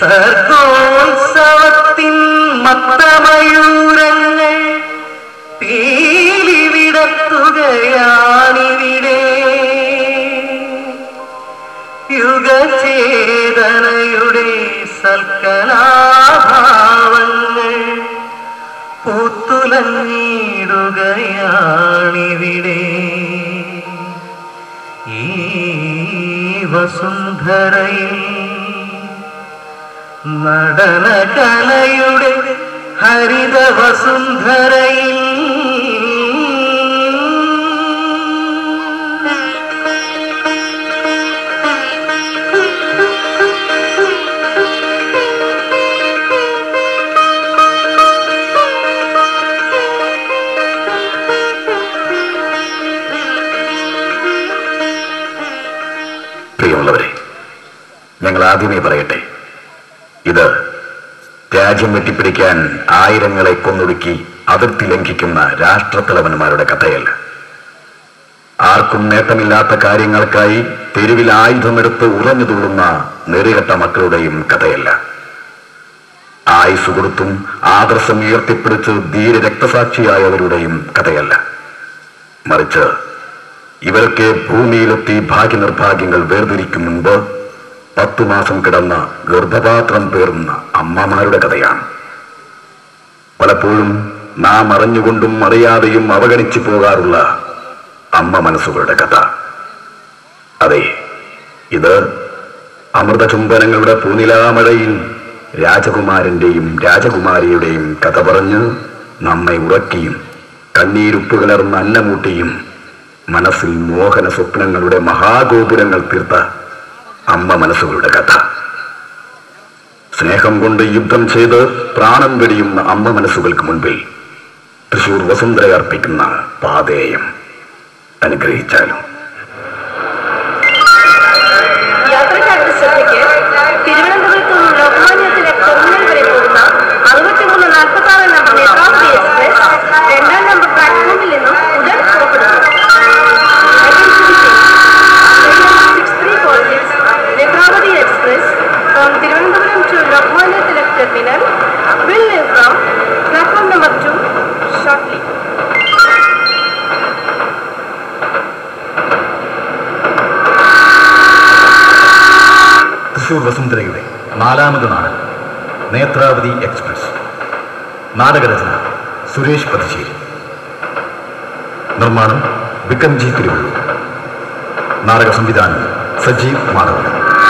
സർഗോത്സവത്തിൻ മത്തമയൂരങ്ങൾ പീലി വിടത്തുകയാണിവിടെ യുഗചേതനയുടെ സൽക്കലാഭാവങ്ങൾ പൂത്തുലഞ്ഞിടുകയാണിവിടെ ഈ വസുന്ധരയിൽ നടന കലയുടെ ഹരിത വസുന്ധരയിൽ പ്രിയമുള്ളവരെ ഞങ്ങൾ ആദ്യമേ പറയട്ടെ ഇത് രാജ്യം വെട്ടിപ്പിടിക്കാൻ ആയിരങ്ങളെ കൊന്നൊടുക്കി അതിർത്തി ലംഘിക്കുന്ന രാഷ്ട്രത്തലവന്മാരുടെ കഥയല്ല ആർക്കും നേട്ടമില്ലാത്ത കാര്യങ്ങൾക്കായി തെരുവിൽ ആയുധമെടുത്ത് ഉറഞ്ഞു തുള്ളുന്ന നെറികെട്ട മക്കളുടെയും കഥയല്ല ആയുസ് കൊടുത്തും ആദർശം ഉയർത്തിപ്പിടിച്ച് ധീര രക്തസാക്ഷിയായവരുടെയും കഥയല്ല മറിച്ച് ഇവരൊക്കെ ഭൂമിയിലെത്തി ഭാഗ്യനിർഭാഗ്യങ്ങൾ വേർതിരിക്കും മുൻപ് പത്തു മാസം കിടന്ന ഗർഭപാത്രം പേറുന്ന അമ്മമാരുടെ കഥയാണ് പലപ്പോഴും നാം അറിഞ്ഞുകൊണ്ടും അറിയാതെയും അവഗണിച്ചു പോകാറുള്ള അമ്മ മനസ്സുകളുടെ കഥ അതെ ഇത് അമൃതചുംബനങ്ങളുടെ പൂനിലാമഴയിൽ രാജകുമാരന്റെയും രാജകുമാരിയുടെയും കഥ പറഞ്ഞ് നമ്മെ ഉറക്കിയും കണ്ണീരുപ്പ് കലർന്ന അന്നമൂട്ടിയും മനസ്സിൽ മോഹന സ്വപ്നങ്ങളുടെ മഹാഗോപുരങ്ങൾ തീർത്ത അമ്മ മനസ്സുകളുടെ കഥ സ്നേഹം കൊണ്ട് യുദ്ധം ചെയ്ത് പ്രാണൻ വെടിയുന്ന അമ്മ മനസ്സുകൾക്ക് മുൻപിൽ തൃശൂർ വസുന്ധര അർപ്പിക്കുന്ന പാതേയം അനുഗ്രഹിച്ചാലും യാത്രക്കാരുടെ ശ്രദ്ധയ്ക്ക് തിരുവനന്തപുരത്ത് നിന്ന് ലോകമാന്യത്തിലെ ടെർമിനൽ വരെ പോകുന്ന അറുപത്തിമൂന്ന് നാൽപ്പത്തി ആറ് നമ്പർ നേത്രാവതി എക്സ്പ്രസ് രണ്ടാം നമ്പർ പ്ലാറ്റ്ഫോമിൽ നിന്നും ഉടൻ പുറപ്പെടുന്നു Netravati express from Thiruvananthapuram to Lokmanya Tilak terminal will leave from platform number 2 shortly. Thrissur വസുന്ധരയുടെ നാലാമത് നാടകം നേത്രാവതി എക്സ്പ്രസ് നാടകരചന സുരേഷ് പതിശ്ശേരി നിർമ്മാണം വിക്രംജി തിരുവള്ളൂർ നാടക സംവിധാനം സജീവ് മാധവൻ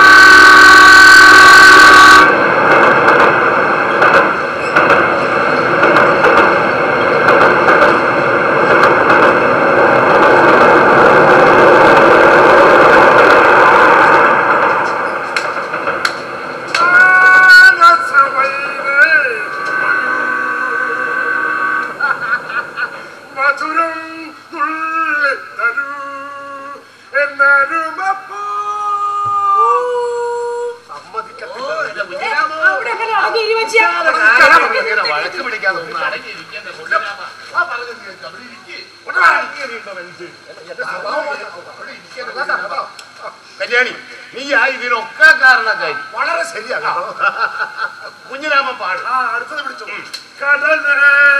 മധുരം നുള്ളി തരൂ എന്നരുമപ്പൂ വഴക്ക് പിടിക്കാതെ ഒന്ന് അടങ്ങിയിരിക്കേണ്ട കുഞ്ഞിരാമ. ആ പറഞ്ഞത് കേൾക്ക്. അവിടെ ഇരിക്ക്. ഒന്ന് അടങ്ങിയിരിക്കണ്ട മനുഷ്യൻ. എന്റെ സ്വഭാവം അവിടെ ഇരിക്കേണ്ട കുഞ്ഞിരാമ. കല്യാണി നീ ആ ഇതിനൊക്കെ കാരണക്കാരി വളരെ ശരിയാണ് കുഞ്ഞിരാമൻ പാടും ആ അടുത്തത് പിടിച്ചു കടലേ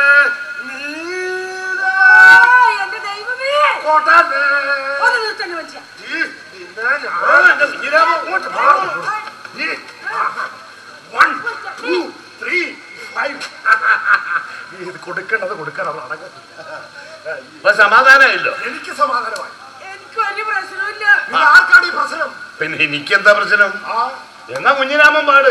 നീല എന്റെ ദൈവമേ കൊടലേ ഒന്ന് നിർത്തണ്ട മനുഷ്യ ഈ പിന്നെ ഞാൻ എന്റെ കുഞ്ഞിരാമൻ അങ്ങോട്ട് പാടും ഈ വൺ ടു ത്രീ ഫൈവ് ഇത് കൊടുക്കേണ്ടത് കൊടുക്കണം അടങ്ങ സമാധാനമായില്ലോ എനിക്ക് സമാധാനമായി എനിക്ക് ഒരു പ്രശ്നമില്ല ഇത് ആർക്കാണ് ഈ പ്രശ്നം പിന്നെ എനിക്കെന്താ പ്രശ്നം എന്നാ കുഞ്ഞിരാമൻ പാട്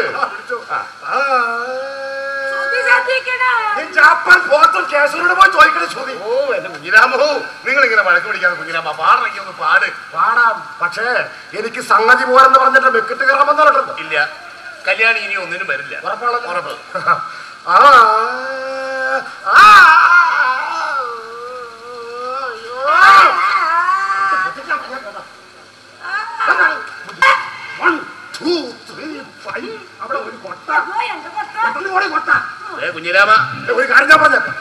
ജാപ്പാൻ പോത്തും കേസനോട് പോയി ചോദിക്കണ ചോദ്യം ഓ എന്റെ കുഞ്ഞിരാമോ നിങ്ങൾ ഇങ്ങനെ വഴക്ക് പിടിക്കാതെ കുഞ്ഞിരാമ പാടണമെങ്കിൽ ഒന്ന് പാട് പാടാം പക്ഷേ എനിക്ക് സംഗതി പോരെന്ന് പറഞ്ഞിട്ട് വെക്കിട്ട് കയറാൻ വന്നോട്ടോ ഇല്ല കല്യാണി ഇനി ഒന്നിനും വരില്ല ഉറപ്പ് ആ ആ One, two, three, five. അവിടെ ഒരു കൊട്ട പെട്ടെന്ന് പോടെ കൊട്ട കുഞ്ഞിരാമ ഒരു കാര്യം ഞാൻ പറഞ്ഞേക്കാം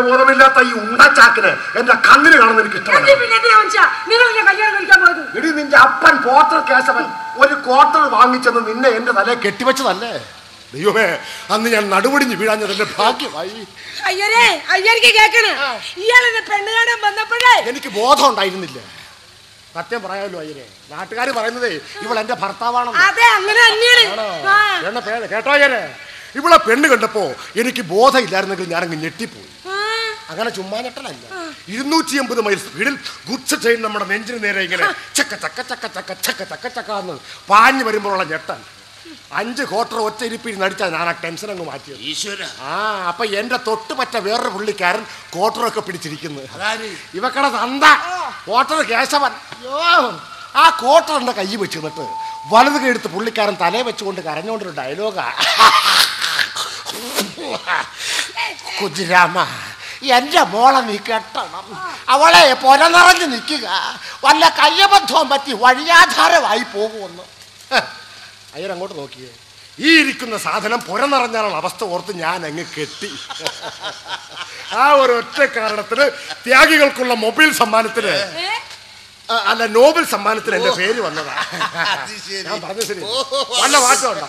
സംഗീതബോധമില്ലാത്ത ഈ ഉണ്ടച്ചാക്കിന് എന്റെ കണ്ണിന് കാണുന്ന എനിക്ക് ഇഷ്ടമല്ല പിന്നെ എന്തിനാ മനുഷ്യ നിങ്ങൾ എന്നെ കല്യാണം കഴിക്കാൻ പോയത് എടി നിന്റെ അപ്പൻ പോർട്ടർ കേശവൻ ഒരു ക്വാർട്ടർ വാങ്ങിച്ചെന്ന് നിന്നെ എന്റെ തലയെ കെട്ടിവെച്ചതല്ലേ ദൈവമേ അന്ന് ഞാൻ നടുവടിഞ്ഞ് വീഴാഞ്ഞത് എന്റെ ഭാഗ്യമായി അയ്യരേ അയ്യർക്ക് കേക്കണ് ഇയാളെന്നെ പെണ്ണ് കാണാൻ വന്നപ്പോഴേ എനിക്ക് ബോധം ഉണ്ടായിരുന്നില്ല സത്യം പറയാമല്ലോ അയ്യരെ നാട്ടുകാർ പറയുന്നതേ ഇവൾ എന്റെ ഭർത്താവാണെന്ന് അതെ അങ്ങനെ തന്നെയാണ് ആണോ? ആ. എന്നെ പേര് കേട്ടോ അയ്യരെ ഇവളെ പെണ്ണ് കണ്ടപ്പോ എനിക്ക് ബോധമില്ലായിരുന്നെങ്കിൽ ഞാനങ്ങ് ഞെട്ടിപ്പോയി ആ. അങ്ങനെ ചുമ്മാ ഞെട്ടലല്ല ഇരുന്നൂറ്റി എൺപത് മൈൽ സ്പീഡിൽ ഗുഡ്സ് ട്രെയിൻ നമ്മുടെ നെഞ്ചിന് നേരെ ഇങ്ങനെ ചക്ക ചക്ക ചക്ക ചക്ക ചക്ക ചക്ക ചക്ക എന്ന് പാഞ്ഞു വരുമ്പോഴുള്ള ഞെട്ടൽ അഞ്ച് ക്വാർട്ടർ ഒറ്റ ഇരിപ്പിൽ നടിച്ചാൽ ഞാൻ ആ ടെൻഷൻ അങ്ങ് മാറ്റിയത് ഈശ്വര ആ അപ്പൊ എന്റെ തൊട്ട് പറ്റ വേറൊരു പുള്ളിക്കാരൻ ക്വാർട്ടറൊക്കെ പിടിച്ചിരിക്കുന്നു ഇവക്കടെ തന്ത ക്വാർട്ടർ കേശവൻ അയ്യോ ആ ക്വാർട്ടറിന്റെ കൈ വെച്ച് നിന്നിട്ട് വലത് കൈയെടുത്ത് പുള്ളിക്കാരൻ തലയെ വെച്ചുകൊണ്ട് കരഞ്ഞുകൊണ്ടൊരു ഡയലോഗാ കുജിരാമ എന്റെ മോളെ നീ കെട്ടണം അവളെ പൊര നിറഞ്ഞു നിൽക്കുക വല്ല കയ്യബദ്ധവും പറ്റി വഴിയാധാരമായി പോകുമെന്ന് ഹ്, അയ്യരങ്ങോട്ട് നോക്കിയേ ഈ ഇരിക്കുന്ന സാധനം പുര നിറഞ്ഞാലുള്ള അവസ്ഥ ഓർത്ത് ഞാൻ അങ്ങ് കെട്ടി ആ ഒരു ഒറ്റ കാരണത്തിന് ത്യാഗികൾക്കുള്ള മൊബൈൽ സമ്മാനത്തിന് ഏ? ആ, അല്ല നോബൽ സമ്മാനത്തിന് എന്റെ പേര് വന്നതാ അത് ശരി. ഞാൻ പറഞ്ഞു ശരി ഓ. വല്ല മാറ്റമുണ്ടോ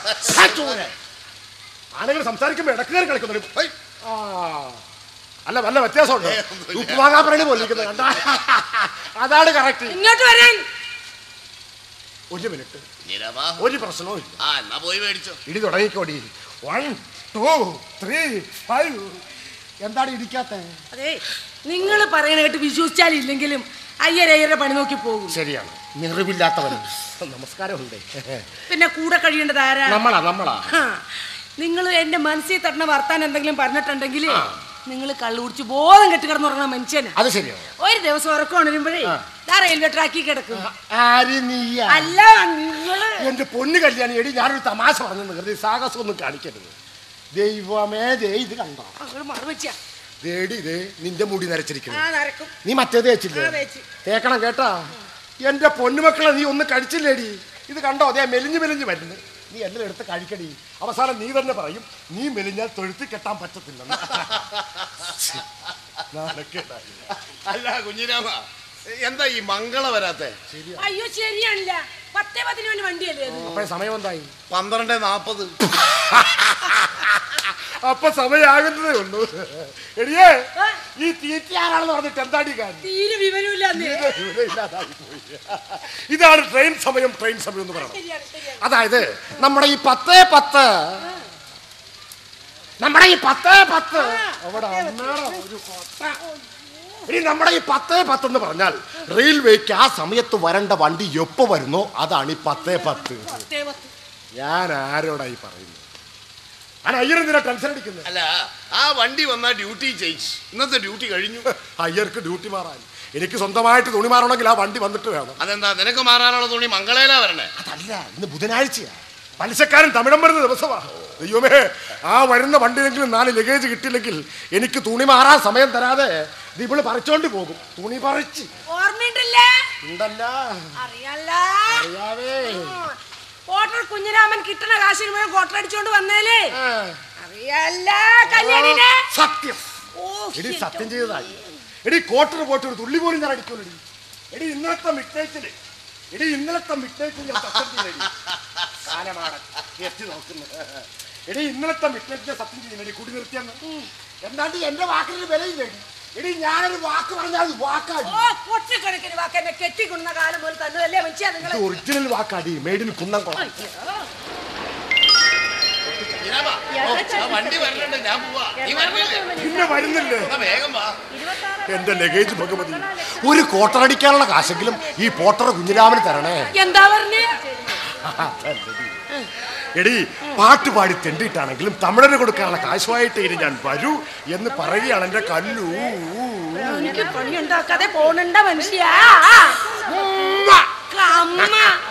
ആളുകൾ സംസാരിക്കുമ്പോ ഇടക്ക് കയറി കളിക്കുന്നു ഹൈ. ആ. അല്ല വല്ല വ്യത്യാസമുണ്ടോ ഏ, ഒന്നുമില്ല. ഉപ്പുമാങ്ങാപ്പറണി പോലെ ഇരിക്കുന്നത് കണ്ടാ അതാണ് കറക്റ്റ് ഇങ്ങോട്ട് വരാൻ ഒരു മിനിറ്റ് നിരവാ ഒരു പ്രശ്നവും ഇല്ല ആ എന്നാ പോയി മേടിച്ചോ ഇടി തുടങ്ങിക്കോടി വൺ ടു ത്രീ ഫൈവ് എന്താണ് ഇടിക്കാത്ത അതെ നിങ്ങൾ പറയണ കേട്ട് വിശ്വസിച്ചാലില്ലെങ്കിലും അയ്യരയ്യരുടെ പണി നോക്കി പോകും ശരിയാണ് നിറിവില്ലാത്തവൻ നമസ്കാരമുണ്ട് പിന്നെ കൂടെ കഴിയേണ്ടത് ആരാ നമ്മളാ നമ്മളാ നിങ്ങൾ എന്റെ മനസ്സിൽ തട്ടണ വർത്താൻ എന്തെങ്കിലും പറഞ്ഞിട്ടുണ്ടെങ്കിൽ നിങ്ങൾ കള്ളു കുടിച്ച് ബോധം കെട്ടി കിടന്നുറങ്ങുന്ന മനുഷ്യനാ അത് ശരിയാണ് ഒരു ദിവസം ഉറക്കം ഉണരുമ്പോഴേ ദാ റെയിൽവേ ട്രാക്കിൽ കിടക്കും ആര് നീയാ അല്ല നിങ്ങള് എന്റെ പൊന്നു കല്യാണി എടി ഞാനൊരു തമാശ പറഞ്ഞു കരുതി സാഹസം ഒന്നും കാണിക്കരുത് ദൈവമേ ദേ ഇത് കണ്ടോ അങ്ങോട്ട് മറുവച്ചാ ദേടി ഇതേ നിന്റെ മുടി നരച്ചിരിക്കുന്നു ആ നരക്കും നീ മറ്റേത് തേച്ചില്ലേ ആ, തേച്ച്. തേക്കണം കേട്ടാ എന്റെ പൊന്നുമക്കളെ നീ ഒന്ന് കഴിച്ചില്ലേടി ഇത് കണ്ടോ അതേ മെലിഞ്ഞു മെലിഞ്ഞു വരുന്നു നീ എല്ലാം എടുത്ത് കഴിക്കടി അവസാനം നീ തന്നെ പറയും നീ മെലിഞ്ഞാൽ തൊഴുത്തി കെട്ടാൻ പറ്റത്തില്ലെന്ന് നാണക്കേടായി. അല്ല കുഞ്ഞിരാമ എന്താ ഈ മംഗള വരാത്തെ അയ്യോ ശരിയാണില്ല പത്തേ പത്തിന് വേണ്ടി വണ്ടിയല്ലേ അത് അപ്പൊ സമയം എന്തായി പന്ത്രണ്ട് നാപ്പത് അപ്പൊ സമയാകുന്നതേ ഉള്ളൂ എടിയേ ആ, ഈ തീറ്റ ആരാണെന്ന് പറഞ്ഞിട്ട് എന്താടി കാര്യം തീരെ വിവരമില്ല അന്നേ. ഇവിടെ ഇല്ലാതായി പോയി. ഇതാണ് ട്രെയിൻ സമയം ട്രെയിൻ സമയം എന്ന് പറയുന്നത് ശരിയാണ് ശരിയാണ് അതായത് നമ്മുടെ ഈ പത്തേ പത്ത് നമ്മുടെ ഈ പത്തേ പത്ത് അവിടെ അമ്മേടെ ഒരു കൊട്ട. ഇനി നമ്മുടെ ഈ പത്തേ പത്ത് എന്ന് പറഞ്ഞാൽ റെയിൽവേക്ക് ആ സമയത്ത് വരേണ്ട വണ്ടി എപ്പോ വരുന്നോ അതാണ് ഈ പത്തേ പത്ത് പത്തേ പത്ത് ഞാൻ ആരോടായി പറയുന്നത് ഞാൻ അയ്യരെന്തിനാ ടെൻഷൻ അടിക്കുന്നത് അല്ല ആ വണ്ടി വന്നാ ഡ്യൂട്ടി ചെയ്ച്ച് ഇന്നത്തെ ഡ്യൂട്ടി കഴിഞ്ഞു അയ്യർക്ക് ഡ്യൂട്ടി മാറാൻ എനിക്ക് സ്വന്തമായിട്ട് തുണി മാറണമെങ്കിൽ ആ വണ്ടി വന്നിട്ട് വേണം അതെന്താ നിനക്ക് മാറാനുള്ള തുണി മംഗളയിലാ വരണേ അതല്ല ഇന്ന് ബുധനാഴ്ചയാ പലിശക്കാരൻ തമിഴം വരുന്ന ദിവസമാ ദൈവമേ ആ വരുന്ന വണ്ടിയിലെങ്കിലും നാല് ലഗേജ് കിട്ടിയില്ലെങ്കിൽ എനിക്ക് തുണി മാറാൻ സമയം തരാതെ ഇത് ഇവള് പറിച്ചോണ്ട് പോകും തുണി പറിച്ച് ഓർമ്മയുണ്ടല്ലേ ഉണ്ടല്ല അറിയാല്ല അറിയാവേ കോട്ടർ കുഞ്ഞിരാമൻ കിട്ടണ കാശിന് മുഴുവൻ കോട്ടർ അടിച്ചോണ്ട് വന്നേലേ ആ. അറിയാല്ല കല്യാണിനെ സത്യം ഓ എടി ശരി. സത്യം ചെയ്തതായി എടി കോട്ടർ പോയിട്ട് ഒരു തുള്ളി പോലും ഞാൻ അടിക്കൂലടി എടി ഇന്നലത്തെ മിഡ്നൈറ്റില് എടി ഇന്നലത്തെ മിഡ്നൈറ്റിൽ ഞാൻ സത്യം ചെയ്തടി കാലമാണ് എത്തി നോക്കുന്നത് എടി ഇന്നലത്തെ മിഡ്നൈറ്റിനെ സത്യം ചെയ്യുന്നടി കുടി നിർത്തിയെന്ന് എന്താണ്ട് എന്റെ വാക്കിന് വിലയില്ലേടി എടി ഞാനൊരു വാക്ക് പറഞ്ഞാൽ അത് വാക്കാടി ഓ പൊട്ടിക്കണക്കിന് വാക്ക് എന്നെ കെട്ടിക്കൊണ്ട കാലം പോലെ തന്നതല്ലേ മനുഷ്യ നിങ്ങൾ ഇത് ഒറിജിനൽ വാക്കാടി മെയ്ഡിൻ കുന്നം കൊള്ളാം കുഞ്ഞിരാമ, ഓ, ആ വണ്ടി വരണുണ്ട് ഞാൻ പോവാ നീ വരണില്ലേ പിന്നെ വരുന്നില്ലേ എന്നാ വേഗം വാ എന്റെ ലഗേജ് ഭഗവതി ഒരു കോട്ടർ അടിക്കാനുള്ള കാശെങ്കിലും ഈ പോട്ടർ കുഞ്ഞിരാമന് തരണേ എന്താ പറഞ്ഞേ എടി പാട്ട് പാടി തെണ്ടിയിട്ടാണെങ്കിലും തമിഴന് കൊടുക്കാനുള്ള കാശുമായിട്ട് ഇനി ഞാൻ വരൂ എന്ന് പറയുകയാണ് എന്റെ കല്ലു എനിക്ക് പണി ഉണ്ടാക്കാതെ പോണണ്ട മനുഷ്യ അമ്മ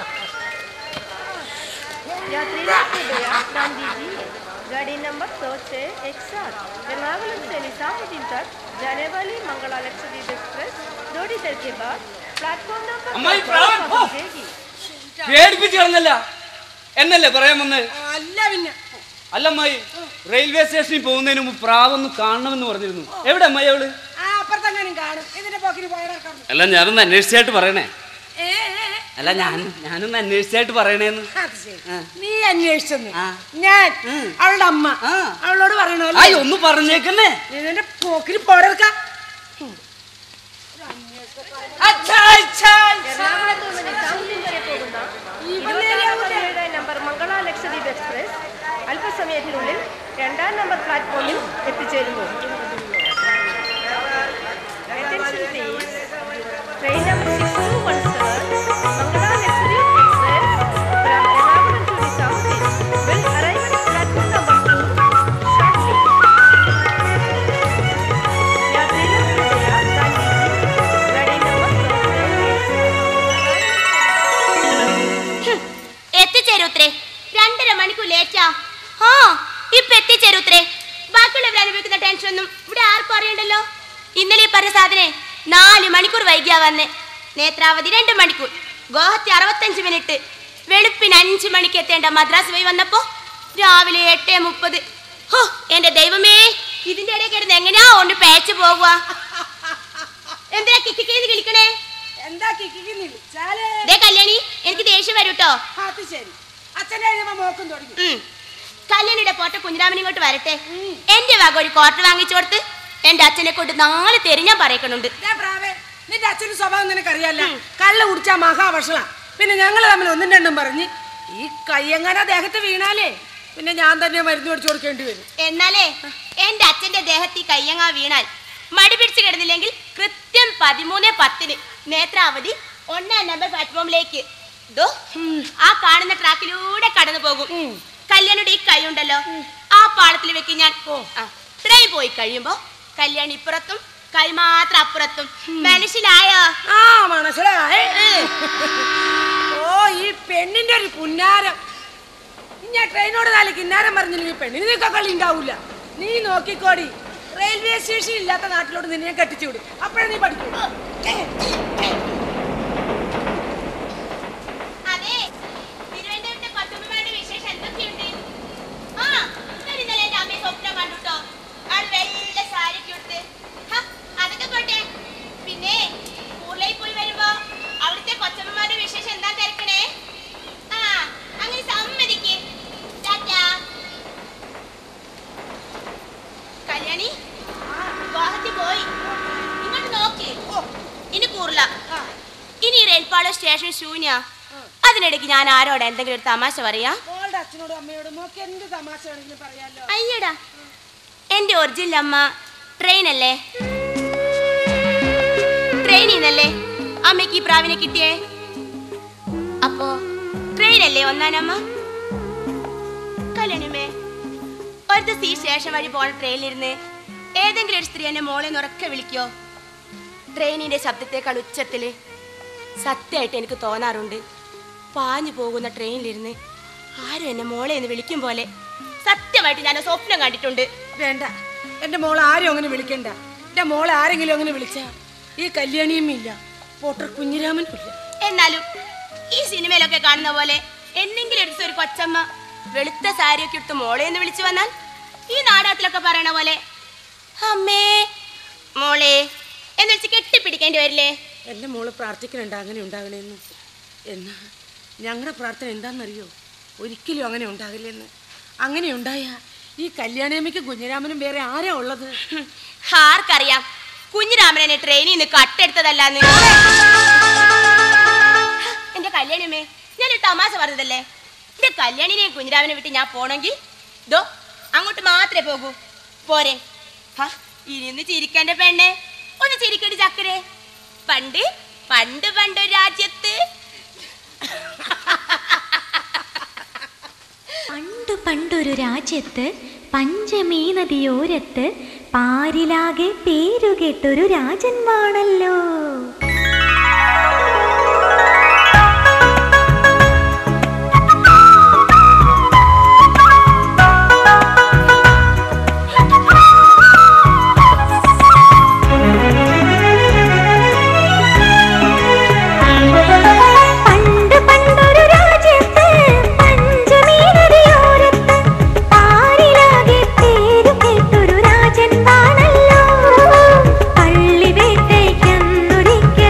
यात्री कृपया ध्यान दीजिए गाड़ी नंबर सौ छः एक सात एर्नाकुलम से निजामुद्दीन तक जाने वाली मंगला लक्षद्वीप एक्सप्रेस थोड़ी देर के बाद प्लेटफॉर्म नंबर अम्माई, पर प्रणाम। पहुंचेगी പേടിപ്പിച്ച് കളഞ്ഞല്ല എന്നല്ലേ പറയാൻ വന്ന് അല്ല പിന്നെ അല്ല അമ്മായി റെയിൽവേ സ്റ്റേഷനിൽ പോകുന്നതിന് മുമ്പ് പ്രാവൊന്ന് കാണണമെന്ന് പറഞ്ഞിരുന്നു എവിടെ അമ്മായി അവള് ആ അപ്പുറത്തെങ്ങാനും കാണും ഇതിന്റെ പോക്കിന് പോയടക്കണം അല്ല ഞാനൊന്ന് അന്വേഷിച്ചായിട്ട് പറയണേ ഏ ഏ, ഏ. അല്ല ഞാൻ ഞാനൊന്ന് അന്വേഷിച്ചായിട്ട് പറയണേന്ന് അത് ശരി. ആ. നീ അന്വേഷിച്ചെന്ന് ആ. ഞാൻ ഉം. അവളുടെ അമ്മ ആ. അവളോട് പറയണോ ആയി ഒന്ന് പറഞ്ഞേക്കുന്നേ നീ നിന്റെ പോക്കിൽ പോടെടുക്ക എറണാകുളത്ത് നിന്ന് നിസാമുദ്ദീൻ വരെ പോകുന്ന ഇരുപത്തിയാറാമത്തെ നമ്പർ മംഗള ലക്ഷദ്വീപ് എക്സ്പ്രസ് അല്പസമയത്തിനുള്ളിൽ രണ്ടാം നമ്പർ പ്ലാറ്റ്ഫോമിൽ എത്തിച്ചേരുന്നു Attention please. Train number 6217, Mangala Lakshadweep Express from Ernakulam to Nizamuddin will arrive at platform number 2 shortly. യാത്രികർ കൃപയാ ഗാന്ധിജി ഗാഡി നമ്പർ എത്തിച്ചേരൂത്രേ രണ്ടര മണിക്കൂർ ലേറ്റാ ആ ഇപ്പൊ എത്തിച്ചേരൂത്രേ ബാക്കിയുള്ളവർ അനുഭവിക്കുന്ന ടെൻഷൻ ഒന്നും ഇവിടെ ആർക്കും അറിയണ്ടല്ലോ ഇന്നലെ ഈ പറഞ്ഞ സാധനെ നാല് മണിക്കൂർ വൈകിയാ വന്നേ നേത്രാവതി രണ്ട് മണിക്കൂർ ഗോഹത്തി അറുപത്തഞ്ച് മിനിറ്റ് വെളുപ്പിന് അഞ്ച് മണിക്ക് എത്തേണ്ട മദ്രാസ് പോയി വന്നപ്പോ രാവിലെ എട്ട് മുപ്പത് ഹോ എന്റെ ദൈവമേ ഇതിന്റെ ഇടയിൽ കിടന്ന് എങ്ങനെയാ കൊണ്ട് പേച്ച് പോകുക എന്തിനാ കിക്കിക്കേന്ന് കിളിക്കണേ എന്താ കിക്കിക്കുന്നില്ല ചാലേ ദേ കല്യാണി എനിക്ക് ദേഷ്യം വരും കേട്ടോ അത് ശരി അച്ഛൻ്റെ കഴിയുമ്പോ മോക്കും തുടങ്ങി ഉം. കല്യാണിയുടെ പോട്ട കുഞ്ഞിരാമൻ ഇങ്ങോട്ട് വരട്ടെ എന്റെ വക ഒരു ക്വാർട്ടർ വാങ്ങിച്ചു കൊടുത്ത് എന്റെ അച്ഛനെ കൊണ്ട് നാളെ തെരിഞ്ഞാൻ പറയണുണ്ട് ദേ പ്രാവേ, നിന്റെ അച്ഛന്റെ സ്വഭാവം നിനക്കറിയാല്ല കള്ള കുടിച്ചാ മഹാവഷള പിന്നെ ഞങ്ങൾ തമ്മിൽ ഒന്നും രണ്ടും പറഞ്ഞ് ഈ കയ്യെങ്ങനെ ദേഹത്ത് വീണാലേ പിന്നെ ഞാൻ തന്നെ മരുന്ന് മേടിച്ചു കൊടുക്കേണ്ടി വരും എന്നാലേ എന്റെ അച്ഛന്റെ ദേഹത്തിൽ കയ്യങ്ങാ വീണാൽ മടി പിടിച്ച് കിടന്നില്ലെങ്കിൽ കൃത്യം പതിമൂന്ന് പത്തിന് നേത്രാവതി ഒന്നാം നമ്പർ പ്ലാറ്റ്ഫോമിലേക്ക് ദോ ആ കാണുന്ന ട്രാക്കിലൂടെ കടന്നു പോകും കല്യാണിയുടെ ഈ കൈ ഉണ്ടല്ലോ ആ പാളത്തിൽ വെക്ക് ഞാൻ ആ, ട്രെയിൻ പോയി കഴിയുമ്പോ കല്യാണി ഇപ്പുറത്തും കൈ മാത്രം അപ്പുറത്തും മനസ്സിലായോ ആ മനസ്സിലായേ ഓ ഈ പെണ്ണിന്റെ ഒരു പുന്നാരം ഞാൻ ട്രെയിനോട് നാല് കിന്നാരം പറഞ്ഞില്ലെങ്കിൽ പെണ്ണിന് നിൽക്കാൻ കളി ഉണ്ടാവൂല നീ നോക്കിക്കോടി റെയിൽവേ സ്റ്റേഷൻ ഇല്ലാത്ത നാട്ടിലോട്ട് നിന്നെ ഞാൻ കെട്ടിച്ചു വിടും അപ്പോഴേ നീ പഠിക്കൂ അതെ തിരുവനന്തപുരത്തെ കൊച്ചുമ്മമാരുടെ വിശേഷം എന്തൊക്കെയുണ്ട് ആ ഞാൻ ഇന്നലെ എന്റെ അമ്മയെ സ്വപ്നം കണ്ടുട്ടോ അവൾ വെള്ള സാരിക്ക് ഉടുത്ത് ഹ, അതൊക്കെ പോട്ടെ പിന്നെ സ്കൂളിലേക്ക് പോയി വരുമ്പോ അവിടുത്തെ കൊച്ചമ്മമാരുടെ വിശേഷം എന്താ തിരക്കണേ ആ അങ്ങനെ സമ്മതിക്ക് ടാറ്റാ. കല്യാണി ഗുവാഹത്തി പോയി ഇങ്ങോട്ട് നോക്കി ഇനി കൂറില്ല ഇനി റെയിൽപാള സ്റ്റേഷൻ ശൂന്യ അതിനിടയ്ക്ക് ഞാൻ ആരോട് എന്തെങ്കിലും ഒരു തമാശ പറയാ മോളുടെ അച്ഛനോടും അമ്മയോടും നോക്കി എന്ത് തമാശ വേണമെങ്കിലും പറയാലോ അയ്യടാ എന്റെ ഒറിജിനൽ അമ്മ ട്രെയിൻ അല്ലേ ട്രെയിനിൽ നിന്നല്ലേ അമ്മയ്ക്ക് ഈ പ്രാവിനെ കിട്ടിയേ അപ്പോ ട്രെയിൻ അല്ലേ ഒന്നാനമ്മ കല്യാണിമേ ഒരു ദിവസം ഈ സ്റ്റേഷൻ വഴി പോണ ട്രെയിനിലിരുന്ന് ഏതെങ്കിലും ഒരു സ്ത്രീ എന്നെ മോളെ ഉറക്കെ വിളിക്കോ ട്രെയിനിന്റെ ശബ്ദത്തേക്കാൾ ഉച്ചത്തില് സത്യമായിട്ട് എനിക്ക് തോന്നാറുണ്ട് പാഞ്ഞു പോകുന്ന ട്രെയിനിലിരുന്ന് ആരും എന്നെ മോളെ എന്ന് വിളിക്കും പോലെ സത്യമായിട്ട് ഞാൻ സ്വപ്നം കണ്ടിട്ടുണ്ട് വേണ്ട എന്റെ മോൾ ആരും അങ്ങനെ വിളിക്കണ്ട എന്റെ മോളെ ആരെങ്കിലും അങ്ങനെ വിളിച്ചാ ഈ കല്യാണിയും ഇല്ല പോട്ടർ കുഞ്ഞിരാമനും ഇല്ല എന്നാലും ഈ സിനിമയിലൊക്കെ കാണുന്ന പോലെ എന്തെങ്കിലും എടുത്ത ഒരു കൊച്ചമ്മ വെളുത്ത സാരിയൊക്കെ ഇട്ട് മോളെ എന്ന് വിളിച്ചു വന്നാൽ ഈ നാടകത്തിലൊക്കെ പറയണ പോലെ അമ്മേ മോളെ എന്ന് വെച്ച് കെട്ടിപ്പിടിക്കേണ്ടി വരില്ലേ എൻ്റെ മോള് പ്രാർത്ഥിക്കുന്നുണ്ട് അങ്ങനെ ഉണ്ടാകണേന്ന് എന്നാ ഞങ്ങളുടെ പ്രാർത്ഥന എന്താണെന്നറിയോ ഒരിക്കലും അങ്ങനെ ഉണ്ടാകില്ലെന്ന് അങ്ങനെ ഉണ്ടായ ഈ കല്യാണിയമ്മയ്ക്ക് കുഞ്ഞിരാമനും വേറെ ആരാ ഉള്ളത് ഹും, ആർക്കറിയാം കുഞ്ഞിരാമനെ ട്രെയിനിൽ നിന്ന് കട്ടെടുത്തതല്ലാന്ന് എന്റെ കല്യാണിയമ്മേ ഞാനൊരു തമാശ പറഞ്ഞതല്ലേ എന്റെ കല്യാണിനെയും കുഞ്ഞിരാമനെ വിട്ട് ഞാൻ പോണെങ്കിൽ ദോ അങ്ങോട്ട് മാത്രമേ പോകൂ പോരെ ഹ, ഇനിയൊന്ന് ചിരിക്കണ്ട പെണ്ണെ ഒന്ന് ചിരിക്കടി ചക്കരെ പണ്ട് പണ്ട് പണ്ട് ഒരു രാജ്യത്ത് പണ്ടു പണ്ടൊരു രാജ്യത്ത് പഞ്ചമീ നദിയോരത്ത് പാരിലാകെ പേരുകേട്ടൊരു രാജന്മാണല്ലോ പണ്ട് പണ്ടൊരു രാജ്യത്ത് പഞ്ചമീ നദിയോരത്ത് പാരിലാകെ പേരു കേട്ടൊരു രാജന്മാണല്ലോ പള്ളിവേട്ടയ്ക്കെന്നൊരിക്കൽ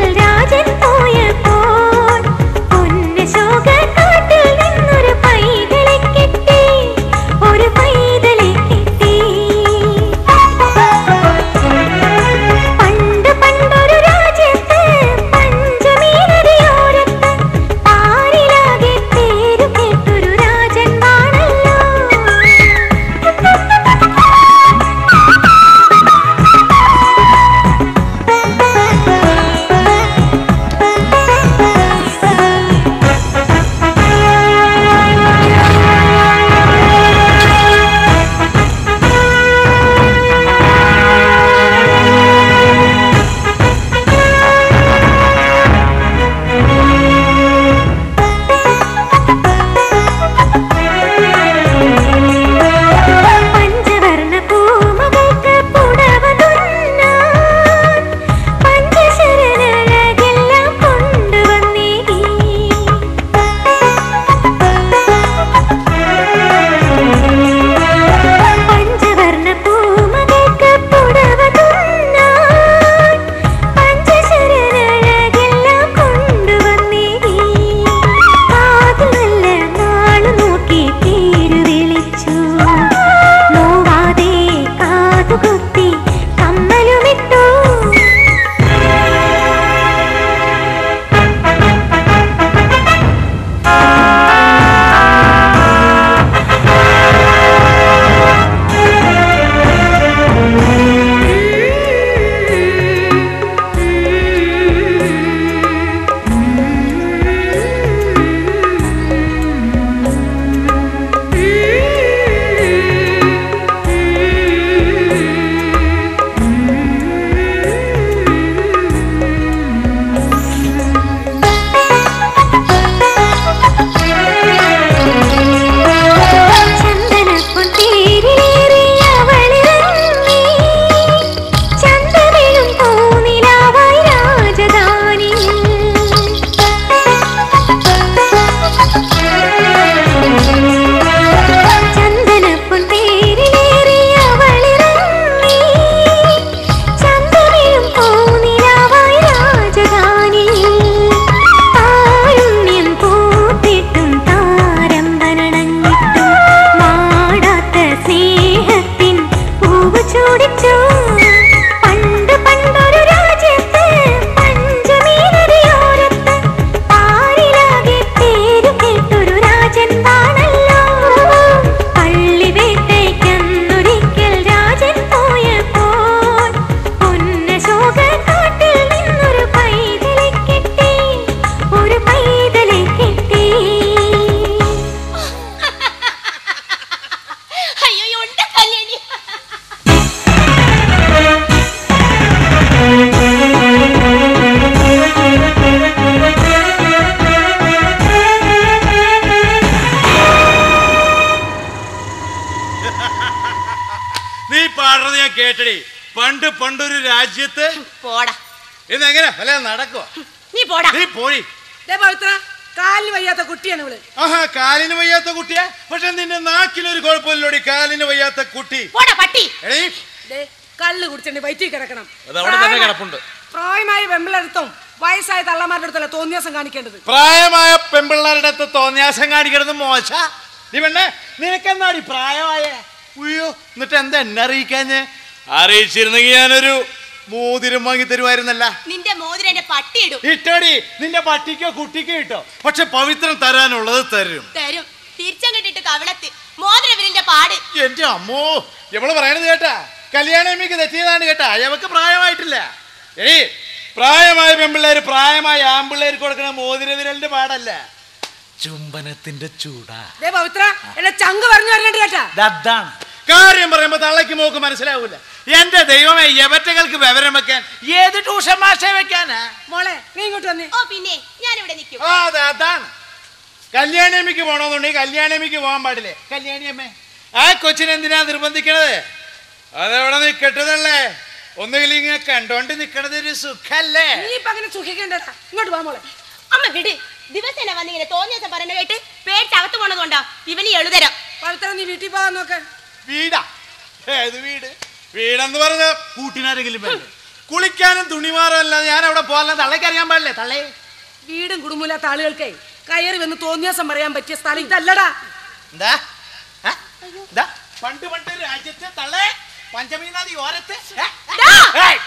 കേട്ടടി പണ്ട് പണ്ടൊരു രാജ്യത്ത് പോടാ ഇതെങ്ങനെ വല്ല നടക്കുവോ നീ പോടാ നീ പോയി ദേ പവിത്ര കാലിന് വയ്യാത്ത കുട്ടിയാണ് ഇവള് ആഹാ കാലിന് വയ്യാത്ത കുട്ടിയാ പക്ഷെ നിന്റെ നാക്കിലൊരു കുഴപ്പമില്ലോടി കാലിന് വയ്യാത്ത കുട്ടി പോടാ പട്ടി എടീ ദേ കള്ള് കുടിച്ചിട്ട് വയറ്റിൽ കിടക്കണം അത് അവിടെ തന്നെ പ്രായമായ- കിടപ്പുണ്ട്. പ്രായമായ വെമ്പിളടുത്തും വയസ്സായ തള്ളമാരുടെ അടുത്തല്ല തോന്നിയാസം കാണിക്കേണ്ടത് പ്രായമായ പെമ്പിള്ളാരുടെ അടുത്ത് തോന്നിയാസം കാണിക്കണത് മോശ നീ പെണ്ണെ നിനക്കെന്താടി പ്രായമായ ഉയ്യോ എന്നിട്ട് എന്താ എന്നെ അറിയിക്കാഞ്ഞ് അറിയിച്ചിരുന്നെങ്കിൽ ഞാനൊരു മോതിരം വാങ്ങി തരുമായിരുന്നല്ല നിന്റെ മോതിരം എന്റെ പട്ടി ഇടും ഇട്ടടി നിന്റെ പട്ടിക്കോ കുട്ടിക്കോ ഇട്ടോ പക്ഷെ പവിത്രം തരാനുള്ളത് തരും തരും തിരിച്ചങ്ങിട്ടിട്ട് കവിളത്ത് മോതിരം ഇവരിന്റെ പാട് എന്റെ അമ്മോ എവള് പറയണത് കേട്ടാ കല്യാണമ്മയ്ക്ക് തെറ്റിയതാണ് കേട്ടാ അയവക്ക് പ്രായമായിട്ടില്ല ഏയ് പ്രായമായ പെമ്പിള്ളേര് പ്രായമായ ആമ്പിള്ളേർക്ക് കൊടുക്കണ മോതിര വിരലിന്റെ പാടല്ല ചുംബനത്തിന്റെ ചൂടാ ദേ പവിത്ര എന്നെ ചങ്ക് പറഞ്ഞു വരണ്ട കേട്ടാ അതാണ് കാര്യം പറയുമ്പോ തള്ളക്ക് മോക്ക് മനസ്സിലാവൂല എന്റെ ദൈവമേ യവറ്റകൾക്ക് വിവരം വെക്കാൻ ഏത് ട്യൂഷൻ മാഷെ വെക്കാനാ മോളെ നീ ഇങ്ങോട്ട് വന്നേ ഓ പിന്നെ ഞാൻ ഇവിടെ നിൽക്കും ആ, അത് അതാണ് കല്യാണിയമ്മയ്ക്ക് പോണോന്നുണ്ടെങ്കിൽ കല്യാണിയമ്മയ്ക്ക് പോകാൻ പാടില്ലേ കല്യാണിയമ്മേ ആ കൊച്ചിനെന്തിനാ നിർബന്ധിക്കണത് അതെവിടെ നിക്കട്ടതല്ലേ ഒന്നുകിൽ ഇങ്ങനെ കണ്ടോണ്ട് നിക്കണത് ഒരു സുഖല്ലേ നീ ഇപ്പൊ അങ്ങനെ സുഖിക്കേണ്ടതാ ഇങ്ങോട്ട് വാ മോളെ അമ്മ വിട് ദിവസേന വന്നിങ്ങനെ തോന്നിയ ദിവസം പറയണ കേട്ട് പേടിച്ച് അകത്ത് പോണതുകൊണ്ടാ ഇവന് എഴുതരം പവിത്ര നീ വീട്ടിൽ പോകാൻ നോക്ക് വീടാ ഏത് വീട് വീടെന്ന് പറഞ്ഞ കൂട്ടിനാരെങ്കിലും വേണ്ടേ കുളിക്കാനും തുണിമാറും അല്ലാതെ ഞാൻ അവിടെ പോകാൻ തള്ളയ്ക്ക് അറിയാൻ പാടില്ലേ തള്ളേ വീടും കുടുംബമില്ലാത്ത ആളുകൾക്ക് കയറി വന്ന് തോന്നിയാസം പറയാൻ പറ്റിയ സ്ഥലം ഇതല്ലടാ എന്താ ആ? എന്താ പണ്ട് പണ്ട് രാജ്യത്തെ തള്ളേ പഞ്ചമി നദി ഓരത്ത് ഏ? ഏയ്!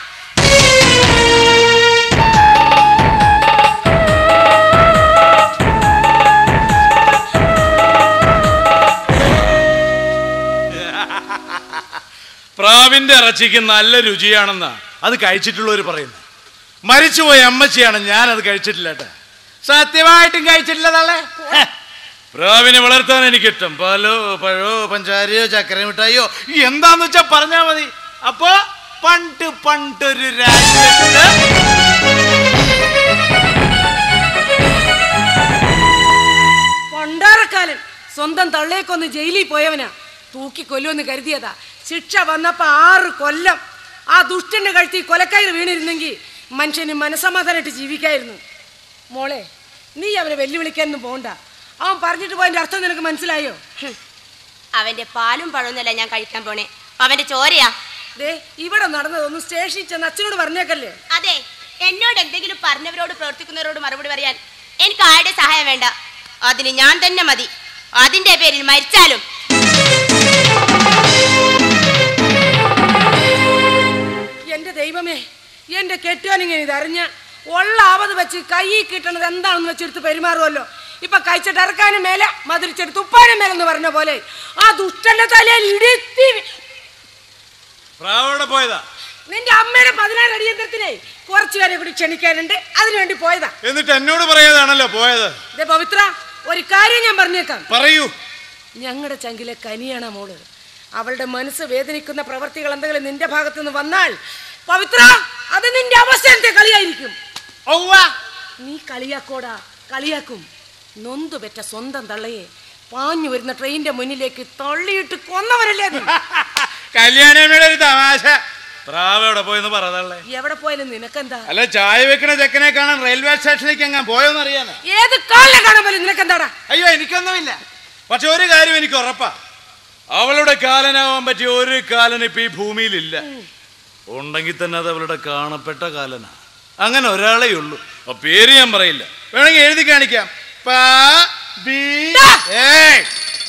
പ്രാവിന്റെ ഇറച്ചിക്ക് നല്ല രുചിയാണെന്നാ അത് കഴിച്ചിട്ടുള്ളവർ പറയുന്നു മരിച്ചുപോയ അമ്മച്ചിയാണ് ഞാൻ അത് കഴിച്ചിട്ടില്ല കേട്ടോ സത്യമായിട്ടും കഴിച്ചിട്ടില്ല തള്ളേ ഹെ. പ്രാവിനെ വളർത്താൻ എനിക്കിഷ്ടം പാലോ പഴോ പഞ്ചാരയോ ചക്കര മിഠായിയോ എന്താന്ന് വെച്ചാ പറഞ്ഞാ മതി അപ്പോ പണ്ട് പണ്ടൊരു രാജ്യത്ത് പണ്ടാറക്കാലൻ സ്വന്തം തള്ളേക്കൊന്ന് ജയിലിൽ പോയവനാ തൂക്കി കൊല്ലുമെന്ന് കരുതിയതാ ശിക്ഷ വന്നപ്പോ ആറ് കൊല്ലം ആ ദുഷ്ടന്റെ കഴുത്തി കൊലക്കയർ വീണിരുന്നെങ്കിൽ മനുഷ്യന് മനസമാധാനമായിട്ട് ജീവിക്കായിരുന്നു മോളെ നീ അവനെ വെല്ലുവിളിക്കാനൊന്നും പോണ്ട അവൻ പറഞ്ഞിട്ട് പോയതിന്റെ അർത്ഥം നിനക്ക് മനസ്സിലായോ ഹും. അവന്റെ പാലും പഴമൊന്നുമല്ല ഞാൻ കഴിക്കാൻ പോണേ അവന്റെ ചോരയാ ദേ ഇവിടെ നടന്നതൊന്നും സ്റ്റേഷനിൽ ചെന്ന് അച്ഛനോട് പറഞ്ഞേക്കല്ലേ അതെ എന്നോട് എന്തെങ്കിലും പറഞ്ഞവരോട് പ്രവർത്തിക്കുന്നവരോട് മറുപടി പറയാൻ എനിക്ക് ആരുടെ സഹായം വേണ്ട അതിന് ഞാൻ തന്നെ മതി അതിന്റെ പേരിൽ മരിച്ചാലും എന്റെ ദൈവമേ എന്റെ കെട്ടിയോനിങ്ങനെ ഇതറിഞ്ഞ ഉള്ള ആവത് വെച്ച് കൈ കിട്ടണത് എന്താണെന്ന് വെച്ചെടുത്ത് പെരുമാറുമല്ലോ ഇപ്പൊ കഴിച്ചിട്ട് ഇറക്കാനും മേലെ മതിരിച്ചെടുത്ത് ഉപ്പാനും മേലെന്ന് പറഞ്ഞ പോലെ ആ ദുഷ്ടന്റെ തലയിൽ ഇടിത്തി വി- പ്രാവോടെ പോയതാ നിന്റെ അമ്മയുടെ പതിനാറ് അടിയന്തരത്തിനെ കുറച്ചു പേരെ കൂടി ക്ഷണിക്കാനുണ്ട് അതിനുവേണ്ടി പോയതാ എന്നിട്ട് എന്നോട് പറയാതാണല്ലോ പോയത് ദേ പവിത്ര ഒരു കാര്യം ഞാൻ പറഞ്ഞേക്കാം പറയൂ ഞങ്ങളുടെ ചങ്കിലെ കനിയാണ് മോള് അവളുടെ മനസ്സ് വേദനിക്കുന്ന പ്രവർത്തികൾ എന്തെങ്കിലും നിന്റെ ഭാഗത്തു നിന്ന് വന്നാൽ പവിത്ര അത് നിന്റെ അവസാനത്തെ കളിയായിരിക്കും ഔവ്വ. നീ കളിയാക്കോടാ കളിയാക്കും നൊന്തു പെറ്റ സ്വന്തം തള്ളയെ പാഞ്ഞു വരുന്ന ട്രെയിനിന്റെ മുന്നിലേക്ക് തള്ളിയിട്ട് കൊന്നവരല്ലേ അത് കല്യാണമ്മയുടെ ഒരു തമാശ പ്രാവ് എവിടെ പോയെന്ന് പറതള്ളേ എവിടെ പോയാലും നിനക്കെന്താ അല്ല ചായ വെക്കണ ചെക്കനെ കാണാൻ റെയിൽവേ സ്റ്റേഷനിലേക്ക് എങ്ങാൻ പോയോന്ന് അറിയാനാ ഏത് കാലിനെ കാണാൻ പോലും നിനക്കെന്താടാ അയ്യോ എനിക്കൊന്നുമില്ല പക്ഷെ ഒരു കാര്യം എനിക്ക് ഉറപ്പാ അവളുടെ കാലനാവാൻ പറ്റിയ ഒരു കാലൻ ഇപ്പൊ ഈ ഭൂമിയിലില്ല ഉണ്ടെങ്കിൽ തന്നെ അത് അവളുടെ കാണപ്പെട്ട കാലനാ അങ്ങനെ ഒരാളേ ഉള്ളൂ ആ പേര് ഞാൻ പറയില്ല വേണമെങ്കിൽ എഴുതി കാണിക്കാം പാ, ബി, ഏയ്.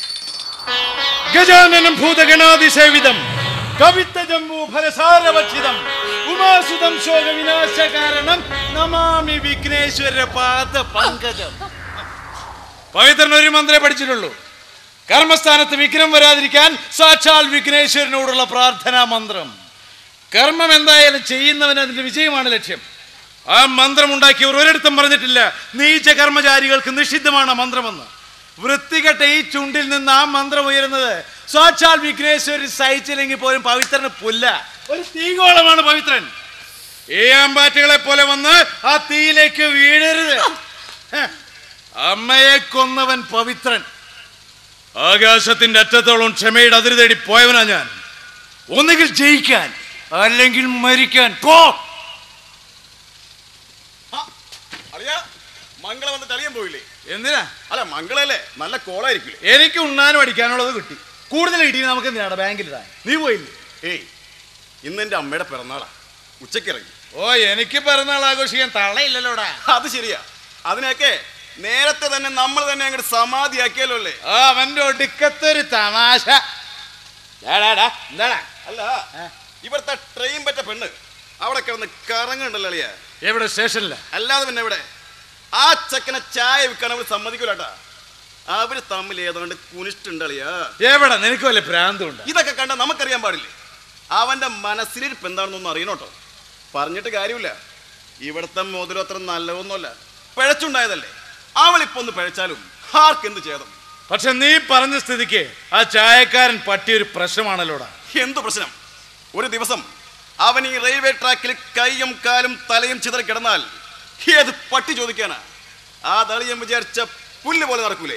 ഗജാനനം ഭൂതഗണാതിസേവിതം കവിത്തജംബൂ ഫലസാരഭക്ഷിതം ഉമാസുതം ശോക വിനാശകാരണം നമാമി വിഘ്നേശ്വര പാദ പങ്കജം പവിത്രൻ ഒരു മന്ത്രമേ പഠിച്ചിട്ടുള്ളൂ കർമ്മസ്ഥാനത്ത് വിഘ്നം വരാതിരിക്കാൻ സാക്ഷാൽ വിഘ്നേശ്വരനോടുള്ള പ്രാർത്ഥനാ മന്ത്രം കർമ്മം എന്തായാലും ചെയ്യുന്നവന് അതിന്റെ വിജയമാണ് ലക്ഷ്യം ആ മന്ത്രം ഉണ്ടാക്കിയവർ ഒരിടത്തും പറഞ്ഞിട്ടില്ല നീച്ച കർമ്മചാരികൾക്ക് നിഷിദ്ധമാണ് ആ മന്ത്രമെന്ന് വൃത്തികെട്ട ഈ ചുണ്ടിൽ നിന്ന് ആ മന്ത്രം ഉയരുന്നത് സാക്ഷാൽ വിഘ്നേശ്വരൻ സഹിച്ചില്ലെങ്കിൽ പോലും പവിത്രന് പുല്ല ഒരു തീകോളമാണ് പവിത്രൻ ഈ ആമ്പാറ്റുകളെ പോലെ വന്ന് ആ തീയിലേക്ക് വീഴരുത് ഹ, അമ്മയെ കൊന്നവൻ പവിത്രൻ ആകാശത്തിന്റെ അറ്റത്തോളം ക്ഷമയുടെ അതിര് തേടി പോയവനാ ഞാൻ ഒന്നുകിൽ ജയിക്കാൻ അല്ലെങ്കിൽ മരിക്കാൻ പോ അളിയ മംഗളം വന്നിട്ട് അളിയൻ പോയില്ലേ എന്തിനാ അല്ല മംഗളല്ലേ നല്ല കോളായിരിക്കില്ലേ എനിക്ക് ഉണ്ണാനും അടിക്കാനുള്ളത് കിട്ടി കൂടുതൽ കിട്ടി നമുക്ക് എന്തിനാണ് ബാങ്കിലിടാൻ നീ പോയില്ലേ ഏയ് ഇന്ന് എന്റെ അമ്മയുടെ പിറന്നാളാ ഉച്ചയ്ക്ക് ഇറങ്ങി ഓ എനിക്ക് പിറന്നാൾ ആഘോഷിക്കാൻ തള്ളയില്ലല്ലോടാ അത് ശരിയാ അതിനൊക്കെ നേരത്തെ തന്നെ നമ്മൾ തന്നെ അങ്ങോട്ട് സമാധിയാക്കിയാലോ അല്ലേ ആ അവന്റെ ഒടുക്കത്തൊരു തമാശ ഡാ, ഡാ, ഡാ, എന്താടാ അല്ല ഇവിടുത്തെ ട്രെയിൻ പറ്റ പെണ്ണ് അവിടെ കിടന്ന് കറങ്ങുണ്ടല്ലോ അളിയ എവിടെ സ്റ്റേഷനില്ല അല്ലാതെ പിന്നെ ഇവിടെ ആ ചെക്കനെ ചായ വിൽക്കാൻ അവർ സമ്മതിക്കൂലട്ടാ അവര് തമ്മിൽ ഏതാണ്ട് കുനിഷ്ടുണ്ട് അളിയാ എവിടെ നിനക്ക് വല്ല ഭ്രാന്തുണ്ട് ഇതൊക്കെ കണ്ട നമുക്കറിയാൻ പാടില്ലേ അവന്റെ മനസ്സിലിരിപ്പ് എന്താണെന്നൊന്നും അറിയണോട്ടോ പറഞ്ഞിട്ട് കാര്യമില്ല ഇവിടുത്തെ മോതിരം അത്ര നല്ലതൊന്നുമല്ല പിഴച്ചുണ്ടായതല്ലേ അവളിപ്പോ ഒന്ന് പിഴച്ചാലും ആർക്കെന്ത് ചെയ്തം പക്ഷെ നീ പറഞ്ഞ സ്ഥിതിക്ക് ആ ചായക്കാരൻ പറ്റിയ ഒരു പ്രശ്നമാണല്ലോടാ എന്ത് പ്രശ്നം ഒരു ദിവസം അവൻ ഈ റെയിൽവേ ട്രാക്കിൽ കൈയും കാലും തലയും ചിതറി കിടന്നാൽ ഏത് പട്ടി ചോദിക്കാനാ ആ തളിയം വിചാരിച്ച പുല്ല് പോലെ നടക്കൂലേ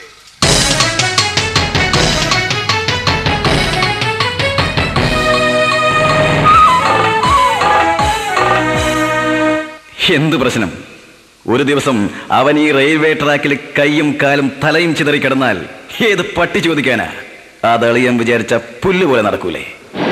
എന്ത് പ്രശ്നം ഒരു ദിവസം അവൻ ഈ റെയിൽവേ ട്രാക്കിൽ കൈയും കാലും തലയും ചിതറി കിടന്നാൽ ഏത് പട്ടി ചോദിക്കാനാ ആ ദളിയം വിചാരിച്ച പുല്ല് പോലെ നടക്കൂലേ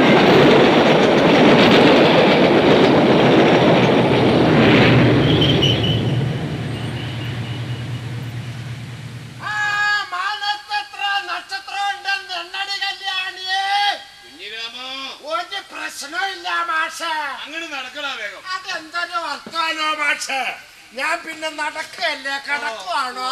ഒരു പ്രശ്നമില്ല മാഷേ അങ്ങനെ നടക്കണ വേഗം അതെന്തൊരു വർത്താനോ മാഷേ ഞാൻ പിന്നെ നടക്കല്ലേ കിടക്കുവാണോ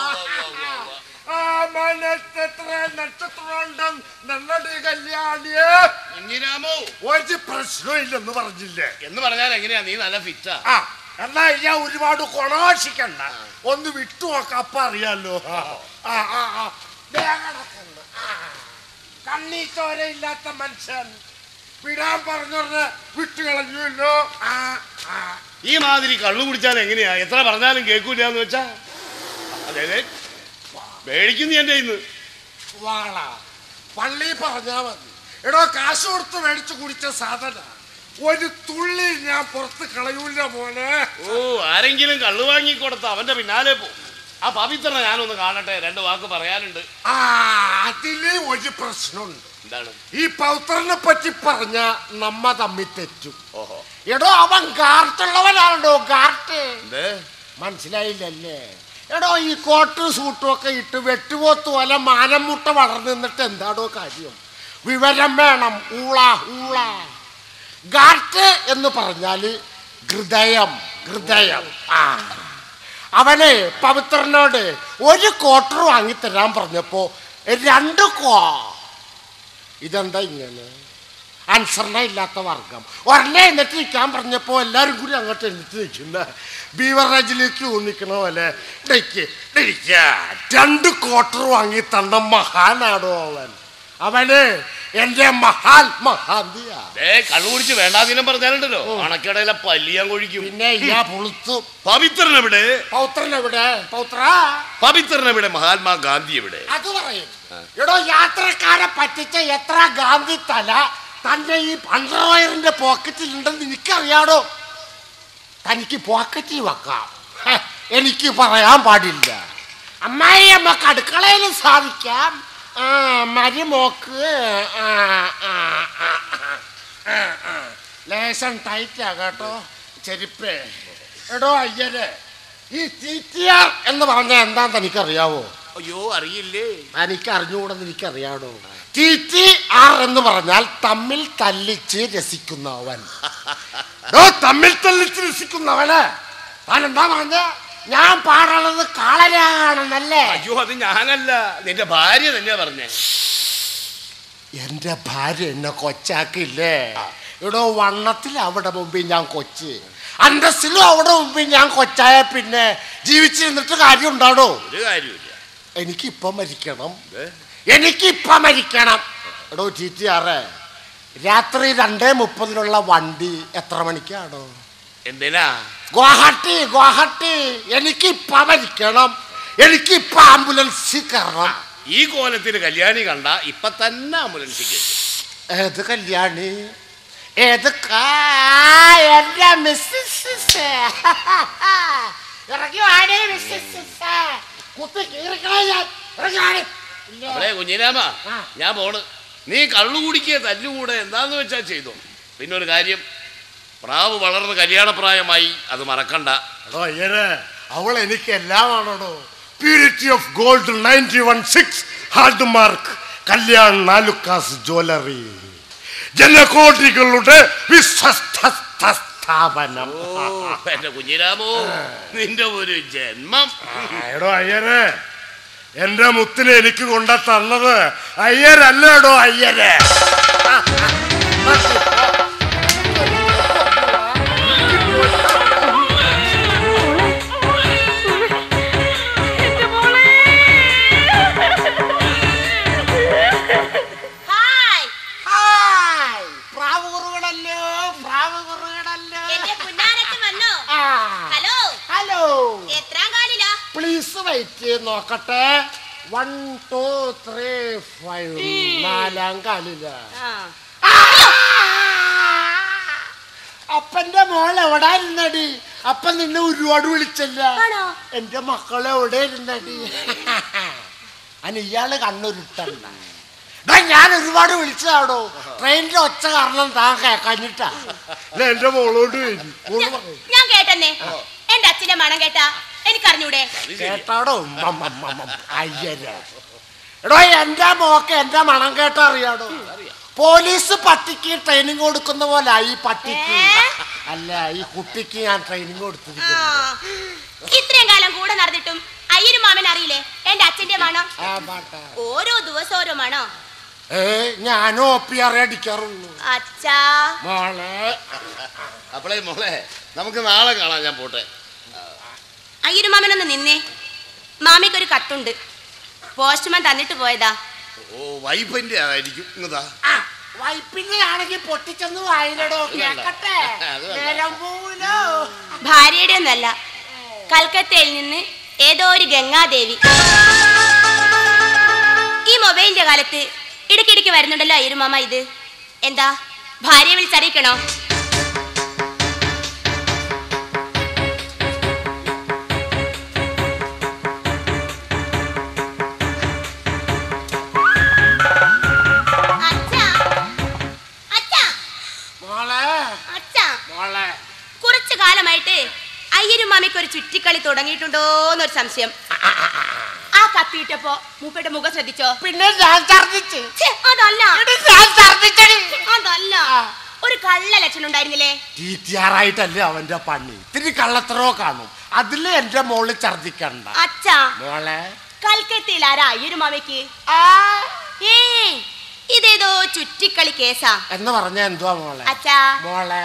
ആ മനസ്സെത്ര നക്ഷത്രമുണ്ടും നല്ലടി കല്യാണിയെ കുഞ്ഞിരാമോ ഒരു പ്രശ്നമില്ലെന്ന് പറഞ്ഞില്ലേ എന്ന് പറഞ്ഞാൽ എങ്ങനെയാ നീ നല്ല ഫിറ്റാ ആ എന്നാ ഞാൻ ഒരുപാട് കൊണാശിക്കണ്ട ഒന്ന് വിട്ടു നോക്കാം അപ്പൊ അറിയാലോ ആ ആ ആ, ആ ദേ കിടക്കുന്നു. ആ. കണ്ണീ ചോരയില്ലാത്ത മനുഷ്യൻ വിടാൻ പറഞ്ഞൊന്ന് വിട്ടു കളഞ്ഞല്ലോ ആ ആ ഈ മാതിരി കള്ളു കുടിച്ചാൽ എങ്ങനെയാ എത്ര പറഞ്ഞാലും കേൾക്കൂല എന്ന് വെച്ചാ അതെ അതെ മേടിക്കുന്നു എന്റെ ഇന്ന് വാള പള്ളി പറഞ്ഞാ മതി എടോ കാശ് കൊടുത്ത് മേടിച്ചു കുടിച്ച സാധന ഒരു തുള്ളി ഞാൻ പുറത്ത് കളയൂല മോനെ ഓ ആരെങ്കിലും കള്ളു വാങ്ങി കൊടുത്ത അവന്റെ പിന്നാലെ പോ ആ പവിത്രനെ ഞാനൊന്ന് കാണട്ടെ രണ്ട് വാക്ക് പറയാനുണ്ട് ആ അതില് ഒരു പ്രശ്നമുണ്ട് എന്താണ് ഈ പൗത്രനെ പറ്റി പറഞ്ഞ നമ്മ തമ്മിൽ തെറ്റും ഓഹോ എടോ അവൻ ഗാർട്ടുള്ളവനാണോ ഗാർട്ട് എന്തേ മനസ്സിലായില്ലല്ലേ എടോ ഈ കോട്ടും സൂട്ടും ഒക്കെ ഇട്ട് വെട്ടുപോത്ത് പോലെ മാനം മുട്ട വളർന്നു നിന്നിട്ട് എന്താടോ കാര്യം വിവരം വേണം ഊള ഊള ഗാർട്ട് എന്ന് പറഞ്ഞാല് ഹൃദയം ഹൃദയം ആ അവനെ പവിത്രനോട് ഒരു ക്വാർട്ടർ വാങ്ങിത്തരാൻ പറഞ്ഞപ്പോ രണ്ട് കോ ഇതെന്താ ഇങ്ങനെ അനുസരണ ഇല്ലാത്ത വർഗം ഒരെണ്ണ എന്നിട്ട് നിൽക്കാൻ പറഞ്ഞപ്പോ എല്ലാരും കൂടി അങ്ങോട്ട് എന്നിട്ട് നിൽക്കുന്ന ബീവറേജിലേക്ക് ഊന്നിക്കണ പോലെ "ഡേയ്ക്ക്, ഡേയ്ക്ക്, രണ്ട് ക്വാർട്ടർ വാങ്ങി തന്ന മഹാനാടോ അവൻ അവന് എന്റെ മഹാൻ മഹാന്തിയാ ഏ കള്ളു കുടിച്ച് വേണ്ടാതിനം പറഞ്ഞാലുണ്ടല്ലോ അണക്കടയിലെ പല്ലിയാൻ കൊഴിക്കും പിന്നെ ഇയാ പുളുത്തു പവിത്രൻ എവിടെ പൗത്രൻ എവിടെ പൗത്ര പവിത്രൻ എവിടെ മഹാത്മാ ഗാന്ധി എവിടെ അത് പറയും എടോ യാത്രക്കാരെ പറ്റിച്ച എത്ര ഗാന്ധി തല തന്റെ ഈ അണ്ടർവയറിന്റെ പോക്കറ്റിലുണ്ടെന്ന് എനിക്കറിയാടോ തനിക്ക് പോക്കറ്റിൽ വെക്കാം ഹെ, എനിക്ക് പറയാൻ പാടില്ല അമ്മായി അമ്മക്ക് അടുക്കളയിൽ സാധിക്കാം ആ മരുമോക്ക് ആ, ആ, ആ, ആ, ആ. ലേശം ടൈറ്റാ കേട്ടോ ചെരുപ്പേ എടോ അയ്യരെ ഈ തീറ്റിയാർ എന്ന് പറഞ്ഞാൽ എന്താന്ന് എനിക്കറിയാവോ അയ്യോ അറിയില്ലേ എനിക്ക് അറിഞ്ഞുകൂടെന്ന് എനിക്കറിയാടോ ടി ടി ആർ എന്ന് പറഞ്ഞാൽ തമ്മിൽ തല്ലിച്ച് രസിക്കുന്നവൻ ഡോ, തമ്മിൽ തല്ലിച്ച് രസിക്കുന്നവന് താൻ എന്താ പറഞ്ഞ ഞാൻ പാടുള്ളത് കാളരാണെന്നല്ലേ അയ്യോ അത് ഞാനല്ല നിന്റെ ഭാര്യ തന്നെയാ പറഞ്ഞേ എന്റെ ഭാര്യ എന്നെ കൊച്ചാക്കില്ലേ ഇവിടെ വണ്ണത്തിൽ അവിടെ മുമ്പിൽ ഞാൻ കൊച്ച് അന്തസ്സിലും അവിടെ മുമ്പിൽ ഞാൻ കൊച്ചായ പിന്നെ ജീവിച്ചിരുന്നിട്ട് കാര്യം ഉണ്ടാടോ ഒരു കാര്യമില്ല എനിക്കിപ്പം മരിക്കണം എനിക്കിപ്പം മരിക്കണം എടോ ടി ടി ആറ് രാത്രി രണ്ടേ മുപ്പതിനുള്ള വണ്ടി എത്ര മണിക്കാണോ എന്തിനാ ഗുവാഹട്ടി ഗുവാഹട്ടി എനിക്കിപ്പം മരിക്കണം എനിക്കിപ്പം ആംബുലൻസിൽ കയറണം ഈ കോലത്തിന് കല്യാണി കണ്ട ഇപ്പൊ തന്നെ ആംബുലൻസിൽ കയറ്റും ഏത് കല്യാണി ഏത് കാ എന്റെ മിസ്സിസ് ഇറങ്ങി വാടേ മിസ്സിസ് കുത്തി കീറിക്കളാ ഞാൻ ഇറങ്ങി വാടി അവിടെ കുഞ്ഞിരാമ ഞാൻ പോണ് നീ കള്ളു കുടിക്കുക തല്ലുകൂടെ എന്താന്ന് വെച്ചാ ചെയ്തോ പിന്നെ ഒരു കാര്യം പ്രാവ് വളർന്ന് കല്യാണപ്രായമായി അത് മറക്കണ്ട എടോ അയ്യരെ അവൾ എനിക്ക് എല്ലാമാണോ purity of gold ninety one six hallmark Kalyan നാലുക്കാസ് ജ്വല്ലറി ജനകോടികളുടെ വിശ്വസ്ത സ്ഥാപനം ഓ എന്റെ കുഞ്ഞിരാമോ നിന്റെ ഒരു ജന്മം എടോ അയ്യരെ എന്റെ മുത്തിനെ എനിക്ക് കൊണ്ട തന്നത് അയ്യരല്ലേടോ അയ്യരെ ഹായ് ഹായ് പ്രാവ് കുറുകടല്ലോ പ്രാവ് കുറുകടല്ലോ എന്റെ പുന്നാരച്ചൻ വന്നോ ആ. ഹലോ ഹലോ എത്രാം കാലിലാ പ്ലീസ് വെയിറ്റ് ചെയ്ത് നോക്കട്ടെ വൺ ടു ത്രീ ഫൈവ് നാലാം കാലില അപ്പന്റെ മോൾ എവിടെ ഇരുന്നടി അപ്പൻ നിന്നെ ഒരുപാട് വിളിച്ചല്ല ആണോ? എന്റെ മക്കൾ എവിടെ ഇരുന്നടി അനി ഇയാള് കണ്ണുരുട്ടണ്ട ഡാ, ഞാൻ ഒരുപാട് വിളിച്ചതാടോ ട്രെയിനിന്റെ ഒച്ച കാരണം താൻ കേക്കാഞ്ഞിട്ടാ ഇല്ല, എന്റെ മോളോട് വരും. മോള് പറയും. ഞാൻ കേട്ടെന്നെ എന്റെ അച്ഛന്റെ മണം കേട്ടാ എനിക്കറിഞ്ഞൂടെ കേട്ടാടോ മം, മം, മം, മം. അയ്യര എടോ എന്റെ മോക്ക് എന്റെ മണം കേട്ട അറിയാടോ പോലീസ് പട്ടിക്ക് ട്രെയിനിങ് കൊടുക്കുന്ന പോലെ ഈ പട്ടിക്ക് ഏ? അല്ല ഈ കുട്ടിക്ക് ഞാൻ ട്രെയിനിങ് ആ. കൊടുത്തിരിക്കുന്നു ഇത്രയും കാലം കൂടെ നടന്നിട്ടും അയ്യരും മാമൻ അറിയില്ലേ എന്റെ അച്ഛന്റെ മണം ആ പാട്ട ഓരോ ദിവസം ഓരോ മണോ ഏ ഞാനും ഒ പി ആർ അടിക്കാറുള്ളൂ അച്ഛാ മോളെ അപ്പളേ മോളെ നമുക്ക് നാളെ കാണാം ഞാൻ പോട്ടെ അയ്യരും മാമനൊന്ന് നിന്നേ മാമിക്കൊരു കത്തുണ്ട് പോസ്റ്റ്മാൻ തന്നിട്ട് പോയതാ ഓ വൈഫിന്റെ ആയിരിക്കും ഇങ്ങതാ വൈപ്പിന്റെ ആണെങ്കിൽ പൊട്ടിച്ചെന്ന് വായിലടോ കേക്കട്ടെ അത് വേണ്ട. നേരം പോലോ ഭാര്യയുടെ ഒന്നല്ല കൽക്കത്തയിൽ നിന്ന് ഏതോ ഒരു ഗംഗാദേവി ഈ മൊബൈലിന്റെ കാലത്ത് ഇടയ്ക്കിടയ്ക്ക് വരുന്നുണ്ടല്ലോ അയ്യരുമാമ ഇത് എന്താ ഭാര്യയെ വിളിച്ചറിയിക്കണോ അച്ഛാ അച്ഛാ മോളെ അച്ഛാ മോളെ കുറച്ചു കാലമായിട്ട് അയ്യരും മാമിക്ക് ഒരു ചുറ്റിക്കളി തുടങ്ങിയിട്ടുണ്ടോന്നൊരു സംശയം ആ കത്തിയിട്ടപ്പോ മൂപ്പയുടെ മുഖം ശ്രദ്ധിച്ചോ പിന്നെ ഞാൻ ഛർദിച്ച് ഛെ, അതല്ല എടി, ഞാൻ ഛർദിച്ചടി അതല്ല ഒരു കള്ള ലക്ഷണം ഉണ്ടായിരുന്നില്ലേ തീറ്റിയാറായിട്ടല്ലേ അവന്റെ പണി ഇത്തിരി കള്ളത്തരോ കാണും അതില് എന്റെ മോള് ഛർദിക്കണ്ട അച്ഛാ മോളെ കൽക്കത്തയിൽ ആരാ അയ്യരും മാമയ്ക്ക് ഏ ഇതേതോ ചുറ്റിക്കളി കേസാ എന്ന് പറഞ്ഞ എന്തുവാ മോളെ അച്ഛാ മോളെ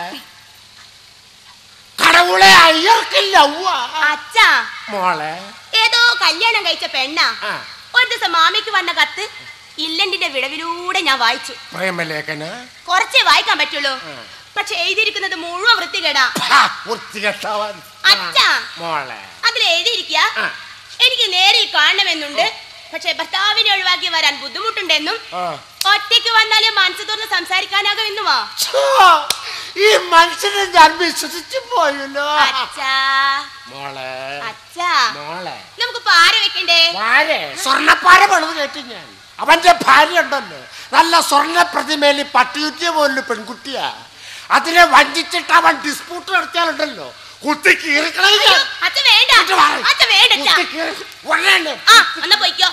കടവുളെ അയ്യർക്കില്ല ഉവ്വ. അച്ഛാ മോളെ ഏതോ കല്യാണം കഴിച്ച പെണ്ണാ ആ. ഒരു ദിവസം മാമിക്ക് വന്ന കത്ത് ഇല്ലണ്ടിന്റെ വിടവിലൂടെ ഞാൻ വായിച്ചു പ്രേമലേഖന കുറച്ചേ വായിക്കാൻ പറ്റുള്ളൂ പക്ഷെ എഴുതിയിരിക്കുന്നത് മുഴുവൻ വൃത്തികേടാ വൃത്തികെട്ടവൻ അച്ഛാ. മോളെ അതിൽ എഴുതിയിരിക്കുക ആ. എനിക്ക് നേരിൽ കാണണമെന്നുണ്ട് പക്ഷെ ഭർത്താവിനെ ഒഴിവാക്കി വരാൻ ബുദ്ധിമുട്ടുണ്ടെന്നും ആ. ഒറ്റയ്ക്ക് വന്നാലേ മനസ്സ് തുറന്ന് സംസാരിക്കാനാകുമെന്നുമാ ഛോ, ഈ മനുഷ്യനെ ഞാൻ വിശ്വസിച്ചു പോയല്ലോ അച്ഛാ മോളെ അച്ഛാ മോളെ നമുക്ക് പാര വെക്കണ്ടേ ഭാര്യ സ്വർണ്ണപ്പാര പണിത് കേട്ടു ഞാൻ അവന്റെ ഭാര്യ ഉണ്ടല്ലോ നല്ല സ്വർണ്ണ പ്രതിമയിൽ പട്ടിയുറ്റിയ പോലുള്ള പെൺകുട്ടിയാ അതിനെ വഞ്ചിച്ചിട്ട് അവൻ ഡിസ്പ്യൂട്ട് നടത്തിയാലുണ്ടല്ലോ കുത്തി കീറിക്കളയും അയ്യോ, ഞാൻ. അച്ഛ വേണ്ട ഇങ്ങോട്ട് വാ. അച്ഛ വേണ്ട അച്ഛാ. കുത്തി കീറി- ഉടനെ ആ എന്നാ പൊയ്ക്കോ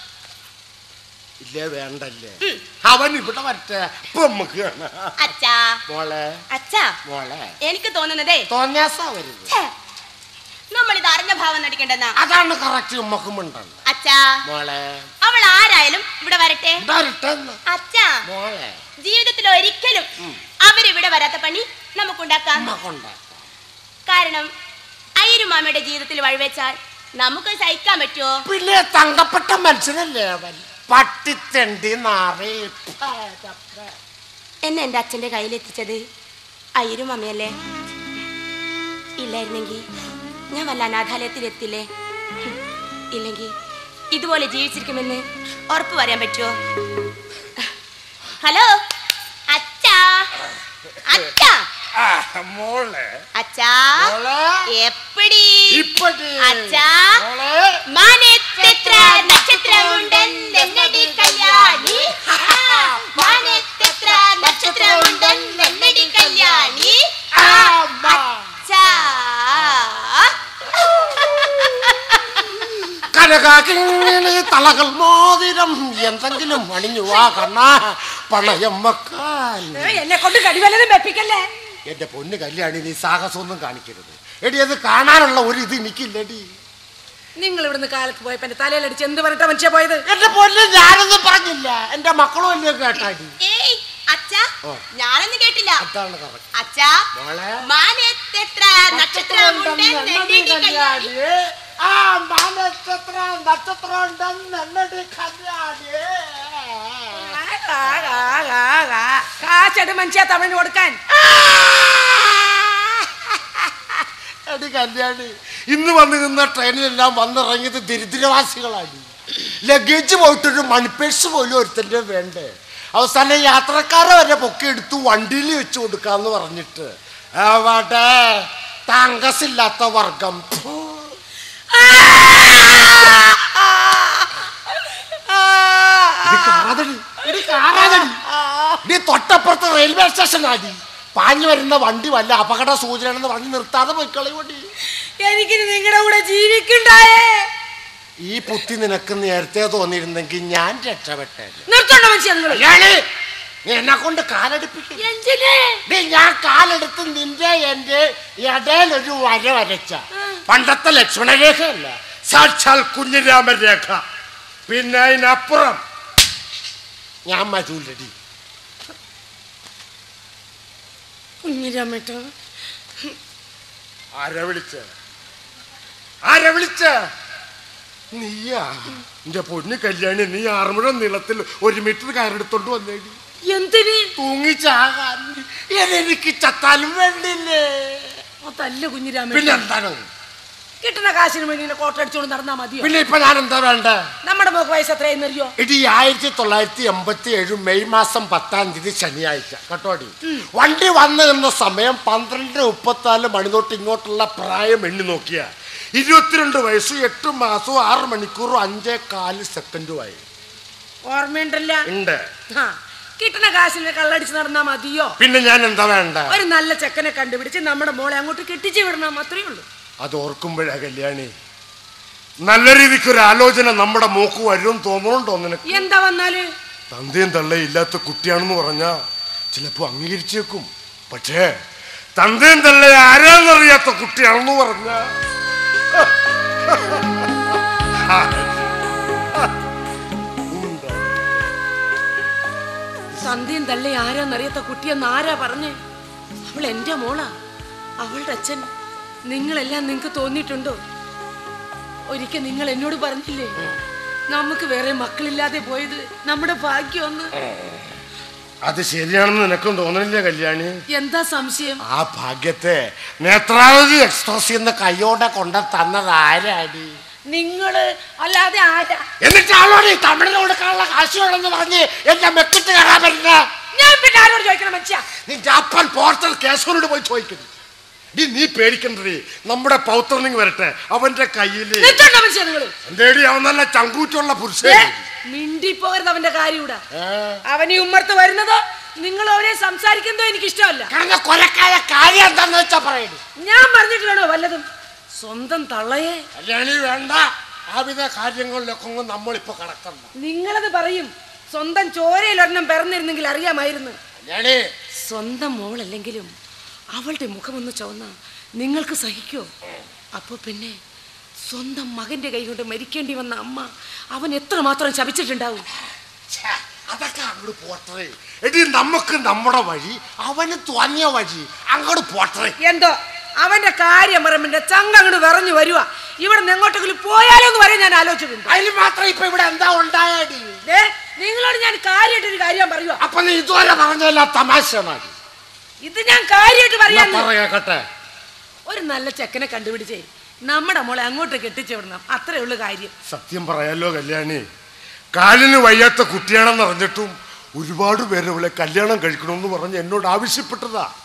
ഇല്ലേ വേണ്ടല്ലേ ഉം. അവൻ ഇവിടെ വരട്ടെ ഇപ്പൊ നമുക്ക് കാണാം. അച്ഛാ മോളെ അച്ഛാ മോളെ എനിക്ക് തോന്നുന്നതേ തോന്നിയാസാ വരുന്നത് ഛേ, നമ്മളിത് അറിഞ്ഞ ഭാവം നടിക്കണ്ടെന്നാ അതാണ് കറക്റ്റ് ഉമ്മക്കുമുണ്ടല്ലോ അച്ഛാ മോളെ അവൾ ആരായാലും ഇവിടെ വരട്ടെ വരട്ടെന്ന് അച്ഛാ മോളെ ജീവിതത്തിൽ ഒരിക്കലും അവരിവിടെ വരാത്ത പണി നമുക്കുണ്ടാക്കാം ഉമ്മക്കുണ്ടാക്കാം കാരണം അയ്യരുമാമയുടെ ജീവിതത്തിൽ വഴിവെച്ചാൽ നമുക്ക് സഹിക്കാൻ പറ്റുമോ പിന്നെ തങ്കപ്പെട്ട മനുഷ്യനല്ലേ അവൻ പട്ടിത്തെണ്ടി നാറി പരപ്പ. എന്നെ എൻ്റെ അച്ഛൻ്റെ കയ്യിലെത്തിച്ചത് അയ്യരുമാമയല്ലേ ഇല്ലായിരുന്നെങ്കിൽ ഞാൻ വല്ല അനാഥാലയത്തിൽ എത്തില്ലേ ഹും, ഇല്ലെങ്കിൽ ഇതുപോലെ ജീവിച്ചിരിക്കുമെന്ന് ഉറപ്പ് പറയാൻ പറ്റുമോ ഹലോ അച്ഛാ അച്ഛാ ആ, മോളെ അച്ഛാ മോളെ എപ്പടി ഇപ്പടി അച്ഛാ മോളെ മാനത്തെത്ര നക്ഷത്രമുണ്ടെന്നെന്നടി കല്യാണി ആ, മാനത്തെത്ര നക്ഷത്രമുണ്ടെന്നെന്നടി കല്യാണി ആ, അച്ഛാ കനകാകിങ്ങിണി തളകൾ മോതിരം എന്തെങ്കിലും അണിഞ്ഞു വാ കണ്ണാ പണയം വെക്കാൻ എന്നെ കൊണ്ട് കടിവല്ലതും വെപ്പിക്കല്ലേ എന്റെ പൊന്ന് കല്യാണി നീ സാഹസമൊന്നും കാണിക്കരുത് എടി അത് കാണാനുള്ള ഒരു ഇത് എനിക്കില്ലടി നിങ്ങൾ ഇവിടുന്ന് കാലത്ത് പോയപ്പോ എന്റെ തലയിലടിച്ച് എന്ത് പറഞ്ഞിട്ടാ മനുഷ്യ പോയത് എന്റെ പൊന്ന് ഞാനൊന്നും പറഞ്ഞില്ല എന്റെ മക്കളും അല്ലേ കേട്ടാടി ഏയ് അച്ഛാ ഓ. ഞാനൊന്നും കേട്ടില്ല അതാണ് correct. അച്ഛാ മോളെ മാനത്തെത്ര നക്ഷത്രമുണ്ടെന്നെന്നടി കല്യാണി ആ മാനച്ചത്ര നക്ഷത്രം ഉണ്ടെന്നെന്നടി കല്യാണി കാശട് മനുഷ്യ തമിഴിന് കൊടുക്കാൻ എടി കല്യാണി ഇന്ന് വന്ന് നിന്ന ട്രെയിനിലെല്ലാം വന്നിറങ്ങിയത് ദരിദ്രവാസികളാണ് ലഗേജ് പോയിട്ടൊരു മണിപ്പേഴ്സ് പോലും ഒരുത്തൻ്റെ വേണ്ടേ അവസാനം യാത്രക്കാരെ വരെ പൊക്കിയെടുത്തു വണ്ടിയിൽ വെച്ച് കൊടുക്കാന്ന് പറഞ്ഞിട്ട് അവിടെ തങ്കസില്ലാത്ത വർഗം ഫു. ഇത് കാറാതടി, ഇത് കാറാതടി. ഇത് തൊട്ടപ്പുറത്ത് റെയിൽവേ സ്റ്റേഷൻ ആടി പാഞ്ഞു വരുന്ന വണ്ടി വല്ല അപകട സൂചനയാണെന്ന് പറഞ്ഞ് നിർത്താതെ പോയിക്കളി വണ്ടി എനിക്കിനി നിങ്ങളുടെ കൂടെ ജീവിക്കണ്ടായേ ഈ പുത്തി നിനക്ക് നേരത്തെ തോന്നിയിരുന്നെങ്കിൽ ഞാൻ രക്ഷപ്പെട്ടെ നിർത്തണ്ട മനുഷ്യ നിങ്ങൾ നീ എന്നെ കൊണ്ട് കാലെടുപ്പിക്കും എന്തിന് നീ ഞാൻ കാലെടുത്ത് നിന്റെ എന്റെ ഇടയിൽ ഒരു വര വരച്ച പണ്ടത്തെ ലക്ഷ്മണരേഖയല്ല സാക്ഷാൽ കുഞ്ഞിരാമൻ രേഖ പിന്നെ അതിനപ്പുറം ഞാൻ മജൂലടി കുഞ്ഞിരാമേട്ടോ ആരാ വിളിച്ച ആരാ വിളിച്ച നീയാ എന്റെ പൊന്നു കല്യാണി നീ ആറുമുഴം നീളത്തിൽ ഒരു മീറ്റർ കയറെടുത്തോണ്ട് വന്നേടി എന്തിന് തൂങ്ങിച്ചാകാൻ എനിക്ക് ചത്താലും വേണ്ടില്ലേ അതല്ല കുഞ്ഞിരാമ പിന്നെ എന്താണ് കിട്ടുന്ന കാശിന് വേണ്ടി ഇങ്ങനെ കോട്ടടിച്ചോണ്ട് നടന്നാ മതിയോ പിന്നെ ഇപ്പൊ ഞാൻ എന്താ വേണ്ട നമ്മുടെ മോക്ക് വയസ്സ് എത്രയെന്ന് അറിയോ ഇടി ആയിരത്തി തൊള്ളായിരത്തി എൺപത്തി ഏഴ് മെയ് മാസം പത്താം തീയതി ശനിയാഴ്ച കേട്ടോടി വണ്ടി വന്നു നിന്ന സമയം പന്ത്രണ്ട് മുപ്പത്തിനാല് മണി തൊട്ട് ഇങ്ങോട്ടുള്ള പ്രായം എണ്ണി നോക്കിയ ഇരുപത്തിരണ്ട് വയസ്സും എട്ട് മാസവും ആറ് മണിക്കൂറും അഞ്ചേ കാല് സെക്കൻഡുമായി ഓർമ്മയുണ്ടല്ല ഉണ്ട് ആ കിട്ടുന്ന കാശിനെ കള്ളടിച്ച് നടന്നാ മതിയോ പിന്നെ ഞാൻ എന്താ വേണ്ട ഒരു നല്ല ചെക്കനെ കണ്ടുപിടിച്ച് നമ്മുടെ മോളെ അങ്ങോട്ട് കെട്ടിച്ച് വിടണം അത്രേ ഉള്ളൂ അത് ഓർക്കുമ്പോഴാ കല്യാണി നല്ല രീതിക്ക് ഒരു ആലോചന നമ്മുടെ മോക്ക് വരും തോന്നണുണ്ടോ നിനക്ക് എന്താ വന്നാല് തന്തയും തള്ളയും ഇല്ലാത്ത കുട്ടിയാണെന്ന് പറഞ്ഞാ ചിലപ്പോ അംഗീകരിച്ചേക്കും പക്ഷേ തന്തയും തള്ളയും ആരാന്നറിയാത്ത കുട്ടിയാണെന്ന് പറഞ്ഞ സന്ധ്യയും തള്ളി ആരാന്നറിയാത്ത കുട്ടിയെന്ന് ആരാ പറഞ്ഞേ അവൾ എന്റെ മോളാ അവളുടെ അച്ഛൻ നിങ്ങളെല്ലാം നിങ്ങക്ക് തോന്നിയിട്ടുണ്ടോ ഒരിക്കൽ നിങ്ങൾ എന്നോട് പറഞ്ഞില്ലേ നമുക്ക് വേറെ മക്കളില്ലാതെ പോയത് നമ്മുടെ ഭാഗ്യമൊന്ന് അത് ശരിയാണെന്ന് നിനക്കും തോന്നണില്ലേ കല്യാണി എന്താ സംശയം ആ ഭാഗ്യത്തെ നേത്രാവതി എക്സ്പ്രസ് എന്ന കൈയോടെ കൊണ്ട തന്നത് ആരാടി നിങ്ങള് അല്ലാതെ ആരാ എന്നിട്ട് ആളോട് ഈ തമിഴിന് കൊടുക്കാനുള്ള കാശ് വേണമെന്ന് പറഞ്ഞ് എന്റെ മെക്കിട്ട് കയറാൻ പറ്റില്ല ഞാൻ പിന്നെ ആരോട് ചോദിക്കണം മനുഷ്യ നിന്റെ അപ്പൻ പോർട്ടൽ കേശവനോട് പോയി ചോദിക്കുന്നു നീ നീ പേടിക്കണ്ടേ നമ്മുടെ പൗത്രനിങ് വരട്ടെ അവന്റെ കയ്യില് നിർത്തണ്ട മനുഷ്യ നിങ്ങള് എന്തേടി അവൻ നല്ല ചങ്കൂറ്റുള്ള ഏ, പുരുഷൻ മിണ്ടി പോകരുത് അവന്റെ കാര്യം ഇവിടെ അവൻ ഈ ഉമ്മർത്ത് വരുന്നതോ നിങ്ങൾ അവരെ സംസാരിക്കുന്നതോ എനിക്ക് ഇഷ്ടമല്ല കിടന്ന കൊലക്കായ കാര്യം എന്താന്ന് വെച്ചാ പറയുന്നു ഞാൻ പറഞ്ഞിട്ടില്ലണോ വല്ലതും സ്വന്തം തള്ളയെ കല്യാണി വേണ്ട ആവിധ കാര്യങ്ങളിലൊക്കെ ഒന്നും നമ്മളിപ്പോ കടക്കണ്ട നിങ്ങളത് പറയും സ്വന്തം ചോരയിൽ ഒരെണ്ണം പിറന്നിരുന്നെങ്കിൽ അറിയാമായിരുന്നു കല്യാണി സ്വന്തം മോളല്ലെങ്കിലും അവളുടെ മുഖമൊന്ന് ചുവന്ന നിങ്ങൾക്ക് സഹിക്കോ അപ്പൊ പിന്നെ സ്വന്തം മകന്റെ കൈ കൊണ്ട് മരിക്കേണ്ടി വന്ന അമ്മ അവൻ എത്രമാത്രം ശപിച്ചിട്ടുണ്ടാവും ഛെ, അതൊക്കെ അങ്ങോട്ട് പോട്ടറേ എടി നമുക്ക് നമ്മുടെ വഴി അവന് തോന്നിയ വഴി അങ്ങോട്ട് പോട്ടറേ എന്തോ അവന്റെ കാര്യം പറയുമ്പോ ചങ്ക അങ്ങോട്ട് വിറഞ്ഞു വരുക ഇവിടെ നിന്ന് എങ്ങോട്ടെങ്കിലും പോയാലോ എന്ന് പറയാൻ ഞാൻ ആലോചിക്കുന്നുണ്ട് അതിന് മാത്രം ഇപ്പൊ ഇവിടെ എന്താ ഉണ്ടായടി ദേ, നിങ്ങളോട് ഞാൻ കാര്യമായിട്ടൊരു കാര്യം പറയുക അപ്പൊ നീ ഇതുവരെ പറഞ്ഞല്ല തമാശയാണ് ഇത് ഞാൻ കാര്യമായിട്ട് പറയാൻ പറയട്ടെ ഒരു നല്ല ചെക്കനെ കണ്ടുപിടിച്ചേ നമ്മുടെ മോളെ അങ്ങോട്ട് കെട്ടിച്ചു വിടണം അത്രേ ഉള്ളു കാര്യം സത്യം പറയാലോ കല്യാണി കാലിന് വയ്യാത്ത കുട്ടിയാണെന്ന് അറിഞ്ഞിട്ടും ഒരുപാട് പേര് അവളെ കല്യാണം കഴിക്കണമെന്ന് പറഞ്ഞ് എന്നോട് ആവശ്യപ്പെട്ടതാ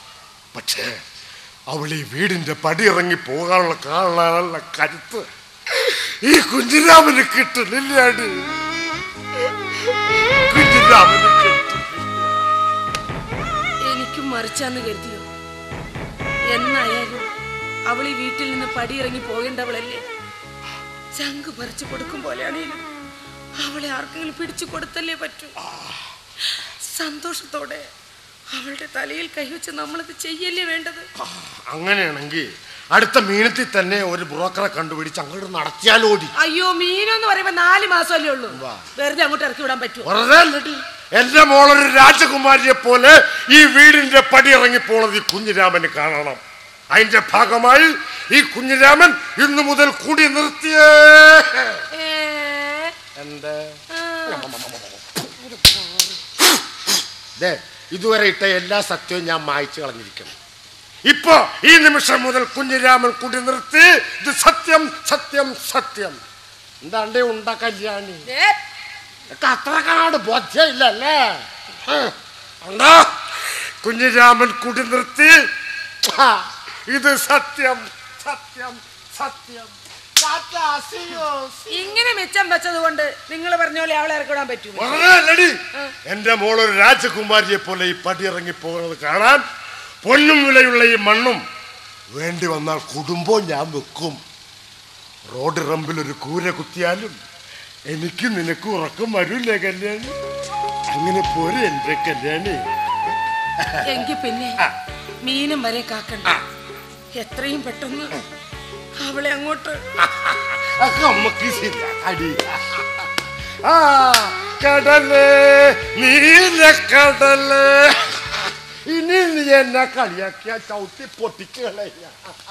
പക്ഷേ അവൾ ഈ വീടിന്റെ പടിയിറങ്ങി പോകാനുള്ള കാണാനുള്ള കരുത്ത് ഈ കുഞ്ഞിരാമന് കിട്ടുന്നില്ലാടി കുഞ്ഞിരാമന് എനിക്കും മറിച്ചാന്ന് കരുതിയോ എന്നായാലും അവൾ ഈ വീട്ടിൽ നിന്ന് പടിയിറങ്ങി പോകേണ്ടവളല്ലേ ചങ്ക് പറിച്ചു കൊടുക്കും പോലെയാണേലും അവളെ ആർക്കെങ്കിലും പിടിച്ചു കൊടുത്തല്ലേ പറ്റൂ സന്തോഷത്തോടെ അവളുടെ തലയിൽ കൈവച്ച് നമ്മളത് ചെയ്യല്ലേ വേണ്ടത് അങ്ങനെയാണെങ്കിൽ അടുത്ത മീനത്തിൽ തന്നെ ഒരു ബ്രോക്കറെ കണ്ടുപിടിച്ച് അങ്ങോട്ട് നടത്തിയാലോടി അയ്യോ മീനെന്ന് പറയുമ്പോ നാല് മാസമല്ലേ ഉള്ളൂ വെറുതെ അങ്ങോട്ട് ഇറക്കി വിടാൻ പറ്റുമോ വെറുതെ അല്ലടി എന്റെ മോളൊരു രാജകുമാരിയെ പോലെ ഈ വീടിന്റെ പടി ഇറങ്ങി പോണത് ഈ കുഞ്ഞിരാമന് കാണണം അതിന്റെ ഭാഗമായി ഈ കുഞ്ഞിരാമൻ ഇന്നു മുതൽ കൂടി നിർത്തിയേ എന്റെ ദേ, ഇതുവരെ ഇട്ട എല്ലാ സത്യവും ഞാൻ മായ്ച്ചു കളഞ്ഞിരിക്കണം ഇപ്പൊ ഈ നിമിഷം മുതൽ കുഞ്ഞിരാമൻ കൂടി നിർത്തി ഇത് സത്യം സത്യം സത്യം എന്താണ്ടേ ഉണ്ട കല്യാണി ഒക്കെ അത്ര കാണാട് ബോധ്യമില്ലല്ലേ ഹ്. അണ്ണാ കുഞ്ഞിരാമൻ കൂടി നിർത്തി ഹാ, ഇത് സത്യം സത്യം സത്യം ടാറ്റാ, see you. ഇങ്ങനെ മെച്ചം വെച്ചത് കൊണ്ട് നിങ്ങൾ പറഞ്ഞ പോലെ അവളെ ഇറക്കി വിടാൻ പറ്റുമോ വളരെ നല്ലടി എന്റെ മോളൊരു രാജകുമാരിയെ പോലെ ഈ പടി ഇറങ്ങി പോകുന്നത് കാണാൻ പൊന്നും വിലയുള്ള ഈ മണ്ണും വേണ്ടി വന്നാൽ കുടുംബവും ഞാൻ വെക്കും റോഡ് റമ്പിൽ ഒരു കൂര കുത്തിയാലും എനിക്ക് നിനക്ക് ഉറക്കം വരൂലേ കല്യാണി അങ്ങനെ പോരെ എന്റെ കല്യാണി എങ്കിൽ പിന്നെ മീനും വരെ കാക്കണ്ട എത്രയും പെട്ടെന്ന് അവളെ അങ്ങോട്ട് ഒക്കെ അമ്മക്ക് ശരിയാടി ആ കടല് നീല കടല് ഇനി നീ എന്നെ കളിയാക്കിയ ചവിട്ടി പൊട്ടിക്കളയ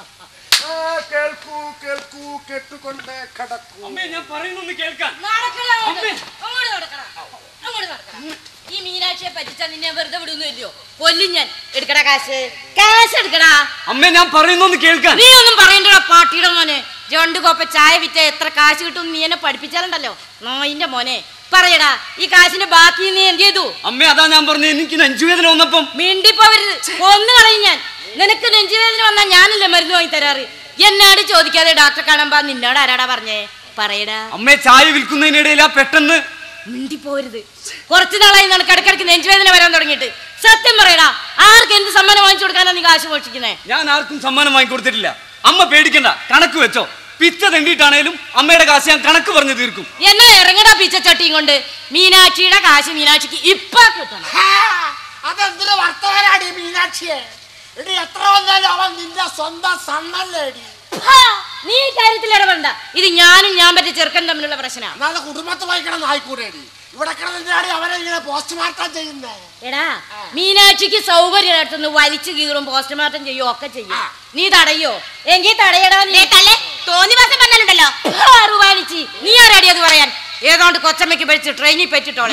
കേൾക്കൂ കേൾക്കൂ കേട്ടുകൊണ്ട് കടക്കൂ അമ്മേ ഞാൻ പറയുന്നൊന്ന് കേൾക്കാൻ നടക്കല അങ്ങോട്ട്. അങ്ങോട്ട് നടക്കണ. അങ്ങോട്ട് നടക്കണ. ഈ മീനാക്ഷിയെ പറ്റിച്ചാ നിന്നെ വെറുതെ വിടുന്നില്ലയോ കൊല്ലും ഞാൻ എടുക്കടാ കാശ് കാശ് എടുക്കടാ അമ്മേ ഞാൻ പറയുന്നൊന്ന് കേൾക്കാൻ നീ ഒന്നും പറയണ്ടടാ പാട്ടിയുടെ മോനെ രണ്ട് കോപ്പ ചായ വിറ്റ എത്ര കാശ് കിട്ടും നീ എന്നെ പഠിപ്പിച്ചാലുണ്ടല്ലോ നായിന്റെ മോനെ പറയടാ ഈ കാശിന്റെ ബാക്കി നീ എന്ത് ചെയ്തു അമ്മേ അതാ ഞാൻ പറഞ്ഞു എനിക്ക് നെഞ്ചുവേദന വന്നപ്പം മിണ്ടിപ്പോവരുത് കൊന്നു കളയും ഞാൻ നിനക്ക് നെഞ്ചുവേദന വന്നാൽ ഞാനല്ലേ മരുന്ന് വാങ്ങി തരാറ് എന്നോട് ചോദിക്കാതെ ഡോക്ടറെ കാണാൻ പാ നിന്നോട് ആരാടാ പറഞ്ഞേ പറയടാ അമ്മേ ചായ വിൽക്കുന്നതിനിടയിലാ പെട്ടെന്ന് മിണ്ടിപ്പോരുത് കുറച്ചു നാളായി നിനക്ക് ഇടയ്ക്കിടയ്ക്ക് നെഞ്ചുവേദന വരാൻ തുടങ്ങിയിട്ട് സത്യം പറയടാ ആർക്ക് എന്ത് സമ്മാനം വാങ്ങിച്ചു കൊടുക്കാനാ നീ കാശ് മോഷിക്കുന്നേ ഞാൻ ആർക്കും സമ്മാനം വാങ്ങിക്കൊടുത്തിട്ടില്ല അമ്മ പേടിക്കണ്ട കണക്ക് വെച്ചോ പിച്ച തെണ്ടിയിട്ടാണേലും അമ്മയുടെ കാശ് ഞാൻ കണക്ക് പറഞ്ഞു തീർക്കും എന്നാ ഇറങ്ങടാ പിച്ചച്ചട്ടിയും കൊണ്ട് മീനാക്ഷിയുടെ കാശ് മീനാക്ഷിക്ക് ഇപ്പൊ കിട്ടണം അതെന്തൊരു വർത്തമാനാടി മീനാക്ഷിയെ എടി എത്ര വന്നാലും അവൻ നിന്റെ സ്വന്തം സണ്ണല്ലേ എടി ഹാ, നീ ഈ കാര്യത്തിൽ ഇടപെടണ്ട ഇത് ഞാനും ഞാൻ പറ്റിയ ചെറുക്കൻ തമ്മിലുള്ള പ്രശ്നമാണ് എന്നാലും കുടുംബത്തിൽ വായിക്കണം നായിക്കൂടേടി ഇവിടെ കിടന്നിട്ടാടി അവരെ ഇങ്ങനെ പോസ്റ്റ്മോർട്ടം ചെയ്യുന്നേ എടാ മീനാക്ഷിക്ക് സൗകര്യമായിട്ടൊന്ന് വലിച്ചു കീറും പോസ്റ്റ്മോർട്ടം ചെയ്യോ ഒക്കെ ചെയ്യും നീ തടയോ എങ്കിൽ തടയടാ നീ തോന്നി മാസം പറഞ്ഞാലുണ്ടല്ലോ വാണിച്ചി നീ ആരാടി അത് പറയാൻ ഏതാണ്ട് കൊച്ചമ്മയ്ക്ക് പഠിച്ച് ട്രെയിനിൽ പറ്റിട്ടോളെ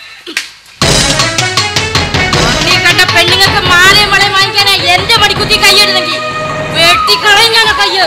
നീ കണ്ട പെണ്ണുങ്ങൾക്ക് മാലയും വളയും വാങ്ങിക്കാനാ എന്റെ മടിക്കുത്തി കൈയിടുന്നെങ്കിൽ വെട്ടിക്കളയും ഞാൻ ആ കയ്യ്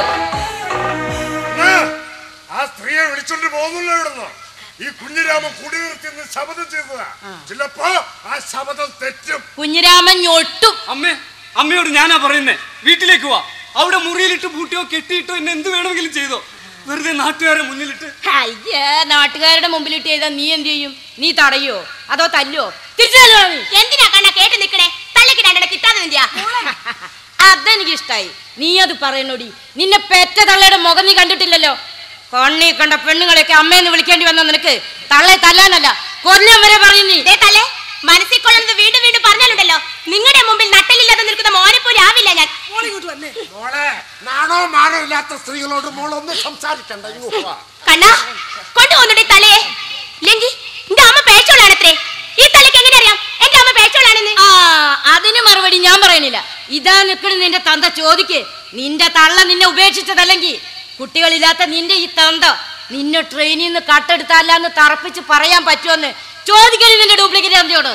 ആ സ്ത്രീയെ വിളിച്ചോണ്ട് പോകുന്നില്ല ഇവിടുന്ന് ഈ കുഞ്ഞിരാമൻ കുടി നിർത്തി ശപഥം ചെയ്തതാ ചിലപ്പോ ആ ശപഥം തെറ്റും കുഞ്ഞിരാമൻ ഞൊട്ടും അമ്മേ അമ്മയോട് ഞാനാ പറയുന്നേ വീട്ടിലേക്ക് വാ അവിടെ മുറിയിലിട്ട് പൂട്ടിയോ കെട്ടിയിട്ടോ എന്നെ എന്ത് വേണമെങ്കിലും ചെയ്തോ വെറുതെ നാട്ടുകാരെ മുന്നിലിട്ട് അയ്യേ നാട്ടുകാരുടെ മുമ്പിലിട്ട് ചെയ്താൽ നീ എന്ത് ചെയ്യും നീ തടയോ അതോ തല്ലോ തിരിച്ചു തല്ലോ നീ എന്തിനാ കണ്ണ കേട്ട് നിക്കണേ തള്ളക്ക് രണ്ടെണ്ണം കിട്ടാതെ നിന്റെയാ അതെനിക്ക് ഇഷ്ടായി നീ അത് പറയണോടി നിന്നെ പെറ്റ തള്ളയുടെ മുഖം നീ കണ്ടിട്ടില്ലല്ലോ കണ്ണി കണ്ട പെണ്ണുങ്ങളെയൊക്കെ അമ്മയെന്ന് വിളിക്കേണ്ടി വന്ന നിനക്ക് തള്ളെ തല്ലാനല്ല കൊല്ലം വരെ പറയും നീ തള്ളേ മനസ്സിൽ കൊള്ളുന്നത് വീണ്ടും വീണ്ടും പറഞ്ഞാലുണ്ടല്ലോ നിങ്ങളുടെ മുമ്പിൽ നട്ടലില്ലാതെ നിൽക്കുന്ന മോനെ പോലെ ആവില്ല ഞാൻ മോളെ നാണോ മാണോ ഇല്ലാത്ത സ്ത്രീകളോട് മോളൊന്നും സംസാരിക്കണ്ട ഇങ്ങ് വാ. കണ്ണാ കൊണ്ടുപോകുന്നുണ്ട് ഈ തലയെ ഇല്ലെങ്കിൽ എന്റെ അമ്മ പേച്ചോളാണത്രേ ഈ തലയ്ക്ക് എങ്ങനെ അറിയാം എന്റെ അമ്മ പേച്ചോളാണെന്ന് ആ അതിന് മറുപടി ഞാൻ പറയണില്ല ഇതാ നിൽക്കണ നിന്റെ തന്ത ചോദിക്ക് നിന്റെ തള്ള നിന്നെ ഉപേക്ഷിച്ചതല്ലെങ്കിൽ കുട്ടികളില്ലാത്ത നിന്റെ ഈ തന്ത നിന്നെ ട്രെയിനിൽ നിന്ന് കട്ടെടുത്തല്ലാന്ന് തറപ്പിച്ച് പറയാൻ പറ്റുമെന്ന് ചോദിക്കരുത് നിന്റെ ഡ്യൂപ്ലിക്കേറ്റ് തന്തയോട്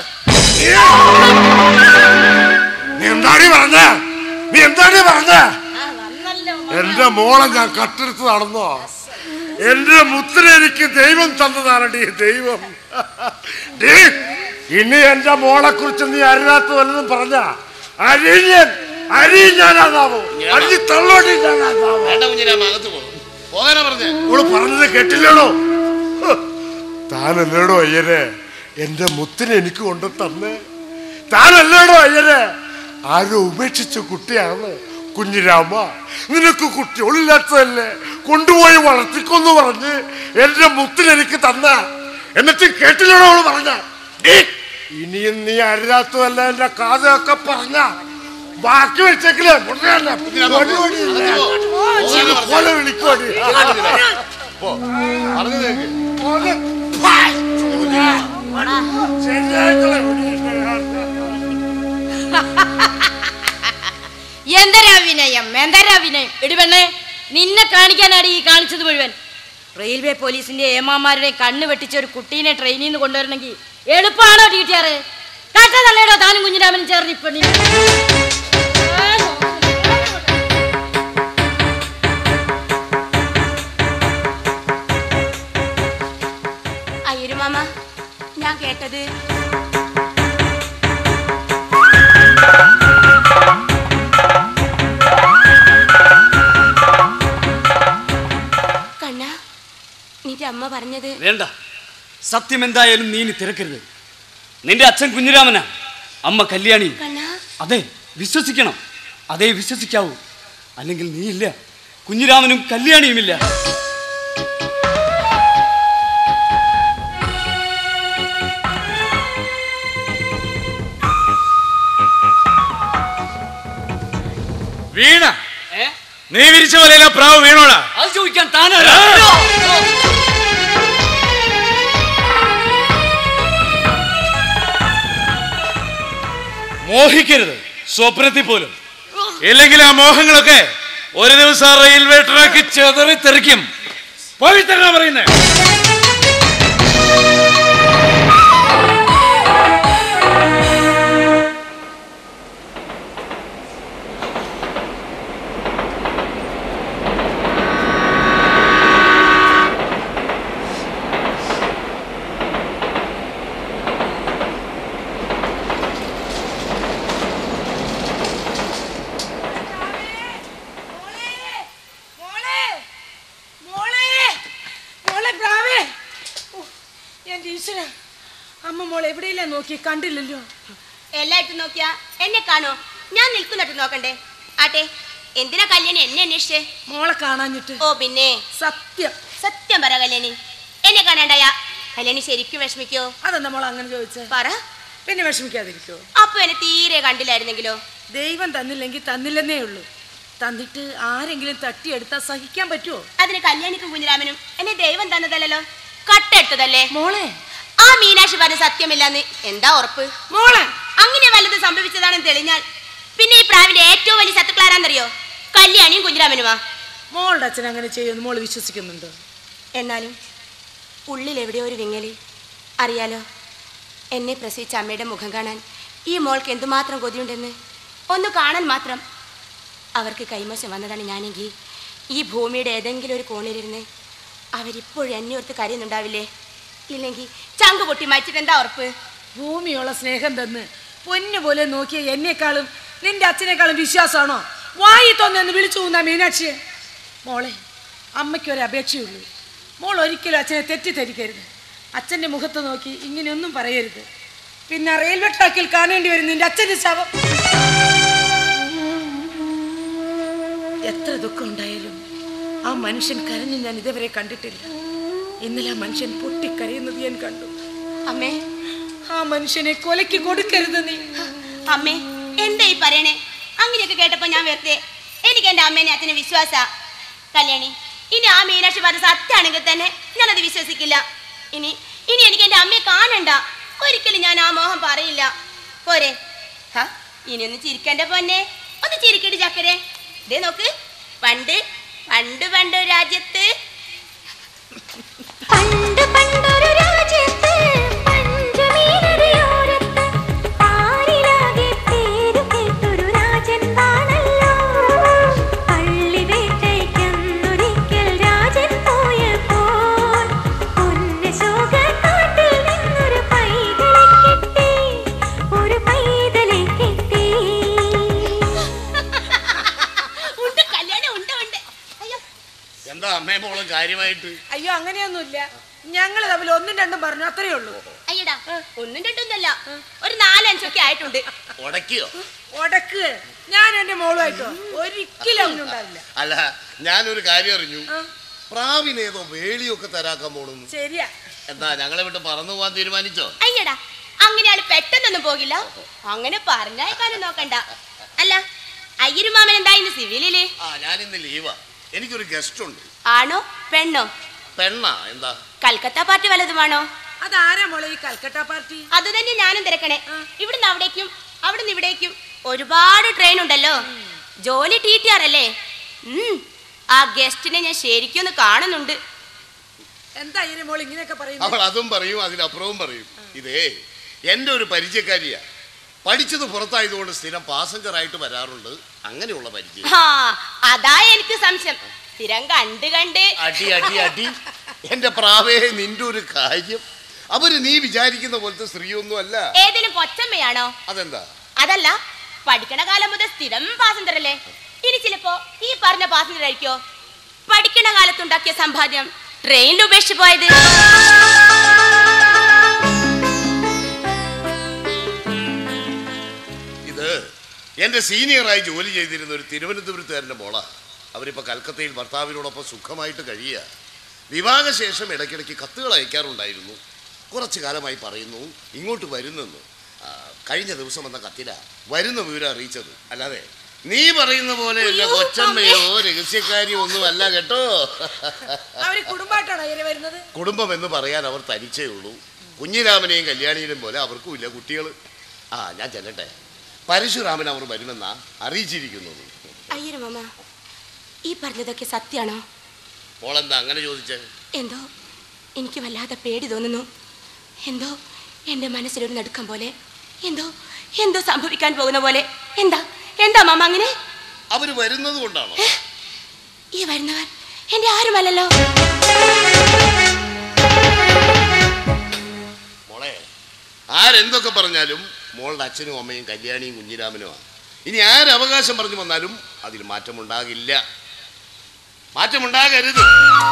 നീ എന്താടി പറഞ്ഞ നീ എന്താടി പറഞ്ഞ എന്റെ മോളെ ഞാൻ കട്ടെടുത്ത് നടന്നോ എന്റെ മുത്തിനെ എനിക്ക് ദൈവം തന്നതാണടി ദൈവം ഡീ, ഇനി എന്റെ മോളെ കുറിച്ച് നീ അറിയാത്ത വല്ലതും പറഞ്ഞ അഴിഞ്ഞൻ അരി ഞാനാകാവോ അരി തള്ളോട്ടി ഞാനാകാവോ വേണ്ട കുഞ്ഞിരാമ അകത്ത് പോകും പോകാനാ പറഞ്ഞേ ഇവള് പറഞ്ഞത് കേട്ടില്ലടോ ഹ്, താനല്ലേടോ അയ്യരെ എന്റെ മുത്തിനെ എനിക്ക് കൊണ്ട് തന്നേ താനല്ലേടോ അയ്യരെ ആരോ ഉപേക്ഷിച്ച കുട്ടിയാണ് കുഞ്ഞിരാമ നിനക്ക് കുട്ടികളില്ലാത്തതല്ലേ കൊണ്ടുപോയി വളർത്തിക്കൊന്നു പറഞ്ഞ് എന്റെ മുത്തിനെ എനിക്ക് തന്ന എന്നിട്ട് കേട്ടില്ലടോ അവള് പറഞ്ഞ ഇനിയും നീ അരുതാത്തതല്ല എന്റെ കാതൊക്കെ പറഞ്ഞ ബാക്കി വെച്ചേക്കില്ലേ പൊട്ടനല്ല. ഓടി ഓടി ഇല്ലേ? ഓടി പോലെ വിളിക്കോടി പോ പറഞ്ഞു കേക്ക് ഓടി. ഹായ്. ശരിയായിട്ടുള്ള വിളിയുണ്ട്. എന്തരാ വിനയം എന്തരാ വിനയം എടി പെണ്ണേ നിന്നെ കാണിക്കാനാണ് ഈ കാണിച്ചത് മുഴുവൻ റെയിൽവേ പോലീസിന്റെ ഏമാമാരുടെ കണ്ണ് വെട്ടിച്ച ഒരു കുട്ടീനെ ട്രെയിനിൽ നിന്ന് കൊണ്ടുവരണമെങ്കിൽ എളുപ്പമാണോ ടീച്ചറ് കട്ടതല്ലേടോ താനും കുഞ്ഞിരാമനും ചേർന്ന് ഇപ്പൊ നീ അയ്യൊരു മാമ ഞാൻ കേട്ടത് കണ്ണ നിന്റെ അമ്മ പറഞ്ഞത് വേണ്ട സത്യം എന്തായാലും നീ ഇനി തിരക്കരുത് നിന്റെ അച്ഛൻ കുഞ്ഞിരാമനാ അമ്മ കല്യാണി കണ്ണ അതെ വിശ്വസിക്കണം അതേ വിശ്വസിക്കാവൂ അല്ലെങ്കിൽ നീ ഇല്ല കുഞ്ഞിരാമനും കല്യാണിയുമില്ല വീണ നീ വിരിച്ച പോലെയല്ല പ്രാവ് വീണോടാ അത് ചോദിക്കാൻ താനാ മോഹിക്കരുത് സ്വപ്നത്തിൽ പോലും ഇല്ലെങ്കിൽ ആ മോഹങ്ങളൊക്കെ ഒരു ദിവസം ആ റെയിൽവേ ട്രാക്ക് ചെതറി തെറിക്കും പോയി തന്നെ പറയുന്നേ മോളെ മോളെ മോളെ പ്രാവേ ഓ, എന്റെ ഈശ്വര അമ്മ മോളെ എവിടെയില്ല നോക്കി കണ്ടില്ലല്ലോ എല്ലായിട്ടും നോക്കിയാ എന്നെ കാണോ ഞാൻ നിൽക്കുന്നിട്ട് നോക്കണ്ടേ ആട്ടെ എന്തിനാ കല്യാണി എന്നെ അന്വേഷിച്ചേ മോളെ കാണാഞ്ഞിട്ട് ഓ പിന്നെ സത്യം സത്യം പറ കല്യാണി എന്നെ കാണാണ്ടായ കല്യാണി ശരിക്കും വിഷമിക്കോ അതെന്താ മോളെ അങ്ങനെ ചോദിച്ചേ പറ പിന്നെ വിഷമിക്കാതിരിക്കോ അപ്പൊ എന്നെ തീരെ കണ്ടില്ലായിരുന്നെങ്കിലോ ദൈവം തന്നില്ലെങ്കിൽ തന്നില്ലെന്നേ ഉള്ളൂ തന്നിട്ട് ആരെങ്കിലും തട്ടിയെടുത്താൽ സഹിക്കാൻ പറ്റുമോ അതിന് കല്യാണിക്കും കുഞ്ഞിരാമനും എന്നെ ദൈവം തന്നതല്ലല്ലോ കട്ടെടുത്തതല്ലേ മോളെ ആ മീനാക്ഷി പറഞ്ഞ സത്യമില്ലെന്ന് എന്താ ഉറപ്പ് മോളെ അങ്ങനെ വല്ലത് സംഭവിച്ചതാണെന്ന് തെളിഞ്ഞാൽ പിന്നെ ഈ പ്രാവിന്റെ ഏറ്റവും വലിയ ശത്രുക്കളാരാന്നറിയോ കല്യാണിയും കുഞ്ഞിരാമനുമാ മോളുടെ അച്ഛൻ അങ്ങനെ ചെയ്യുമെന്ന് മോള് വിശ്വസിക്കുന്നുണ്ടോ എന്നാലും ഉള്ളിൽ എവിടെയോ ഒരു വിങ്ങലി അറിയാലോ എന്നെ പ്രസവിച്ച അമ്മയുടെ മുഖം കാണാൻ ഈ മോൾക്ക് എന്തുമാത്രം കൊതിയുണ്ടെന്ന് ഒന്ന് കാണാൻ മാത്രം അവർക്ക് കൈമോശം വന്നതാണ് ഞാനെങ്കിൽ ഈ ഭൂമിയുടെ ഏതെങ്കിലും ഒരു കോണിലിരുന്ന് അവരിപ്പോഴും എന്നെ ഓർത്ത് കരയുന്നുണ്ടാവില്ലേ ഇല്ലെങ്കിൽ ചങ്ക് പൊട്ടി മരിച്ചിട്ട് എന്താ ഉറപ്പ് ഭൂമിയുള്ള സ്നേഹം തന്ന് പൊന്നു പോലെ നോക്കിയ എന്നെക്കാളും നിന്റെ അച്ഛനേക്കാളും വിശ്വാസമാണോ വായി തോന്നെന്ന് വിളിച്ചു പോകുന്ന മീനാക്ഷിയെ മോളെ അമ്മയ്ക്കൊരു അപേക്ഷയുള്ളൂ മോൾ ഒരിക്കലും അച്ഛനെ തെറ്റിദ്ധരിക്കരുത് അച്ഛൻ്റെ മുഖത്ത് നോക്കി ഇങ്ങനെയൊന്നും പറയരുത് പിന്നെ റെയിൽവേ ട്രാക്കിൽ കാണേണ്ടി വരും നിന്റെ അച്ഛൻ്റെ ശവം എത്ര ദുഃഖം ഉണ്ടായാലും ആ മനുഷ്യൻ കരഞ്ഞ് ഞാൻ ഇതുവരെ കണ്ടിട്ടില്ല ഇന്നലെ ആ മനുഷ്യൻ പൊട്ടിക്കരയുന്നത് ഞാൻ കണ്ടു അമ്മേ ആ മനുഷ്യനെ കൊലയ്ക്ക് കൊടുക്കരുത് നീ അമ്മേ എന്താ ഈ പറയണേ അങ്ങനെയൊക്കെ കേട്ടപ്പോ ഞാൻ വെറുതെ എനിക്ക് എന്റെ അമ്മേനെ അച്ഛനെ വിശ്വാസ കല്യാണി ഇനി ആ മീനാക്ഷി പറഞ്ഞ സത്യമാണെങ്കിൽ തന്നെ ഞാനത് വിശ്വസിക്കില്ല ഇനി ഇനി എനിക്ക് എന്റെ അമ്മയെ കാണണ്ട ഒരിക്കലും ഞാൻ ആ മോഹം പറയില്ല പോരെ ഹ, ഇനി ഒന്ന് ചിരിക്കണ്ട പൊന്നെ ഒന്ന് ചിരിക്കടി ചക്കരെ ദേ നോക്ക് പണ്ട് പണ്ട് പണ്ട് ഒരു രാജ്യത്ത് പണ്ട് പണ്ടൊരു രാജ്യത്ത് പഞ്ചമി നദിയോരത്ത് പാരിലാകെ പേരു കേട്ടൊരു രാജൻ വാണല്ലോ പള്ളിവേട്ടയ്ക്കെന്നൊരിക്കൽ രാജൻ പോയപ്പോൾ പൊന്നശോകക്കാട്ടിൽ നിന്നൊരു പൈതലെ കിട്ടി ഒരു പൈതലെ കിട്ടി കാര്യമായിട്ട് അയ്യോ അങ്ങനെയൊന്നുമില്ല ഞങ്ങൾ തമ്മിൽ ഒന്നും രണ്ടും പറഞ്ഞു അത്രേ ഉള്ളൂ അയ്യടാ ഒന്നും രണ്ടൊന്നല്ല ഒരു നാലഞ്ചൊക്കെ ആയിട്ടുണ്ട് ഉടക്കിയോ ഉടക്ക് ഞാൻ എന്റെ മോളുമായിട്ടോ ഒരിക്കലും അങ്ങനെ ഉണ്ടാവില്ല അല്ല ഞാനൊരു കാര്യം അറിഞ്ഞു പ്രാവിനേതോ വേളിയൊക്കെ തരാക്കാൻ പോണെന്ന് ശരിയാ എന്താ ഞങ്ങളെ വിട്ട് പറന്നു പോവാൻ തീരുമാനിച്ചോ അയ്യടാ അങ്ങനെ ആള് പെട്ടെന്നൊന്നും പോകില്ല അങ്ങനെ പറഞ്ഞേക്കാനും നോക്കണ്ട അല്ല അയ്യരുമാമൻ എന്താ ഇന്ന് സിവിലില് ആ ഞാനിന്ന് ലീവാ എനിക്കൊരു ഗസ്റ്റ് ഉണ്ട് ആണോ പെണ്ണോ പെണ്ണാ എന്താ കൽക്കത്ത പാർട്ടി വല്ലതുമാണോ അതാരാ മോളെ ഈ കൽക്കട്ട പാർട്ടി അത് തന്നെ ഞാനും തിരക്കണേ ഇവിടുന്ന് അവിടേക്കും അവിടുന്ന് ഇവിടേക്കും ഒരുപാട് ട്രെയിൻ ഉണ്ടല്ലോ ജോലി ടി ടി ആർ അല്ലേ ഉം, ആ ഗസ്റ്റിനെ ഞാൻ ശരിക്കും ഒന്ന് കാണുന്നുണ്ട് എന്താ ഈ മോൾ ഇങ്ങനെയൊക്കെ അവൾ പറയുന്നത് അതും പറയും അതിലപ്പുറവും പറയും ഇതേ എൻ്റെ ഒരു പരിചയക്കാരിയാ പഠിച്ചത് പുറത്തായതുകൊണ്ട് സ്ഥിരം പാസഞ്ചർ ആയിട്ട് വരാറുണ്ട് അങ്ങനെയുള്ള പരിചയം ആ അതാ എനിക്ക് സംശയം സ്ഥിരം കണ്ട് കണ്ട് അടി അടി അടി എന്റെ പ്രാവേ നിന്റെ ഒരു കാര്യം അവര് നീ വിചാരിക്കുന്ന പോലത്തെ സ്ത്രീയൊന്നും അല്ല ഏതിനും പൊച്ചമ്മയാണോ അതെന്താ അതല്ല പഠിക്കണ കാലം മുതൽ സ്ഥിരം പാസഞ്ചർ അല്ലേ ഇനി ചിലപ്പോ ഈ പറഞ്ഞ പാസഞ്ചർ ആയിരിക്കോ പഠിക്കണ കാലത്തുണ്ടാക്കിയ സമ്പാദ്യം ട്രെയിനിൽ ഉപേക്ഷിച്ച് പോയത് ഇത് എന്റെ സീനിയറായി ജോലി ചെയ്തിരുന്ന ഒരു തിരുവനന്തപുരത്തുകാരൻ്റെ മോളാ അവരിപ്പോ കൽക്കത്തയിൽ ഭർത്താവിനോടൊപ്പം സുഖമായിട്ട് കഴിയുക വിവാഹശേഷം ഇടയ്ക്കിടയ്ക്ക് കത്തുകൾ അയക്കാറുണ്ടായിരുന്നു കുറച്ചു കാലമായി പറയുന്നു ഇങ്ങോട്ട് വരുന്നെന്ന് ആ, കഴിഞ്ഞ ദിവസം വന്ന കത്തില വരുന്ന വിവരം അറിയിച്ചത് അല്ലാതെ നീ പറയുന്ന പോലെ എന്റെ കൊച്ചമ്മയോ രഹസ്യക്കാരിയോ ഒന്നും അല്ല കേട്ടോ അവര് കുടുംബമായിട്ടാണോ ഇതിന് വരുന്നത് കുടുംബം എന്ന് പറയാൻ അവർ തനിച്ചേ ഉള്ളൂ കുഞ്ഞിരാമനെയും കല്യാണിയിലും പോലെ അവർക്കും ഇല്ല കുട്ടികൾ ആ ഞാൻ ചെല്ലട്ടെ പരശുരാമൻ അവർ വരുമെന്നാ അറിയിച്ചിരിക്കുന്നത് അയ്യര മാമ ഈ പറഞ്ഞതൊക്കെ സത്യാണോ മോളെന്താ അങ്ങനെ ചോദിച്ചേ എന്തോ എനിക്ക് വല്ലാതെ പേടി തോന്നുന്നു എന്തോ എൻ്റെ മനസ്സിലൊരു നടുക്കം പോലെ എന്തോ എന്തോ സംഭവിക്കാൻ പോകുന്ന പോലെ എന്താ എന്താ മാമ അങ്ങനെ അവര് വരുന്നത് കൊണ്ടാണോ ഈ വരുന്നവർ എൻ്റെ ആരുമല്ലല്ലോ മോളെ ആരെന്തൊക്കെ പറഞ്ഞാലും മോളുടെ അച്ഛനും അമ്മയും കല്യാണിയും കുഞ്ഞിരാമനുമാണ് ഇനി ആരവകാശം പറഞ്ഞു വന്നാലും അതിൽ മാറ്റമുണ്ടാകില്ല മാറ്റമുണ്ടാകരുത്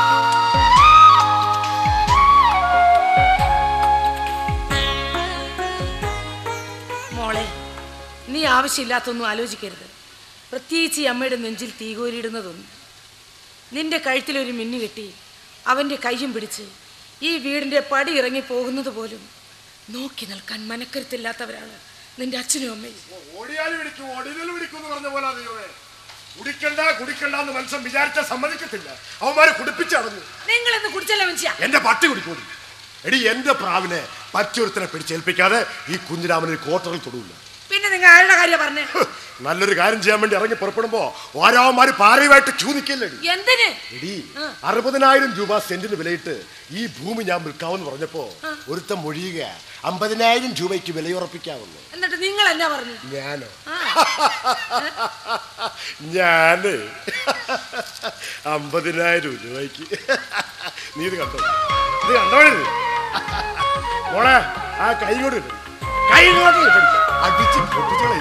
മോളെ നീ ആവശ്യമില്ലാത്തൊന്നും ആലോചിക്കരുത് പ്രത്യേകിച്ച് ഈ അമ്മയുടെ നെഞ്ചിൽ തീകോരിയിടുന്നതൊന്നും നിന്റെ കഴുത്തിലൊരു മിന്നു കെട്ടി അവൻ്റെ കയ്യും പിടിച്ച് ഈ വീടിൻ്റെ പടി ഇറങ്ങി പോകുന്നത് പോലും നോക്കി നിൽക്കാൻ മനക്കരുത്തില്ലാത്തവരാണ് നിന്റെ അച്ഛനും അമ്മയും ഓടിയാലും പിടിക്കും ഓടിയാലും പിടിക്കും എന്ന് പറഞ്ഞ പോലെ ദൈവമേ കുടിക്കണ്ട കുടിക്കണ്ട എന്ന് മനുഷ്യൻ വിചാരിച്ച സമ്മതിക്കത്തില്ല അവന്മാരെ കുടിപ്പിച്ചടഞ്ഞു നിങ്ങൾ എന്ന് കുടിച്ചല്ല മനുഷ്യ എന്റെ പട്ടി കുടിക്കൂടി എടി എന്റെ പ്രാവിനെ പറ്റൊരുത്തനെ പിടിച്ചേൽപ്പിക്കാതെ ഈ കുഞ്ഞിരാമന് ഒരു ക്വാർട്ടറിൽ തൊടൂല പിന്നെ നിങ്ങൾ ആരുടെ കാര്യം പറഞ്ഞേ നല്ലൊരു കാര്യം ചെയ്യാൻ വേണ്ടി ഇറങ്ങി പുറപ്പെടുമ്പോ ഓരോമാര് പാറയുമായിട്ട് ക്യൂ നിൽക്കില്ലടി എന്തിന് എടി അറുപതിനായിരം രൂപ സെന്റിന് വിലയിട്ട് ഈ ഭൂമി ഞാൻ വിൽക്കാമെന്ന് പറഞ്ഞപ്പോ ഒരുത്തൻ മൊഴിയുക അമ്പതിനായിരം രൂപയ്ക്ക് വിലയുറപ്പിക്കാമെന്ന് എന്നിട്ട് നിങ്ങൾ എന്നാ പറഞ്ഞു ഞാനോ ഞാന് അമ്പതിനായിരം രൂപയ്ക്ക് നീ ഇത് കണ്ടോ ഇത് കണ്ടോടി ഇത്? മോളെ ആ കൈ കൊണ്ട് ഇട്. കൈ കൊണ്ട് ഇട്. അടിച്ച് പൊട്ടിച്ചോളെ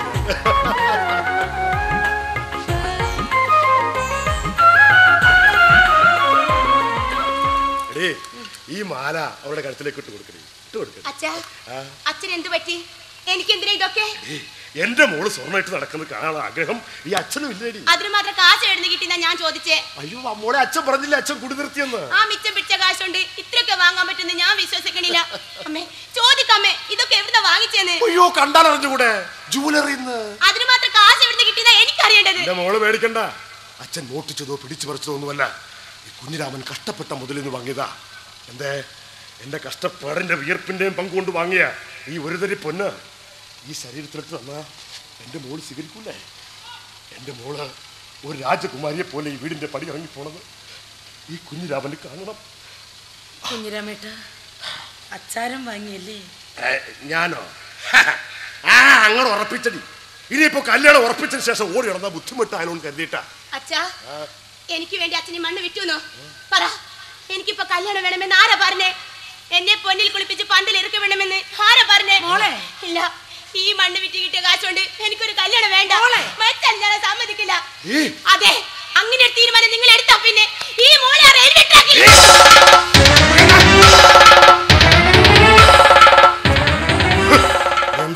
എടേ ഈ മാല അവരുടെ കഴുത്തിലേക്ക് ഇട്ട് കൊടുക്കണേ ഇട്ട് കൊടുക്കണേ അച്ഛാ ആ അച്ഛൻ എന്തു പറ്റി എനിക്ക് എന്തിനാ ഇതൊക്കെ ഏയ്, എന്റെ മോള് സ്വർണ്ണമായിട്ട് നടക്കുന്നത് കാണാനുള്ള ആഗ്രഹം ഈ അച്ഛനും ഇല്ലേടി അതിന് മാത്രം കാശ് എഴുതി കിട്ടിയെന്നാ ഞാൻ ചോദിച്ചേ അയ്യോ മോളെ അച്ഛൻ പറഞ്ഞില്ല അച്ഛൻ കുടി നിർത്തിയെന്ന് ആ മിച്ചം പിടിച്ച കാശുണ്ട് ഇത്രയൊക്കെ വാങ്ങാൻ പറ്റുന്ന ഞാൻ വിശ്വസിക്കണില്ല അമ്മേ ചോദിക്കമ്മേ ഇതൊക്കെ എവിടുന്ന വാങ്ങിച്ചേന്ന് അയ്യോ കണ്ടാൽ അറിഞ്ഞുകൂടെ ജൂവലറിന്ന് അതിന് മാത്രം കാശ് എവിടുന്ന് കിട്ടിയെന്നാ എനിക്കറിയേണ്ടത് എന്റെ മോള് പേടിക്കണ്ട അച്ഛൻ മോട്ടിച്ചതോ പിടിച്ചു പറിച്ചതോ ഒന്നുമല്ല ഈ കുഞ്ഞിരാമൻ കഷ്ടപ്പെട്ട മുതലിൽ നിന്ന് വാങ്ങിയതാ എന്തേ എന്റെ കഷ്ടപ്പാടിന്റെ വിയർപ്പിന്റെയും പങ്കുകൊണ്ട് വാങ്ങിയ ഈ ഒരു തരി പൊന്ന് ഈ ശരീരത്തിലെടുത്ത് തന്നാ എന്റെ മോള് സ്വീകരിക്കൂലേ എന്റെ മോള് ഒരു രാജകുമാരിയെ പോലെ ഈ വീടിന്റെ പടി ഇറങ്ങി പോണത് ഈ കുഞ്ഞിരാമന് കാണണം കുഞ്ഞിരാമേട്ട അച്ചാരം വാങ്ങിയല്ലേ ഏ, ഞാനോ ആ അങ്ങനെ ഉറപ്പിച്ചടി ഇനിയിപ്പോ കല്യാണം ഉറപ്പിച്ചതിന് ശേഷം ഓടി നടന്ന ബുദ്ധിമുട്ടായാലും കരുതിയിട്ടാ അച്ഛാ എനിക്ക് വേണ്ടി അച്ഛനെ മണ്ണ് വിറ്റുന്നോ പറ എനിക്കിപ്പോ കല്യാണം വേണമെന്ന് ആരാ പറഞ്ഞേ എന്നെ പൊന്നിൽ കുളിപ്പിച്ച് പന്തിൽ ഇറക്കി വേണമെന്ന് ആരാ പറഞ്ഞേ മോളെ. ഇല്ല ഈ മണ്ണ് വിറ്റ് കിട്ടിയ കാശുകൊണ്ട് എനിക്കൊരു കല്യാണം വേണ്ട മറ്റല്ല ഞാൻ സമ്മതിക്കില്ല ഏ. അതെ അങ്ങനെ ഒരു തീരുമാനം നിങ്ങൾ എടുത്താ പിന്നെ ഈ മോളെ ആ റെയിൽവേ ട്രാക്കിൽ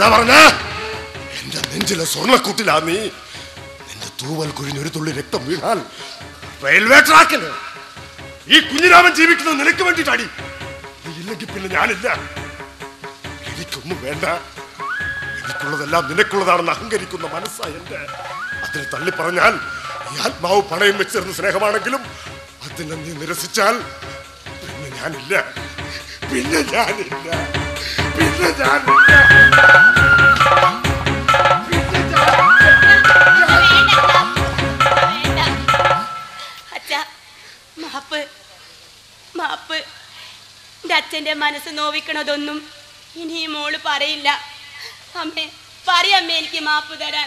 എന്താ പറഞ്ഞ എന്റെ നെഞ്ചിലെ സ്വർണ്ണക്കൂട്ടിലാ നീ നിന്റെ തൂവൽ കുഴിഞ്ഞൊരു തുള്ളി രക്തം വീണാൽ റെയിൽവേ ട്രാക്കില് ഈ കുഞ്ഞിരാമൻ ജീവിക്കുന്നത് നിനക്ക് വേണ്ടിയിട്ടാടി നീ ഇല്ലെങ്കിൽ പിന്നെ ഞാനില്ല എനിക്കൊന്നും വേണ്ട എനിക്കുള്ളതെല്ലാം നിനക്കുള്ളതാണെന്ന് അഹങ്കരിക്കുന്ന മനസ്സാ എന്റെ അതിന് തള്ളി പറഞ്ഞാൽ ഈ ആത്മാവ് പണയം വെച്ചിരുന്ന സ്നേഹമാണെങ്കിലും അതിനെ നീ നിരസിച്ചാൽ പിന്നെ ഞാനില്ല പിന്നെ ഞാനില്ല പിന്നെ ഞാനില്ല അച്ഛ മാപ്പ് മാപ്പ് എൻ്റെ അച്ഛൻ്റെ മനസ്സ് നോവിക്കണതൊന്നും ഇനി ഈ മോള് പറയില്ല അമ്മേ പറയമ്മേ എനിക്ക് മാപ്പ് തരാൻ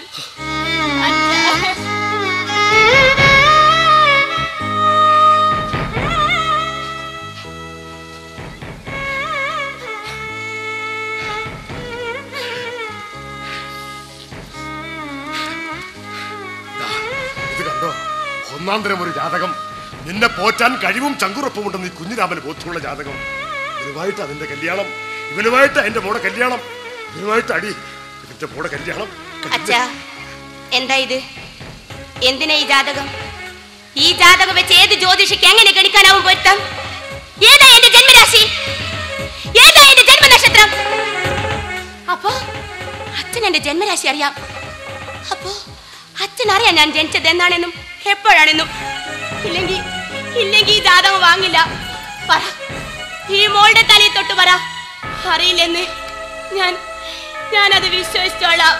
ഇത് കണ്ടോ ഒന്നാം തരം ഒരു ജാതകം നിന്നെ പോറ്റാൻ കഴിവും ചങ്കുറപ്പുമുണ്ടെന്ന് ഈ കുഞ്ഞിരാമന് ബോധ്യമുള്ള ജാതകം ഇവനുമായിട്ട് അതിന്റെ കല്യാണം ഇവനുമായിട്ട് അതിന്റെ മോടെ കല്യാണം ഇവനുമായിട്ട് അടി ഇതിന്റെ മോടെ കല്യാണം അച്ഛ എന്താ ഇത് എന്തിനാ ഈ ജാതകം ഈ ജാതകം വെച്ച് ഏത് ജ്യോതിഷിക്ക് എങ്ങനെ ഗണിക്കാനാവും പൊരുത്തം ഏതാ എന്റെ ജന്മരാശി ഏതാ എന്റെ ജന്മനക്ഷത്രം അപ്പോ അച്ഛൻ എന്റെ ജന്മരാശി അറിയാം അപ്പോ അച്ഛൻ അറിയാം ഞാൻ ജനിച്ചത് എന്നാണെന്നും എപ്പോഴാണെന്നും ഇല്ലെങ്കിൽ ഇല്ലെങ്കിൽ ഈ ജാതകം വാങ്ങില്ല പറ ഈ മോളുടെ തലയിൽ തൊട്ട് പറ അറിയില്ലെന്ന് ഞാൻ ഞാനത് വിശ്വസിച്ചോളാം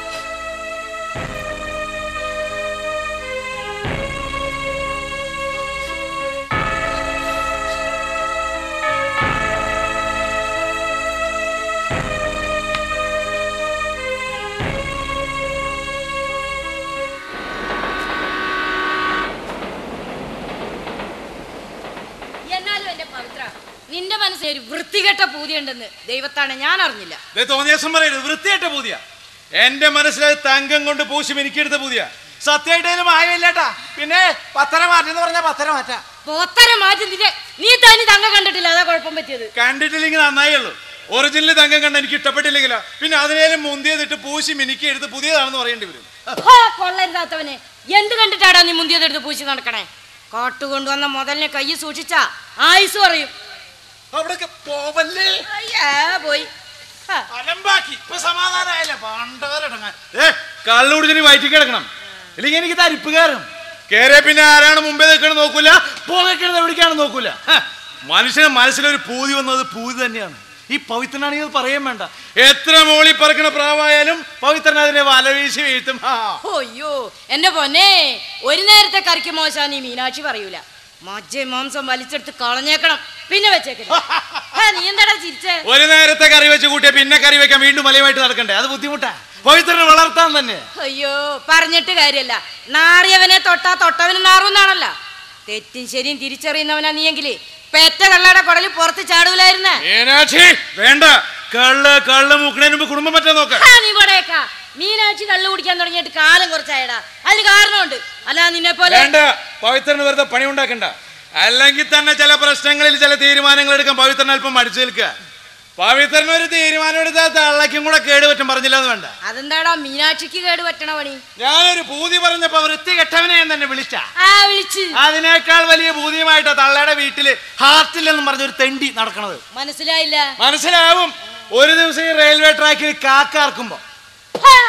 എന്നാലും എന്റെ പവിത്ര നിന്റെ മനസ്സിൽ ഒരു വൃത്തികെട്ട പൂതിയുണ്ടെന്ന് ദൈവത്താണ് ഞാൻ അറിഞ്ഞില്ല ദേ തോന്നിയ ദിവസം പറയരുത് വൃത്തിയായിട്ട പൂതിയ എന്റെ മനസ്സിലത് തങ്കം കൊണ്ട് പൂശി എനിക്കെടുത്ത പൂതിയ സത്യമായിട്ടേലും ആയില്ലേട്ടാ പിന്നെ പത്തര മാറ്റെന്ന് പറഞ്ഞാൽ പത്തര മാറ്റാ പോത്തര മാറ്റുന്നില്ലേ നീ തനി തങ്ക കണ്ടിട്ടില്ല അതാ കുഴപ്പം പറ്റിയത് കണ്ടിട്ടില്ലെങ്കിൽ നന്നായുള്ളൂ ഒറിജിനൽ തങ്കം കണ്ട എനിക്ക് ഇഷ്ടപ്പെട്ടില്ലെങ്കിലോ പിന്നെ അതിനേലും മുന്തിയതിട്ട് പൂശി മിനിക്ക് എടുത്ത് പുതിയതാണെന്ന് പറയേണ്ടി വരും ഹാ, കൊള്ളരുതാത്തവനെ എന്ത് കണ്ടിട്ടാടാ നീ മുന്തിയതെടുത്ത് പൂശി നടക്കണേ കാട്ടു കൊണ്ടുവന്ന മുതലിനെ കൈ സൂക്ഷിച്ചാ ആയുസ് പറയും അവിടൊക്കെ പോവല്ലേ അയ്യാ പോയി ഹാ. അലമ്പാക്കി ഇപ്പൊ സമാധാനമായല്ലേ പണ്ടോരടങ്ങാൻ ഏ കള്ളുകുടിച്ചിട്ട് വയറ്റി കിടക്കണം ഇല്ലെങ്കിൽ എനിക്ക് തരിപ്പ് കയറും കേറിയ പിന്നെ ആരാണ് മുമ്പേ നിൽക്കണം നോക്കൂല പോകേക്കണത് എവിടേക്കാണ് നോക്കൂല ഹ, മനുഷ്യന് മനസ്സിലൊരു പൂതി വന്നത് പൂതി തന്നെയാണ് ഈ പവിത്രനാണെങ്കിൽ അത് പറയാൻ വേണ്ട എത്ര മോളി പറക്കണ പ്രാവായാലും പവിത്രൻ അതിനെ വലവീശി വീഴ്ത്തും ഹാ. അയ്യോ എന്റെ പൊന്നെ ഒരു നേരത്തെ കറിക്ക് മോശാ നീ മീനാക്ഷി പറയൂല മജ്ജ മാംസം വലിച്ചെടുത്ത് കളഞ്ഞേക്കണം പിന്നെ വെച്ചേക്കണം ഹാ, നീ എന്താടാ ചിരിച്ചേ ഒരു നേരത്തെ കറി വെച്ച് കൂട്ടിയ പിന്നെ കറി വെക്കാൻ വീണ്ടും മലയുമായിട്ട് നടക്കണ്ടേ അത് ബുദ്ധിമുട്ടാ പവിത്രനെ വളർത്താൻ തന്നെ അയ്യോ പറഞ്ഞിട്ട് കാര്യല്ല നാറിയവനെ തൊട്ടാ തൊട്ടവന് നാറുന്നാണല്ലോ തെറ്റും ശരിയും തിരിച്ചറിയുന്നവനാ നീയെങ്കില് പെറ്റ കള്ളയുടെ കുടലിൽ പുറത്ത് ചാടൂലായിരുന്നേ മീനാക്ഷി വേണ്ട കള്ള് കള്ള് മുക്കണേന് മുമ്പ് കുടുംബം പറ്റാൻ നോക്ക ഹാ, നീ പോടേക്കാ മീനാക്ഷി കള്ളു കുടിക്കാൻ തുടങ്ങിയിട്ട് കാലം കുറച്ചായടാ അതിന് കാരണമുണ്ട് അല്ല നിന്നെ പോലെ വേണ്ട പവിത്രന് വെറുതെ പണി ഉണ്ടാക്കണ്ട അല്ലെങ്കിൽ തന്നെ ചില പ്രശ്നങ്ങളിൽ ചില തീരുമാനങ്ങൾ എടുക്കാൻ പവിത്രൻ അല്പം മടിച്ചു നിൽക്കുക പവിത്രന് ഒരു തീരുമാനം എടുത്താൽ തള്ളയ്ക്കും കൂടെ കേടുപറ്റും പറഞ്ഞില്ല എന്ന് വേണ്ട അതെന്താടാ മീനാക്ഷിക്ക് കേട് പറ്റണ പണി ഞാനൊരു ഭൂതി പറഞ്ഞപ്പോ വൃത്തി കെട്ടവനെ ഞാൻ തന്നെ വിളിച്ച ആ വിളിച്ച് അതിനേക്കാൾ വലിയ ഭൂതിയുമായിട്ടാ തള്ളയുടെ വീട്ടില് ഹാർട്ടില്ലെന്നും പറഞ്ഞൊരു തെണ്ടി നടക്കണത് മനസ്സിലായില്ല മനസ്സിലാവും ഒരു ദിവസം ഈ റെയിൽവേ ട്രാക്കിൽ കാക്കാർക്കുമ്പോ ഹാ,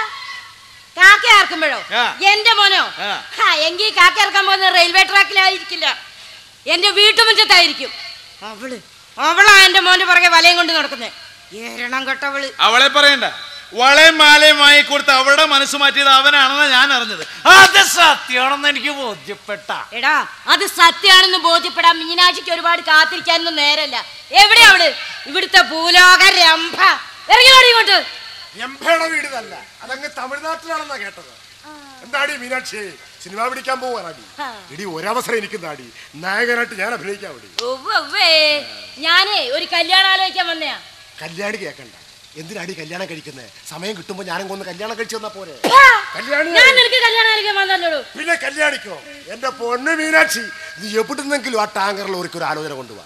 കാക്ക ഇറക്കുമ്പോഴോ ആ. എന്റെ മോനോ ആ. ഹാ, എങ്കിൽ കാക്ക ഇറക്കാൻ പോകുന്ന റെയിൽവേ ട്രാക്കിലായിരിക്കില്ല എന്റെ വീട്ടുമുറ്റത്തായിരിക്കും അവള് അവളാ എന്റെ മോന്റെ പുറകെ വലയും കൊണ്ട് നടക്കുന്നേ ഏരണം കെട്ടവള് അവളെ പറയണ്ട വളയും മാലയും വാങ്ങിക്കൊടുത്ത് അവളുടെ മനസ്സ് മാറ്റിയത് അവനാണെന്ന് ഞാൻ അറിഞ്ഞത് അത് സത്യമാണെന്ന് എനിക്ക് ബോധ്യപ്പെട്ട എടാ അത് സത്യാണെന്ന് ബോധ്യപ്പെടാൻ മീനാക്ഷിക്ക് ഒരുപാട് കാത്തിരിക്കാനൊന്നും നേരല്ല എവിടെയാ അവള് ഇവിടുത്തെ ഭൂലോക രംഭ ഇറങ്ങി വാടി ഇങ്ങോട്ട് എംപയുടെ വീട് തന്നെ അതങ്ങ് തമിഴ്നാട്ടിലാണെന്നാ കേട്ടത് എന്താടി മീനാക്ഷി സിനിമ പിടിക്കാൻ പോവാനാടി ഇടി ഒരവസരം എനിക്ക് നാടി നായകനായിട്ട് ഞാൻ അഭിനയിക്കാൻ വേണ്ടി ഉവ്വ് ഉവ്വേ. ഞാനേ ഒരു കല്യാണം ആലോചിക്കാൻ വന്നയാ കല്യാണി കേക്കണ്ട എന്തിനാടി കല്യാണം കഴിക്കുന്നത് സമയം കിട്ടുമ്പോ ഞാനും ഒന്ന് കല്യാണം കഴിച്ചു വന്നാ പോരെ ഹാ, കല്യാണി ഞാൻ നിനക്ക് കല്യാണം ആലോചിക്കാൻ വന്നല്ലോ പിന്നെ കല്യാണിക്കോ എന്റെ പൊണ്ണ് മീനാക്ഷി നീ എവിടുന്നെങ്കിലും ആ ടാങ്കറിൽ ഒരു ആലോചന കൊണ്ടുപോവാ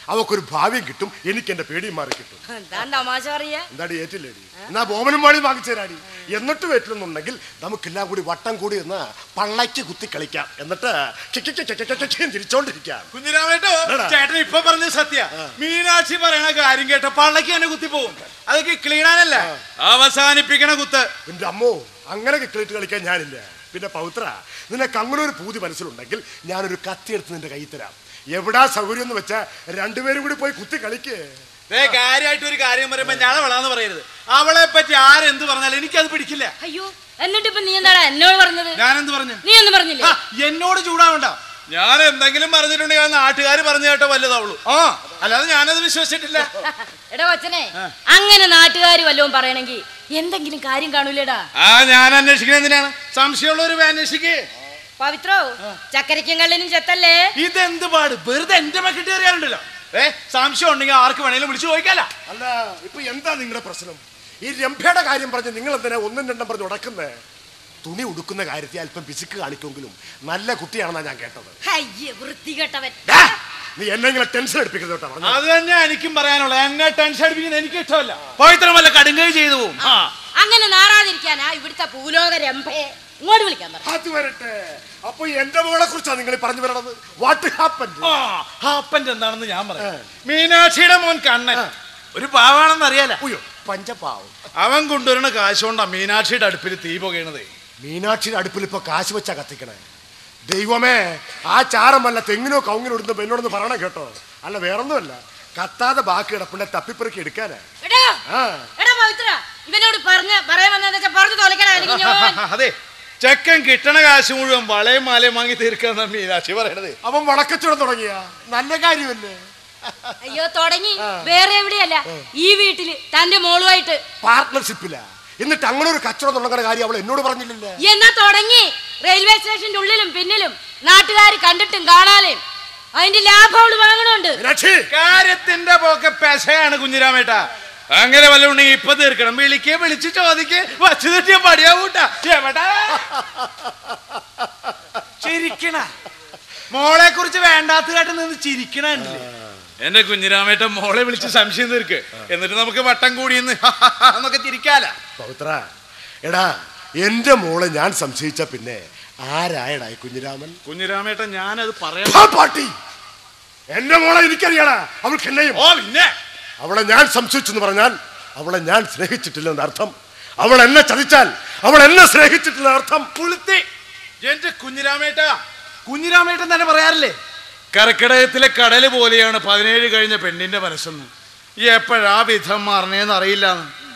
അവക്കൊരു ഭാവിയും കിട്ടും എനിക്ക് എന്റെ പേടിയും മാറി കിട്ടും എന്താ തമാശ പറയാ എന്താടി ഏറ്റില്ലേടി എന്നാ ബോമനും വാളി വാങ്ങിച്ചു തരാടി എന്നിട്ട് പറ്റില്ലെന്നുണ്ടെങ്കിൽ നമുക്കെല്ലാം കൂടി വട്ടം കൂടി എന്ന് പള്ളയ്ക്ക് കുത്തി കളിക്കാം എന്നിട്ട് kick kick kick kick kick എന്ന് തിരിച്ചോണ്ടിരിക്കാം കുഞ്ഞിരാമേട്ടോ എന്താടാ? ചേട്ടൻ ഇപ്പൊ പറഞ്ഞ സത്യ മീനാക്ഷി പറയണ കാര്യം കേട്ട പള്ളക്ക് തന്നെ കുത്തി പോകും അതൊക്കെ ക്ലീനാനല്ല അവസാനിപ്പിക്കണ കുത്ത് എന്റെ അമ്മോ അങ്ങനെ കിക്കളിട്ട് കളിക്കാൻ ഞാനില്ല പിന്നെ പൗത്ര നിനക്ക് അങ്ങനെ ഒരു പൂതി മനസ്സിലുണ്ടെങ്കിൽ ഞാനൊരു കത്തി എടുത്ത് നിന്റെ കയ്യിൽ തരാം എവിടാ സൗകര്യം എന്ന് വെച്ചാ രണ്ടുപേരും കൂടി പോയി കുത്തി കളിക്ക് ദേ കാര്യമായിട്ട് ഒരു കാര്യം പറയുമ്പോ ഞാൻ അവളാന്ന് പറയരുത് അവളെ പറ്റി ആരെന്ത് പറഞ്ഞാലും എനിക്കത് പിടിക്കില്ല അയ്യോ എന്നിട്ട് ഇപ്പൊ നീ എന്താടാ എന്നോട് പറഞ്ഞത് ഞാനെന്ത് പറഞ്ഞു നീ ഒന്നും പറഞ്ഞില്ലേ ആ, എന്നോട് ചൂടാവണ്ട ഞാൻ എന്തെങ്കിലും പറഞ്ഞിട്ടുണ്ടെങ്കിൽ അത് നാട്ടുകാർ പറഞ്ഞു കേട്ടോ വല്ലതാവുള്ളൂ ആ അല്ലാതെ ഞാനത് വിശ്വസിച്ചിട്ടില്ല എടാ കൊച്ചനെ അങ്ങനെ നാട്ടുകാർ വല്ലതും പറയണെങ്കി എന്തെങ്കിലും കാര്യം കാണൂലേടാ ആ ഞാൻ അന്വേഷിക്കുന്നത് എന്തിനാണ് സംശയമുള്ളവർ അന്വേഷിക്കേ പവിത്രോ ചക്കരയ്ക്കും കള്ളിനും ചെത്തല്ലേ ഇതെന്ത് പാട് വെറുതെ എന്റെ മക്കിട്ട് കയറിയാലുണ്ടല്ലോ ഏ സംശയം ഉണ്ടെങ്കിൽ ആർക്ക് വേണേലും വിളിച്ചു ചോദിക്കാല അല്ല ഇപ്പൊ എന്താ നിങ്ങളുടെ പ്രശ്നം ഈ രംഭയുടെ കാര്യം പറഞ്ഞ് നിങ്ങൾ എന്തിനാ ഒന്നും രണ്ടും പറഞ്ഞ് ഉടക്കുന്നേ തുണി ഉടുക്കുന്ന കാര്യത്തിൽ അല്പം പിശുക്ക് കാണിക്കുമെങ്കിലും നല്ല കുട്ടിയാണെന്നാ ഞാൻ കേട്ടത് അയ്യേ വൃത്തികെട്ടവൻ ഡാ, നീ എന്നെങ്കിലും ടെൻഷൻ എടുപ്പിക്കരുത് കേട്ടോ പറഞ്ഞോ. അത് തന്നെ എനിക്കും പറയാനുള്ളത് എന്നെ ടെൻഷൻ അടിപ്പിക്കുന്നത് എനിക്ക് ഇഷ്ടമല്ല പവിത്രമല്ല കടുങ്കൈ ചെയ്തു പോകും ആ അങ്ങനെ നാറാതിരിക്കാനാ ഇവിടുത്തെ ഭൂലോക രംഭയെ ഇങ്ങോട്ട് വിളിക്കാൻ പറ അത് വരട്ടെ അപ്പൊ എന്റെ മോളെ കുറിച്ചാണ് നിങ്ങൾ പറഞ്ഞു വരണത് വാട്ട് ഹാപ്പൻ ആ, ഹാപ്പൻ്റെ എന്താണെന്ന് ഞാൻ പറയാം മീനാക്ഷിയുടെ മോൻ കണ്ണൻ ഒരു പാവാണെന്ന് അറിയാല അയ്യോ പഞ്ചപാവം അവൻ കൊണ്ടുവരുന്ന കാശ് കൊണ്ടാ മീനാക്ഷിയുടെ അടുപ്പിൽ തീ പുകയണതേ മീനാക്ഷിയുടെ അടുപ്പിൽ ഇപ്പൊ കാശ് വെച്ചാ കത്തിക്കണേ ദൈവമേ ആ ചാരമല്ല തെങ്ങിനോ കൗങ്ങിനോ ഇടുന്ന എന്നോടൊന്ന് പറയണം കേട്ടോ അല്ല വേറൊന്നുമല്ല കത്താതെ ബാക്കി കിടപ്പുണ്ടെ തപ്പിപ്പെറുക്കി എടുക്കാനാ എടാ ആ എടാ പവിത്ര ഇവനോട് പറഞ്ഞ പറയാൻ വന്നതെന്ന് വെച്ചാ പറഞ്ഞു തോലക്കടാ അല്ലെങ്കിൽ ഞാൻ അതെ ചെക്കൻ കിട്ടണ കാശ് മുഴുവൻ വളയും മാലയും വാങ്ങി തീർക്കാന്നാ മീനാക്ഷി പറയണത് അവൻ വടക്കച്ചുടം തുടങ്ങിയ നല്ല കാര്യമല്ലേ അയ്യോ തുടങ്ങി വേറെ എവിടെയല്ല ഈ വീട്ടില് തന്റെ മോളുമായിട്ട് പാർട്ട്ണർഷിപ്പില്ല എന്നിട്ട് അങ്ങനെ ഒരു കച്ചവടം തുടങ്ങുന്ന കാര്യം അവൾ എന്നോട് പറഞ്ഞില്ലല്ലേ എന്നാ തുടങ്ങി റെയിൽവേ സ്റ്റേഷന്റെ ഉള്ളിലും പിന്നിലും നാട്ടുകാർ കണ്ടിട്ടും കാണാനും അതിന്റെ ലാഭം അവള് വാങ്ങണുണ്ട് മീനാക്ഷി കാര്യത്തിന്റെ പോക്കെ പെശയാണ് കുഞ്ഞിരാമേട്ട അങ്ങനെ വല്ല ഉണ്ടെങ്കിൽ ഇപ്പൊ തീർക്കണം വിളിക്കേ വിളിച്ച് ചോദിക്കേ വച്ചു തെറ്റിയ പടിയാവൂട്ടാ എവിടാ ചിരിക്കണ മോളെ കുറിച്ച് വേണ്ടാത്ത കേട്ട് നിന്ന് ചിരിക്കണല്ലേ എന്റെ കുഞ്ഞിരാമേട്ടൻ മോളെ വിളിച്ച് സംശയം തീർക്ക് എന്നിട്ട് നമുക്ക് വട്ടം കൂടിയെന്ന് എന്നൊക്കെ ചിരിക്കാല പവിത്ര എടാ എന്റെ മോളെ ഞാൻ സംശയിച്ച പിന്നെ ആരായടാ ഈ കുഞ്ഞിരാമൻ കുഞ്ഞിരാമേട്ടൻ ഞാനത് പറയാം ആ പാട്ടി എന്റെ മോളെ എനിക്കറിയാടാ അവൾക്ക് എന്നെയും ഓ പിന്നെ അവളെ ഞാൻ സംശയിച്ചെന്ന് പറഞ്ഞാൽ അവളെ ഞാൻ സ്നേഹിച്ചിട്ടില്ലെന്ന് അർത്ഥം അവൾ എന്നെ ചതിച്ചാൽ അവൾ എന്നെ സ്നേഹിച്ചിട്ടില്ല അർത്ഥം പുളുത്തി എന്റെ കുഞ്ഞിരാമേട്ട കുഞ്ഞിരാമേട്ടൻ തന്നെ പറയാറില്ലേ കർക്കിടകത്തിലെ കടല് പോലെയാണ് പതിനേഴ് കഴിഞ്ഞ പെണ്ണിന്റെ മനസ്സെന്ന് എപ്പോഴാ വിധം മാറണേന്ന് അറിയില്ല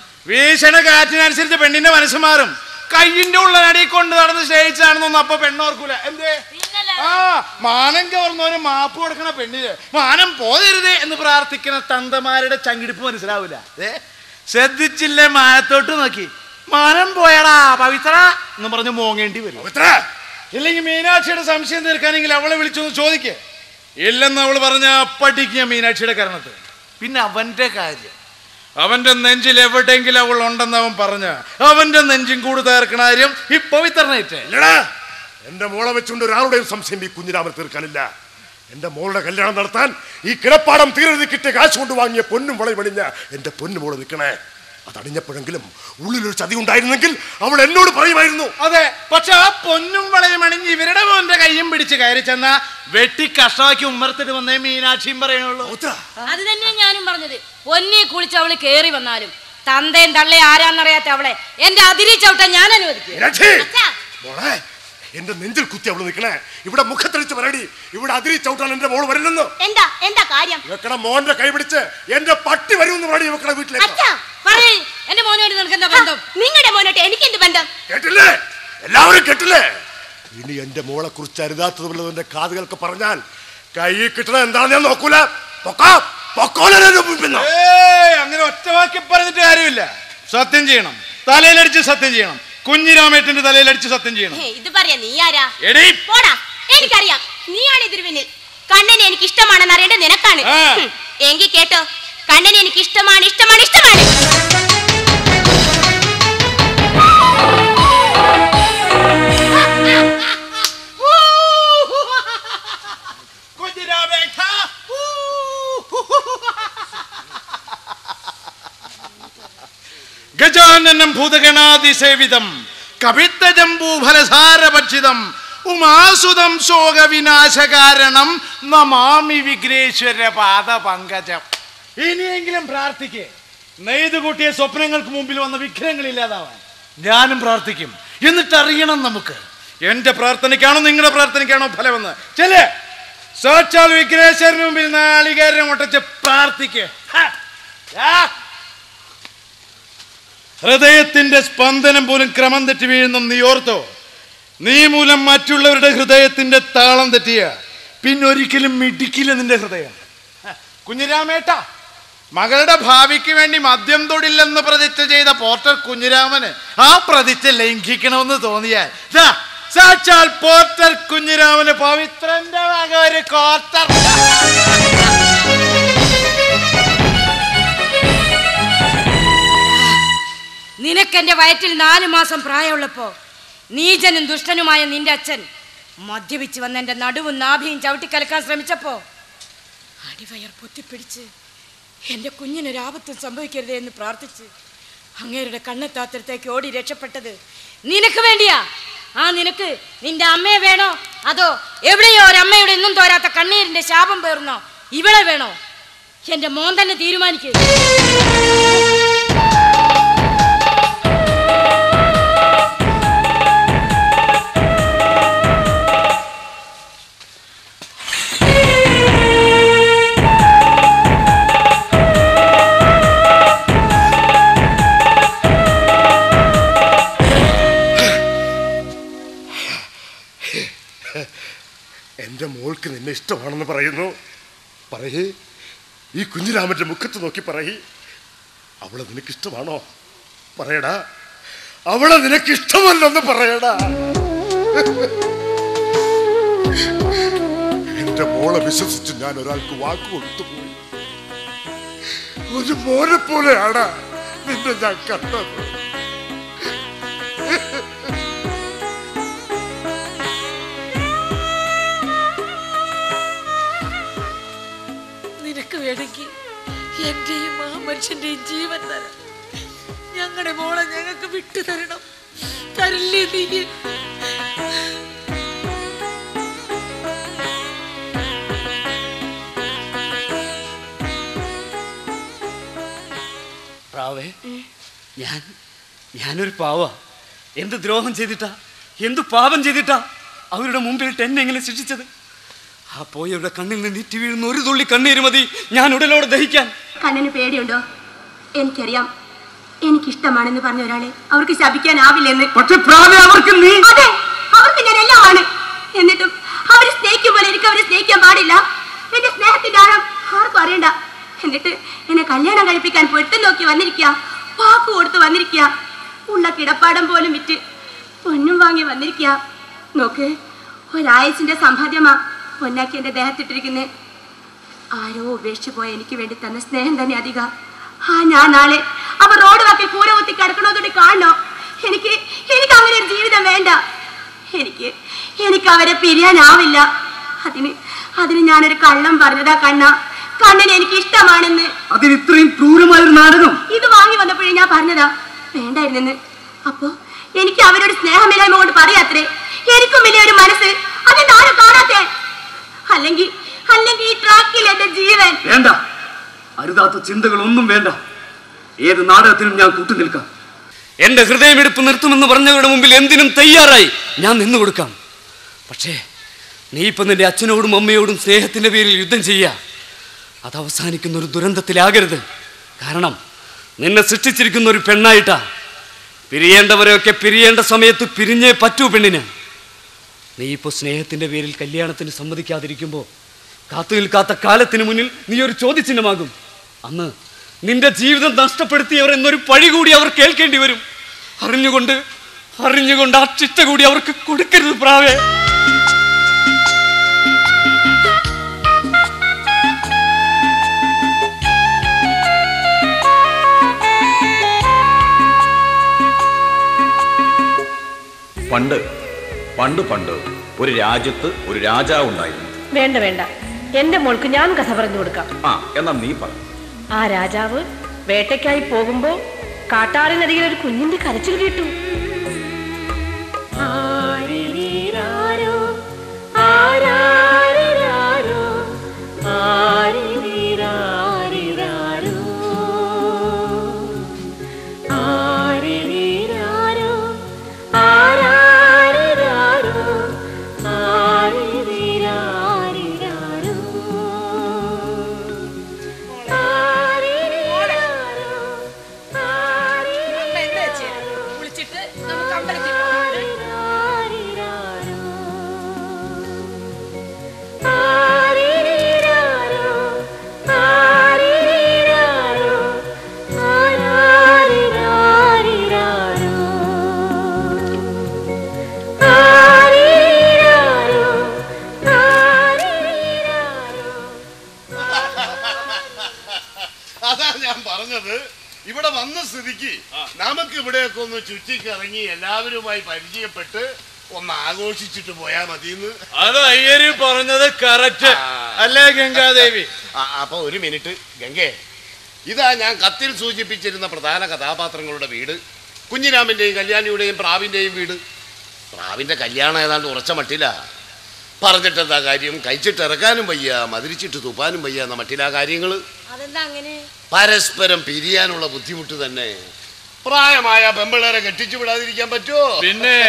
വീശണ കാറ്റിനനുസരിച്ച് പെണ്ണിന്റെ മനസ്സ് മാറും കയ്യിന്റെ ഉള്ളനടി കൊണ്ട് നടന്ന് സ്നേഹിച്ചാണെന്നൊന്നും അപ്പൊ പെണ്ണോർക്കൂല എന്തേ ആ മാനം കവർന്നവന് മാപ്പ് കൊടുക്കണ പെണ്ണിന് മാനം പോകരുത് എന്ന് പ്രാർത്ഥിക്കുന്ന തന്തമാരുടെ ചങ്കിടിപ്പ് മനസ്സിലാവൂല ഏ ശ്രദ്ധിച്ചില്ലേ മാനത്തോട്ട് നോക്കി മാനം പോയടാ പവിത്ര എന്ന് പറഞ്ഞ് മോങ്ങേണ്ടി വരും പവിത്ര ഇല്ലെങ്കിൽ മീനാക്ഷിയുടെ സംശയം തീർക്കാനെങ്കിൽ അവളെ വിളിച്ചൊന്ന് ചോദിക്കേ ഇല്ലെന്ന് അവൾ പറഞ്ഞ അപ്പടിക്കുക മീനാക്ഷിയുടെ കാരണത്ത് പിന്നെ അവന്റെ കാര്യം അവന്റെ നെഞ്ചിൽ എവിടെയെങ്കിലും അവൾ ഉണ്ടെന്ന് അവൻ പറഞ്ഞ അവന്റെ നെഞ്ചും കൂടി തീർക്കണ കാര്യം ഇപ്പൊ വിത്തരണേറ്റേ ഇല്ലടാ എന്റെ മോളെ വെച്ചുകൊണ്ട് ഒരാളുടെയും സംശയം ഈ കുഞ്ഞിരാമൻ തീർക്കാനില്ല എന്റെ മോളുടെ കല്യാണം നടത്താൻ ഈ കിടപ്പാടം തീരെഴുതി കിട്ടിയ കാശ് കൊണ്ട് വാങ്ങിയ പൊന്നും വളയും അണിഞ്ഞ എന്റെ പൊന്നു മോള് നിൽക്കണേ അതണിഞ്ഞപ്പോഴെങ്കിലും ഉള്ളിലൊരു ചതി ഉണ്ടായിരുന്നെങ്കിൽ അവൾ എന്നോട് പറയുമായിരുന്നു അതെ പക്ഷെ ആ പൊന്നും വളയും അണിഞ്ഞ് ഇവരുടെ മോന്റെ കയ്യും പിടിച്ച് കയറി ചെന്ന വെട്ടി കഷ്ടാക്കി ഉമ്മർത്തിട്ട് വന്നേ മീനാക്ഷിയും പറയണുള്ളൂ പവിത്ര അത് തന്നെയാ ഞാനും പറഞ്ഞത് പൊന്നി കുളിച്ച് അവള് കേറി വന്നാലും തന്തയും തള്ളയും ആരാന്നറിയാത്ത അവളെ എന്റെ അതിരി ചവിട്ടാൻ ഞാൻ അനുവദിക്കും മീനാക്ഷി മോളെ എന്റെ നെഞ്ചിൽ കുത്തി അവള് നിൽക്കണേ ഇവിടെ മുഖത്തെളിച്ച് പറയടി ഇവിടെ അതിരി ചവിട്ടാൻ എന്റെ മോള് വരില്ലെന്ന് എന്താ എന്താ കാര്യം ഇവക്കടെ മോന്റെ കൈ പിടിച്ച് എന്റെ പട്ടി വരുമെന്ന് പറയടി ഇവക്കടെ വീട്ടിലേക്ക് അച്ഛാ പറയേ എന്റെ മോനോട് നിനക്ക് എന്താ ബന്ധം നിങ്ങളുടെ മോനോട്ട് എനിക്ക് എന്ത് ബന്ധം കേട്ടില്ലേ എല്ലാവരും കേട്ടില്ലേ ഇനി എന്റെ മോളെ കുറിച്ച് അരുതാത്തതുള്ളതിന്റെ കാതുകൾക്ക് പറഞ്ഞാൽ കൈ കിട്ടണ എന്താണെന്ന് ഞാൻ നോക്കൂല പൊക്കാം പൊക്കോലെ മുമ്പിന്നോ ഏയ് അങ്ങനെ ഒറ്റവാക്കി പറഞ്ഞിട്ട് കാര്യമില്ല സത്യം ചെയ്യണം തലയിലടിച്ച് സത്യം ചെയ്യണം കുഞ്ഞിരാമേട്ടന്റെ തലയിലടിച്ച് സത്യം ചെയ്യണം ഹേ, ഇത് പറയാ നീ ആരാ എടീ പോടാ എനിക്കറിയാം നീയാണ് ഇതിന് പിന്നിൽ കണ്ണനെ എനിക്ക് ഇഷ്ടമാണെന്ന് അറിയേണ്ടത് നിനക്കാണ് ആ. ഹും, എങ്കിൽ കേട്ടോ കണ്ണനെ എനിക്ക് ഇഷ്ടമാണ് ഇഷ്ടമാണ് ഇഷ്ടമാണ് കുഞ്ഞിരാമേട്ട ഊ, ഹു, പുഷ്പാനനം ഭൂതഗണാതിസേവിതം കവിത്തജംബൂഫലസാരഭക്ഷിതം ഉമാസുതം ശോക വിനാശകാരണം നമാമി വിഘ്നേശ്വര പാദ പങ്കജം ഇനിയെങ്കിലും പ്രാർത്ഥിക്കേ നെയ്തു കൂട്ടിയ സ്വപ്നങ്ങൾക്ക് മുമ്പിൽ വന്ന വിഘ്നങ്ങൾ ഇല്ലാതാവാൻ ഞാനും പ്രാർത്ഥിക്കും എന്നിട്ട് അറിയണം നമുക്ക് എന്റെ പ്രാർത്ഥനയ്ക്കാണോ നിങ്ങളുടെ പ്രാർത്ഥനയ്ക്കാണോ ഫലമെന്ന് ചെല്ലേ സാക്ഷാൽ വിഘ്നേശ്വരന് മുമ്പിൽ നാളികേരം മുട്ടച്ച് പ്രാർത്ഥിക്കേ ഹൃദയത്തിന്റെ സ്പന്ദനം പോലും ക്രമം തെറ്റി വീഴുന്ന നീ ഓർത്തോ നീ മൂലം മറ്റുള്ളവരുടെ ഹൃദയത്തിന്റെ താളം തെറ്റിയ പിന്നൊരിക്കലും മിടിക്കില്ല നിന്റെ ഹൃദയം ഹ, കുഞ്ഞിരാമേട്ട മകളുടെ ഭാവിക്ക് വേണ്ടി മദ്യം തൊടില്ലെന്ന് പ്രതിജ്ഞ ചെയ്ത പോർട്ടർ കുഞ്ഞിരാമന് ആ പ്രതിജ്ഞ ലംഘിക്കണമെന്ന് തോന്നിയാൽ ദാ, സാക്ഷാൽ പോർട്ടർ കുഞ്ഞിരാമന് പവിത്രന്റെ വക ഒരു കോർട്ടർ നിനക്കെന്റെ വയറ്റിൽ നാല് മാസം പ്രായമുള്ളപ്പോ നീചനും ദുഷ്ടനുമായ നിന്റെ അച്ഛൻ മദ്യപിച്ച് വന്ന എന്റെ നടുവും നാഭിയും ചവിട്ടിക്കലക്കാൻ ശ്രമിച്ചപ്പോ അടിവയർ പൊത്തിപ്പിടിച്ച് എന്റെ കുഞ്ഞിനൊരാപത്തും സംഭവിക്കരുതേ എന്ന് പ്രാർത്ഥിച്ച് അങ്ങേരുടെ കണ്ണെത്താത്തരത്തേക്ക് ഓടി രക്ഷപ്പെട്ടത് നിനക്ക് വേണ്ടിയാ ആ നിനക്ക് നിന്റെ അമ്മയെ വേണോ അതോ എവിടെയോ ഒരമ്മയുടെ ഇന്നും തോരാത്ത കണ്ണീരിന്റെ ശാപം പേർന്നോ ഇവളെ വേണോ എന്റെ മോൻ തന്നെ തീരുമാനിക്കുക എന്റെ മോൾക്ക് നിന്നെ ഇഷ്ടമാണെന്ന് പറയുന്നു പറയേ ഈ കുഞ്ഞിരാമന്റെ മുഖത്ത് നോക്കി പറയേ അവളെ നിനക്ക് ഇഷ്ടമാണോ പറയടാ അവളെ നിനക്ക് ഇഷ്ടമല്ലെന്ന് പറയടാ എന്റെ മോളെ വിശ്വസിച്ച് ഞാൻ ഒരാൾക്ക് വാക്ക് കൊടുത്തു പോയി ഒരു മോനെ പോലെയാണ് നിന്നെ ഞാൻ കണ്ടത് നിനക്ക് വേണമെങ്കിൽ എന്റെയും ആ മനുഷ്യന്റെയും ജീവൻ തരാം ഞങ്ങളുടെ മോളെ ഞങ്ങൾക്ക് വിട്ടു തരണം തരില്ലേ നീ പ്രാവേ ഞാൻ ഞാനൊരു പാവ എന്ത് ദ്രോഹം ചെയ്തിട്ടാ എന്ത് പാപം ചെയ്തിട്ടാ അവരുടെ മുമ്പിൽ എന്നെ എങ്ങനെ ശിക്ഷിച്ചത് ആ പോയവരുടെ കണ്ണിൽ നിന്ന് ഇറ്റി വീഴുന്ന ഒരു തുള്ളി കണ്ണീര് മതി ഞാൻ ഉടലോടെ ദഹിക്കാൻ കണ്ണന് പേടിയുണ്ടോ എനിക്കറിയാം എനിക്കിഷ്ടമാണെന്ന് പറഞ്ഞ ഒരാളെ അവർക്ക് ശപിക്കാനാവില്ലെന്ന് പക്ഷെ പ്രാവേ അവർക്ക് നീ അതെ അവർക്ക് ഞാൻ എല്ലാമാണ് എന്നിട്ടും അവര് സ്നേഹിക്കും പോലെ എനിക്ക് അവരെ സ്നേഹിക്കാൻ പാടില്ല എന്റെ സ്നേഹത്തിന്റെ ആഴം ആർക്കും അറിയണ്ട എന്നിട്ട് എന്നെ കല്യാണം കഴിപ്പിക്കാൻ പൊരുത്തം നോക്കി വന്നിരിക്കുക വാക്ക് കൊടുത്ത് വന്നിരിക്കുക ഉള്ള കിടപ്പാടം പോലും വിറ്റ് പൊന്നും വാങ്ങി വന്നിരിക്കുക നോക്ക് ഒരായസിന്റെ സമ്പാദ്യമാ പൊന്നാക്കി എന്റെ ദേഹത്തിട്ടിരിക്കുന്നത് ആരോ ഉപേക്ഷിച്ചു പോയ എനിക്ക് വേണ്ടി തന്ന സ്നേഹം തന്നെ അധിക ആ ഞാൻ നാളെ അവർ റോഡ് വാക്കിൽ കൂര കുത്തി കിടക്കണോന്നുകൂടി കാണണോ എനിക്ക് എനിക്ക് അങ്ങനെ ഒരു ജീവിതം വേണ്ട എനിക്ക് എനിക്ക് അവരെ പിരിയാനാവില്ല അതിന് അതിന് ഞാനൊരു കള്ളം പറഞ്ഞതാ കണ്ണ കണ്ണന് എനിക്ക് ഇഷ്ടമാണെന്ന് അതിന് ഇത്രയും ക്രൂരമായൊരു നാടകം ഇത് വാങ്ങി വന്നപ്പോഴേ ഞാൻ പറഞ്ഞതാ വേണ്ടായിരുന്നെന്ന് അപ്പോ എനിക്ക് അവരോട് സ്നേഹമില്ലായ്മ കൊണ്ട് പറയാത്രേ എനിക്കും വലിയ ഒരു മനസ്സ് അതെന്താ ആരും കാണാത്തേ അല്ലെങ്കിൽ അല്ലെങ്കിൽ ഈ ട്രാക്കിൽ എന്റെ ജീവൻ വേണ്ട അരുതാത്ത ചിന്തകൾ ഒന്നും വേണ്ട ഏത് നാടകത്തിനും ഞാൻ കൂട്ടുനിൽക്കാം എന്റെ ഹൃദയമെടുപ്പ് നിർത്തുമെന്ന് പറഞ്ഞവരുടെ മുമ്പിൽ എന്തിനും തയ്യാറായി ഞാൻ നിന്നു കൊടുക്കാം പക്ഷേ നീ ഇപ്പൊ നിന്റെ അച്ഛനോടും അമ്മയോടും സ്നേഹത്തിന്റെ പേരിൽ യുദ്ധം ചെയ്യുക അത് അവസാനിക്കുന്ന ഒരു ദുരന്തത്തിലാകരുത് കാരണം നിന്നെ സൃഷ്ടിച്ചിരിക്കുന്ന ഒരു പെണ്ണായിട്ടാ പിരിയേണ്ടവരെയൊക്കെ പിരിയേണ്ട സമയത്ത് പിരിഞ്ഞേ പറ്റൂ പെണ്ണിന് നീ ഇപ്പോൾ സ്നേഹത്തിന്റെ പേരിൽ കല്യാണത്തിന് സമ്മതിക്കാതിരിക്കുമ്പോൾ കാത്തു നിൽക്കാത്ത കാലത്തിന് മുന്നിൽ നീ ഒരു ചോദ്യചിഹ്നമാകും അന്ന് നിന്റെ ജീവിതം നഷ്ടപ്പെടുത്തിയവർ എന്നൊരു പഴി കൂടി അവർ കേൾക്കേണ്ടി വരും അറിഞ്ഞുകൊണ്ട് അറിഞ്ഞുകൊണ്ട് ആ ചിട്ട കൂടി അവർക്ക് കൊടുക്കരുത് പ്രാവേ പണ്ട് പണ്ട് പണ്ട് ഒരു രാജ്യത്ത് ഒരു രാജാവ് ഉണ്ടായിരുന്നു വേണ്ട വേണ്ട എന്റെ മോൾക്ക് ഞാൻ കഥ പറഞ്ഞു കൊടുക്കാം ആ എന്നാ നീ പറ ആ രാജാവ് വേട്ടയ്ക്കായി പോകുമ്പോ കാട്ടാറിനരികിൽ ഒരു കുഞ്ഞിന്റെ കരച്ചിൽ കേട്ടു ആരിരാരോ ആരാരിരാരോ ആരിരാരിരാരോ ആരിരാരോ ആരാരിരാരോ ആരിരാരിരാരോ വിളിച്ചിട്ട് നമുക്ക് അമ്പലത്തിൽ പോകാം അതാ ഞാൻ പറഞ്ഞത് ഇവിടെ വന്ന സ്ഥിതിക്ക് നമുക്ക് ഇവിടെയൊക്കെ ഒന്ന് ചുറ്റിക്കറങ്ങി എല്ലാവരുമായി പരിചയപ്പെട്ട് ഒന്ന് ആഘോഷിച്ചിട്ട് പോയാ മതിയെന്ന് അത് അയ്യര് പറഞ്ഞത് കറക്റ്റ് അല്ലേ ഗംഗാദേവി അപ്പൊ ഒരു മിനിറ്റ് ഗംഗേ ഇതാ ഞാൻ കത്തിൽ സൂചിപ്പിച്ചിരുന്ന പ്രധാന കഥാപാത്രങ്ങളുടെ വീട് കുഞ്ഞിരാമന്റെയും കല്യാണിയുടെയും പ്രാവിന്റെയും വീട് പ്രാവിന്റെ കല്യാണം ഏതാണ്ട് ഉറച്ച മട്ടില പറഞ്ഞിട്ടെന്താ കാര്യം കഴിച്ചിട്ട് ഇറക്കാനും വയ്യ മതിരിച്ചിട്ട് തുപ്പാനും വയ്യ എന്ന മട്ടിലാ കാര്യങ്ങള് അതെന്താ അങ്ങനെ പരസ്പരം പിരിയാനുള്ള ബുദ്ധിമുട്ട് തന്നെ പ്രായമായ പെമ്പിളരെ കെട്ടിച്ചു വിടാതിരിക്കാൻ പറ്റുമോ പിന്നെ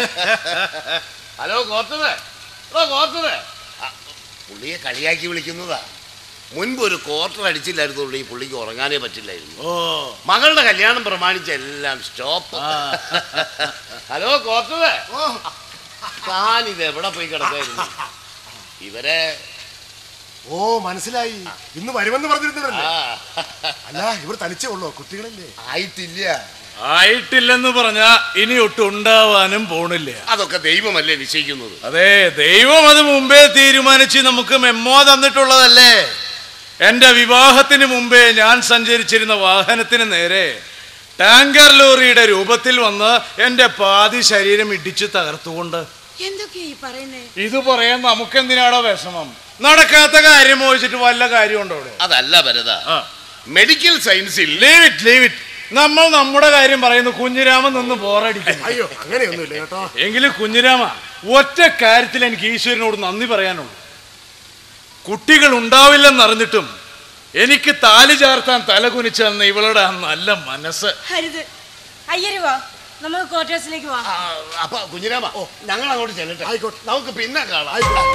ഹലോ കോർത്തത് ഹലോ കോർത്തത് ആ, പുള്ളിയെ കളിയാക്കി വിളിക്കുന്നതാ മുൻപ് ഒരു ക്വാർട്ടർ അടിച്ചില്ലായിരുന്നുള്ളൂ ഈ പുള്ളിക്ക് ഉറങ്ങാനേ പറ്റില്ലായിരുന്നു ഓ മകളുടെ കല്യാണം പ്രമാണിച്ച് എല്ലാം സ്റ്റോപ്പ് ഹലോ കോർത്തത് താൻ ഇത് എവിടെ പോയി കിടക്കായിരുന്നു ഇവരെ ഓ മനസ്സിലായി ഇന്ന് വരുമെന്ന് പറഞ്ഞിരുന്നല്ലേ ആ, അല്ല ഇവർ തനിച്ചേ ഉള്ളോ കുട്ടികളല്ലേ ആയിട്ടില്ല ആയിട്ടില്ലെന്ന് പറഞ്ഞാ ഇനി ഒട്ടും ഉണ്ടാവാനും പോണില്ല അതൊക്കെ ദൈവമല്ലേ നിശ്ചയിക്കുന്നത് അതെ ദൈവം അത് മുമ്പേ തീരുമാനിച്ച് നമുക്ക് മെമ്മോ തന്നിട്ടുള്ളതല്ലേ എന്റെ വിവാഹത്തിന് മുമ്പേ ഞാൻ സഞ്ചരിച്ചിരുന്ന വാഹനത്തിന് നേരെ ടാങ്കർ ലോറിയുടെ രൂപത്തിൽ വന്ന് എന്റെ പാതി ശരീരം ഇടിച്ചു തകർത്തുകൊണ്ട് എന്തൊക്കെയാ ഈ പറയുന്നേ ഇത് പറയാൻ നമുക്കെന്തിനാടോ വിഷമം നടക്കാത്ത കാര്യം മോഹിച്ചിട്ട് വല്ല കാര്യമുണ്ടോ ഇവിടെ അതല്ല ഭരത മെഡിക്കൽ സയൻസിൽ ലീവ് ഇറ്റ് ലീവ് ഇറ്റ് നമ്മൾ നമ്മുടെ കാര്യം പറയുന്നു കുഞ്ഞിരാമൻ നിന്ന് ബോറടിക്കുന്നു അയ്യോ അങ്ങനെയൊന്നുമില്ല കേട്ടോ എങ്കിലും കുഞ്ഞിരാമ ഒറ്റ കാര്യത്തിൽ എനിക്ക് ഈശ്വരനോട് നന്ദി പറയാനുള്ളൂ കുട്ടികൾ ഉണ്ടാവില്ലെന്നറിഞ്ഞിട്ടും എനിക്ക് താലി ചാർത്താൻ തല കുനിച്ചു തന്ന ഇവളുടെ ആ നല്ല മനസ്സ് ഹരിത് അയ്യര് വാ നമുക്ക് ക്വാർട്ടേഴ്സിലേക്ക് വാ അപ്പൊ കുഞ്ഞിരാമ ഞങ്ങൾ അങ്ങോട്ട് ചെല്ലട്ടെ ആയിക്കോട്ടെ നമുക്ക് പിന്നെ കാണാം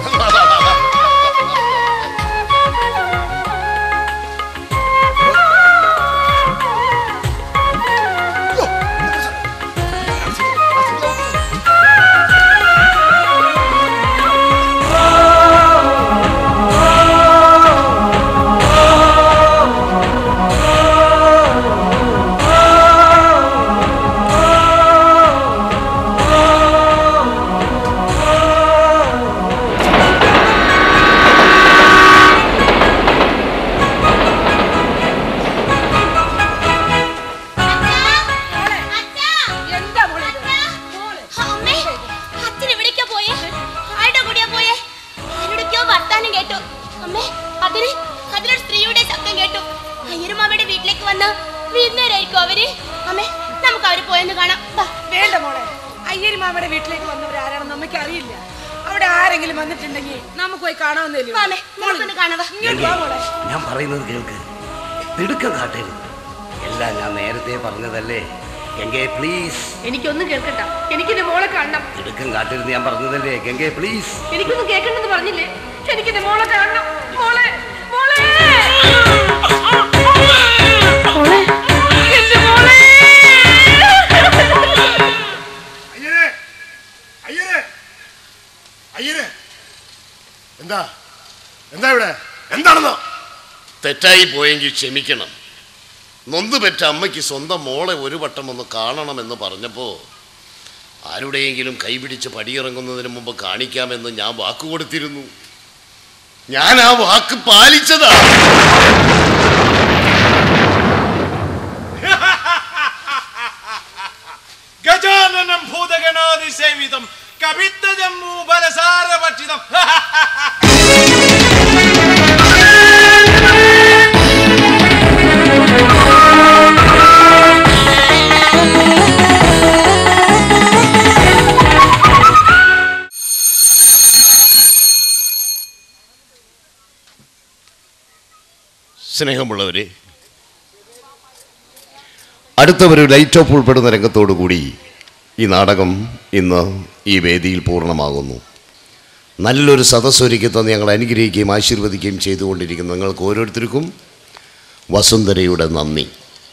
എന്താ മോളെ ഇത്? മോളെ. അമ്മേ അച്ഛൻ എവിടേക്കാ പോയേ ആരുടെ കൂടെയാ പോയേ ആരുടെക്കോ വർത്താനം കേട്ടു അമ്മേ അതിന് അതിലൊരു സ്ത്രീയുടെ ശബ്ദം കേട്ടു അയ്യരുമാമയുടെ വീട്ടിലേക്ക് വന്ന വിരുന്നേരായിരിക്കും അവര് അമ്മേ നമുക്ക് അവര് പോയെന്ന് കാണാം വാ. വേണ്ട മോളെ അയ്യരി മാമയുടെ വീട്ടിലേക്ക് വന്നവർ ആരാണെന്ന് നമുക്ക് അറിയില്ല അവിടെ ആരെങ്കിലും വന്നിട്ടുണ്ടെങ്കിൽ നമുക്ക് പോയി കാണാവുന്നല്ലോ വാ അമ്മേ, നമുക്കൊന്ന് കാണാം വാ. ഇങ്ങോട്ട് വാ മോളെ ഞാൻ പറയുന്നത് കേൾക്ക് തിടുക്കം കാട്ടരുത് എല്ലാം ഞാൻ നേരത്തെ പറഞ്ഞതല്ലേ ഗംഗേ പ്ലീസ് എനിക്കൊന്നും കേൾക്കണ്ട എനിക്കിന്റെ മോളെ കാണണം തിടുക്കം കാട്ടരുത് ഞാൻ പറഞ്ഞതല്ലേ ഗംഗേ പ്ലീസ് എനിക്കൊന്നും കേൾക്കണ്ടെന്ന് പറഞ്ഞില്ലേ എനിക്കിന്റെ മോളെ കാണണം മോളെ മോളെ മോളെ എന്റെ മോളെ അയ്യരെ അയ്യരെ അയ്യരെ എന്താ എന്താ ഇവിടെ എന്താണെന്നോ തെറ്റായി പോയെങ്കിൽ ക്ഷമിക്കണം നൊന്ത് പെറ്റ അമ്മയ്ക്ക് സ്വന്തം മോളെ ഒരു വട്ടം ഒന്ന് കാണണമെന്ന് പറഞ്ഞപ്പോ ആരുടെയെങ്കിലും കൈപിടിച്ച് പടിയിറങ്ങുന്നതിന് മുമ്പ് കാണിക്കാമെന്ന് ഞാൻ വാക്ക് കൊടുത്തിരുന്നു ഞാൻ ആ വാക്ക് പാലിച്ചതാ ഗജാനനം ഭൂതഗണാതിസേവിതം കവിത്ത ജമ്മു ബലസാര ഭക്ഷിതം സ്നേഹമുള്ളവരെ അടുത്ത ഒരു ലൈറ്റ് ഓഫ് ഉൾപ്പെടുന്ന രംഗത്തോടു കൂടി ഈ നാടകം ഇന്ന് ഈ വേദിയിൽ പൂർണ്ണമാകുന്നു നല്ലൊരു സദസ്സൊരുക്കി തന്ന് ഞങ്ങൾ അനുഗ്രഹിക്കുകയും ആശീർവദിക്കുകയും ചെയ്തുകൊണ്ടിരിക്കുന്ന നിങ്ങൾക്ക് ഓരോരുത്തർക്കും വസുന്ധരയുടെ നന്ദി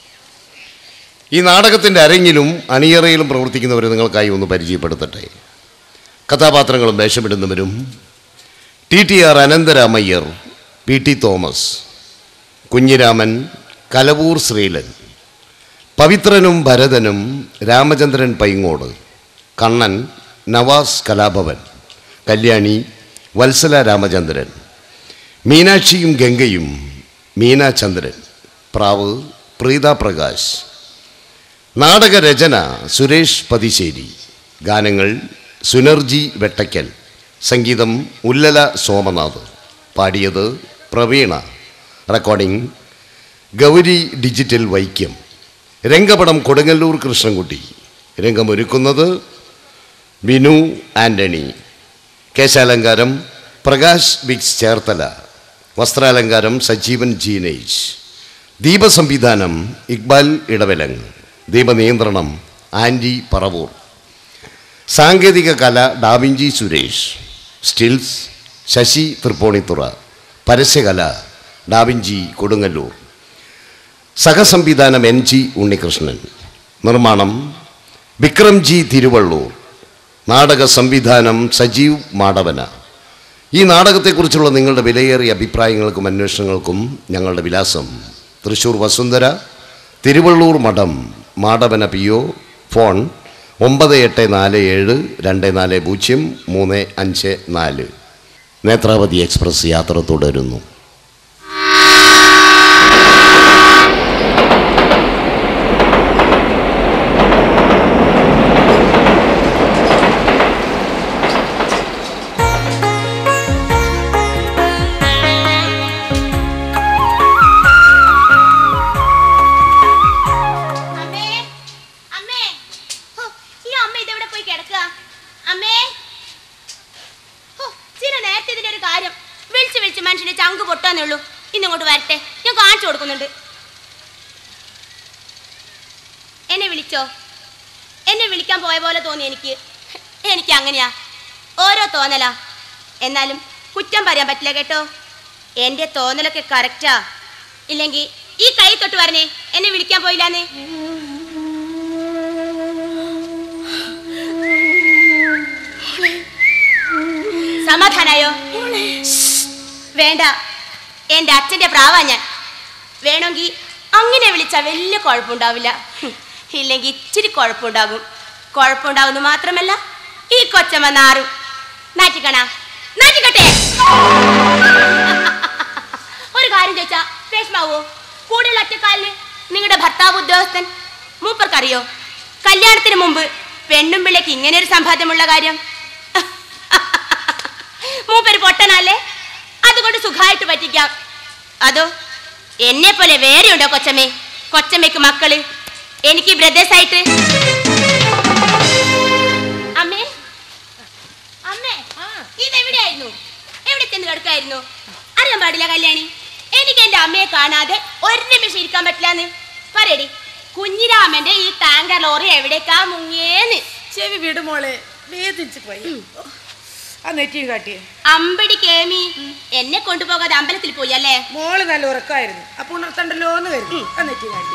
ഈ നാടകത്തിൻ്റെ അരങ്ങിലും അണിയറയിലും പ്രവർത്തിക്കുന്നവരെ നിങ്ങൾക്കായി ഒന്ന് പരിചയപ്പെടുത്തട്ടെ കഥാപാത്രങ്ങളും വേഷമിടുന്നവരും T T R Anantharamayyar P T Thomas Kunhiraman Kalavoor Sreelan പവിത്രനും ഭരതനും രാമചന്ദ്രൻ പൈങ്ങോട് കണ്ണൻ നവാസ് കലാഭവൻ കല്യാണി വത്സല രാമചന്ദ്രൻ മീനാക്ഷിയും ഗംഗയും മീനാചന്ദ്രൻ പ്രാവ് പ്രീത പ്രകാശ് നാടകരചന സുരേഷ് പതിശ്ശേരി ഗാനങ്ങൾ സുനർജി വെട്ടയ്ക്കൽ സംഗീതം ഉല്ലല സോമനാഥ് പാടിയത് പ്രവീണ റെക്കോർഡിംഗ് ഗൗരി ഡിജിറ്റൽ വൈക്കം രംഗപടം കൊടുങ്ങല്ലൂർ കൃഷ്ണൻകുട്ടി രംഗമൊരുക്കുന്നത് ബിനു ആൻ്റണി കേശാലങ്കാരം പ്രകാശ് ബിക്സ് ചേർത്തല വസ്ത്രാലങ്കാരം സജീവൻ ജീനേജ് ദീപസംവിധാനം ഇക്ബാൽ ഇടവലങ് ദീപനിയന്ത്രണം ആൻറ്റി പറവൂർ സാങ്കേതിക കല ഡാവിഞ്ചി സുരേഷ് സ്റ്റിൽസ് ശശി തൃപ്പൂണിത്തുറ പരസ്യകല ഡാവിഞ്ചി കൊടുങ്ങല്ലൂർ സഹസംവിധാനം എൻ ജി ഉണ്ണികൃഷ്ണൻ നിർമ്മാണം വിക്രം ജി തിരുവള്ളൂർ നാടക സംവിധാനം സജീവ് മാടവന ഈ നാടകത്തെക്കുറിച്ചുള്ള നിങ്ങളുടെ വിലയേറിയ അഭിപ്രായങ്ങൾക്കും അന്വേഷണങ്ങൾക്കും ഞങ്ങളുടെ വിലാസം തൃശ്ശൂർ വസുന്ധര തിരുവള്ളൂർ മഠം മാടവന പി ഒ ഫോൺ ഒമ്പത് എട്ട് നാല് ഏഴ് രണ്ട് നാല് പൂജ്യം മൂന്ന് അഞ്ച് നാല് നേത്രാവതി എക്സ്പ്രസ് യാത്ര തുടരുന്നു അമ്മേ അമ്മേ ഹോ, ഈ അമ്മ ഇതെവിടെ പോയി കിടക്കുക അമ്മേ ഹോ, ചില നേരത്തെ ഇതിന്റെ ഒരു കാര്യം വിളിച്ച് വിളിച്ച് മനുഷ്യന്റെ ചങ്ക് പൊട്ടാന്നേ ഉള്ളൂ ഇന്നിങ്ങോട്ട് വരട്ടെ ഞാൻ കാണിച്ചു കൊടുക്കുന്നുണ്ട് എന്നെ വിളിച്ചോ എന്നെ വിളിക്കാൻ പോയ പോലെ തോന്നി എനിക്ക് എനിക്ക് അങ്ങനെയാ ഓരോ തോന്നലാ എന്നാലും കുറ്റം പറയാൻ പറ്റില്ല കേട്ടോ എന്റെ തോന്നലൊക്കെ കറക്റ്റാ ഇല്ലെങ്കിൽ ഈ കൈ തൊട്ട് പറഞ്ഞേ എന്നെ വിളിക്കാൻ പോയില്ലാന്ന് സമാധാനായോ വേണ്ട എന്റെ അച്ഛന്റെ പ്രാവാ ഞാൻ വേണമെങ്കിൽ അങ്ങനെ വിളിച്ചാൽ വലിയ കുഴപ്പമുണ്ടാവില്ല ഹും, ഇല്ലെങ്കിൽ ഇച്ചിരി കുഴപ്പമുണ്ടാകും കുഴപ്പമുണ്ടാവുന്നു മാത്രമല്ല ഈ കൊച്ചമ്മ നാറും നാറ്റിക്കണ നാറ്റിക്കട്ടെ ഒരു കാര്യം ചോദിച്ചാ രേഷ്മാവോ കൂടുതൽ ഒറ്റക്കാലിന് നിങ്ങളുടെ ഭർത്താവ് ഉദ്യോഗസ്ഥൻ മൂപ്പർക്കറിയോ കല്യാണത്തിന് മുമ്പ് പെണ്ണും പിള്ളേക്ക് ഇങ്ങനെ ഒരു സമ്പാദ്യമുള്ള കാര്യം മൂപ്പര് പൊട്ടനല്ലേ അതുകൊണ്ട് സുഖമായിട്ട് പറ്റിക്കാം അതോ എന്നെ പോലെ വേറെ ഉണ്ടോ കൊച്ചമ്മേ കൊച്ചമ്മയ്ക്ക് മക്കള് എനിക്ക് ബ്രദേഴ്സ് ആയിട്ട് അമ്മേ അമ്മേ ഇതെവിടെയായിരുന്നു എവിടെ ചെന്ന് കിടക്കായിരുന്നു അറിയാൻ പാടില്ല കല്യാണി എനിക്ക് എന്റെ അമ്മയെ കാണാതെ ഒരു നിമിഷം ഇരിക്കാൻ പറ്റില്ലാന്ന് പറയടി കുഞ്ഞിരാമന്റെ ഈ ടാങ്കർ ലോറി എവിടേക്കാ മുങ്ങിയേന്ന് ചെവി വിടുമോളെ വേദിച്ചു പോയി ആ നെറ്റിയും കാട്ടിയേ അമ്പടി കേമി എന്നെ കൊണ്ടുപോകാതെ അമ്പലത്തിൽ പോയി അല്ലേ മോള് നല്ല ഉറക്കമായിരുന്നു അപ്പൊ ഉണർത്തണ്ടല്ലോ എന്ന് കരുതി ആ നെറ്റിയും കാട്ടി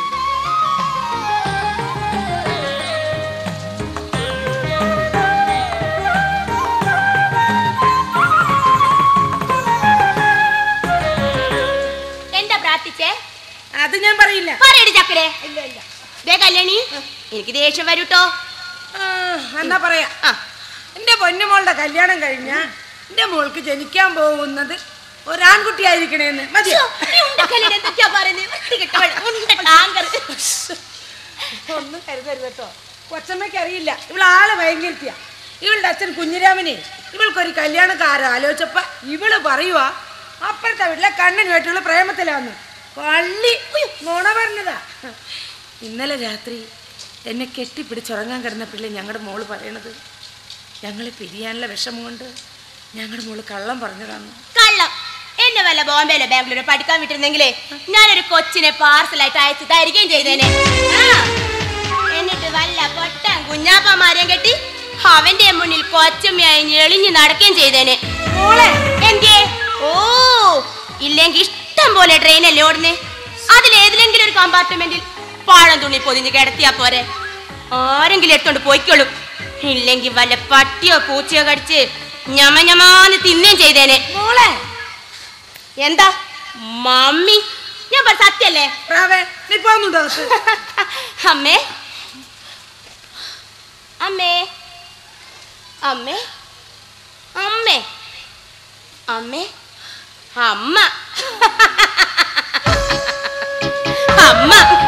എന്താ പ്രാർത്ഥിച്ചേ അത് ഞാൻ പറയില്ല പറയടി ചക്കരെ ദേ കല്യാണി എനിക്ക് ദേഷ്യം വരൂട്ടോ ആ, എന്നാ പറയാ എന്റെ പൊന്നുമോളുടെ കല്യാണം കഴിഞ്ഞ എന്റെ മോൾക്ക് ജനിക്കാൻ പോകുന്നത് ഒരാൺകുട്ടി ആയിരിക്കണേന്ന് മതിയോ എന്തൊക്കെയാ പറയുന്നത് വൃത്തികെട്ടവൾ, ഉണ്ട ടാങ്കർ. ഒന്നും കരുതരുത് കേട്ടോ കൊച്ചമ്മയ്ക്ക് അറിയില്ല ഇവള് ആള് ഭയങ്കരത്തിയാ ഇവളുടെ അച്ഛൻ കുഞ്ഞിരാമനെ ഇവൾക്കൊരു കല്യാണക്കാരൻ ആലോചിച്ചപ്പ ഇവള് പറയുവാ അപ്പുറത്തെ വീട്ടിലെ കണ്ണനുമായിട്ടുള്ള പ്രേമത്തിലാന്ന് പള്ളി ഉയ്യോ, നുണ പറഞ്ഞതാ ഇന്നലെ രാത്രി എന്നെ കെട്ടിപ്പിടിച്ചുറങ്ങാൻ കിടന്നപ്പോഴേ ഞങ്ങളുടെ മോള് പറയണത് ഞങ്ങളെ പിരിയാനുള്ള വിഷമം കൊണ്ട് ഞങ്ങളുടെ മോള് കള്ളം പറഞ്ഞതാണ് കള്ളം എന്നെ വല്ല ബോംബെയിലോ ബാംഗ്ലൂരോ പഠിക്കാൻ വിട്ടിരുന്നെങ്കിലേ ഞാനൊരു കൊച്ചിനെ പാർസലായിട്ട് അയച്ചു തരികയും ചെയ്തേനെ ആ. എന്നിട്ട് വല്ല പൊട്ടാൻ കുഞ്ഞാപ്പമാരെയും കെട്ടി അവന്റെ മുന്നിൽ കൊച്ചമ്മയായി ഞെളിഞ്ഞു നടക്കുകയും ചെയ്തേനെ മോളെ എന്തേ ഓ ഇല്ലെങ്കിൽ ഇഷ്ടം പോലെ ട്രെയിനല്ലേ ഓടുന്നേ അതിലേതിലെങ്കിലും ഒരു കമ്പാർട്ട്മെന്റിൽ പാഴം തുണി പൊതിഞ്ഞ് കിടത്തിയാ പോരെ ആരെങ്കിലും എടുത്തോണ്ട് പോയിക്കോളും ഇല്ലെങ്കിൽ വല്ല പട്ടിയോ പൂച്ചയോ കടിച്ച് ഞമ ഞമാന്ന് തിന്നുകയും ചെയ്തേനെ മോളെ എന്താ മമ്മി ഞാൻ പറ സത്യല്ലേ നീ പോന്നുണ്ടോ അമ്മേ അമ്മേ അമ്മേ അമ്മേ അമ്മേ അമ്മ അമ്മ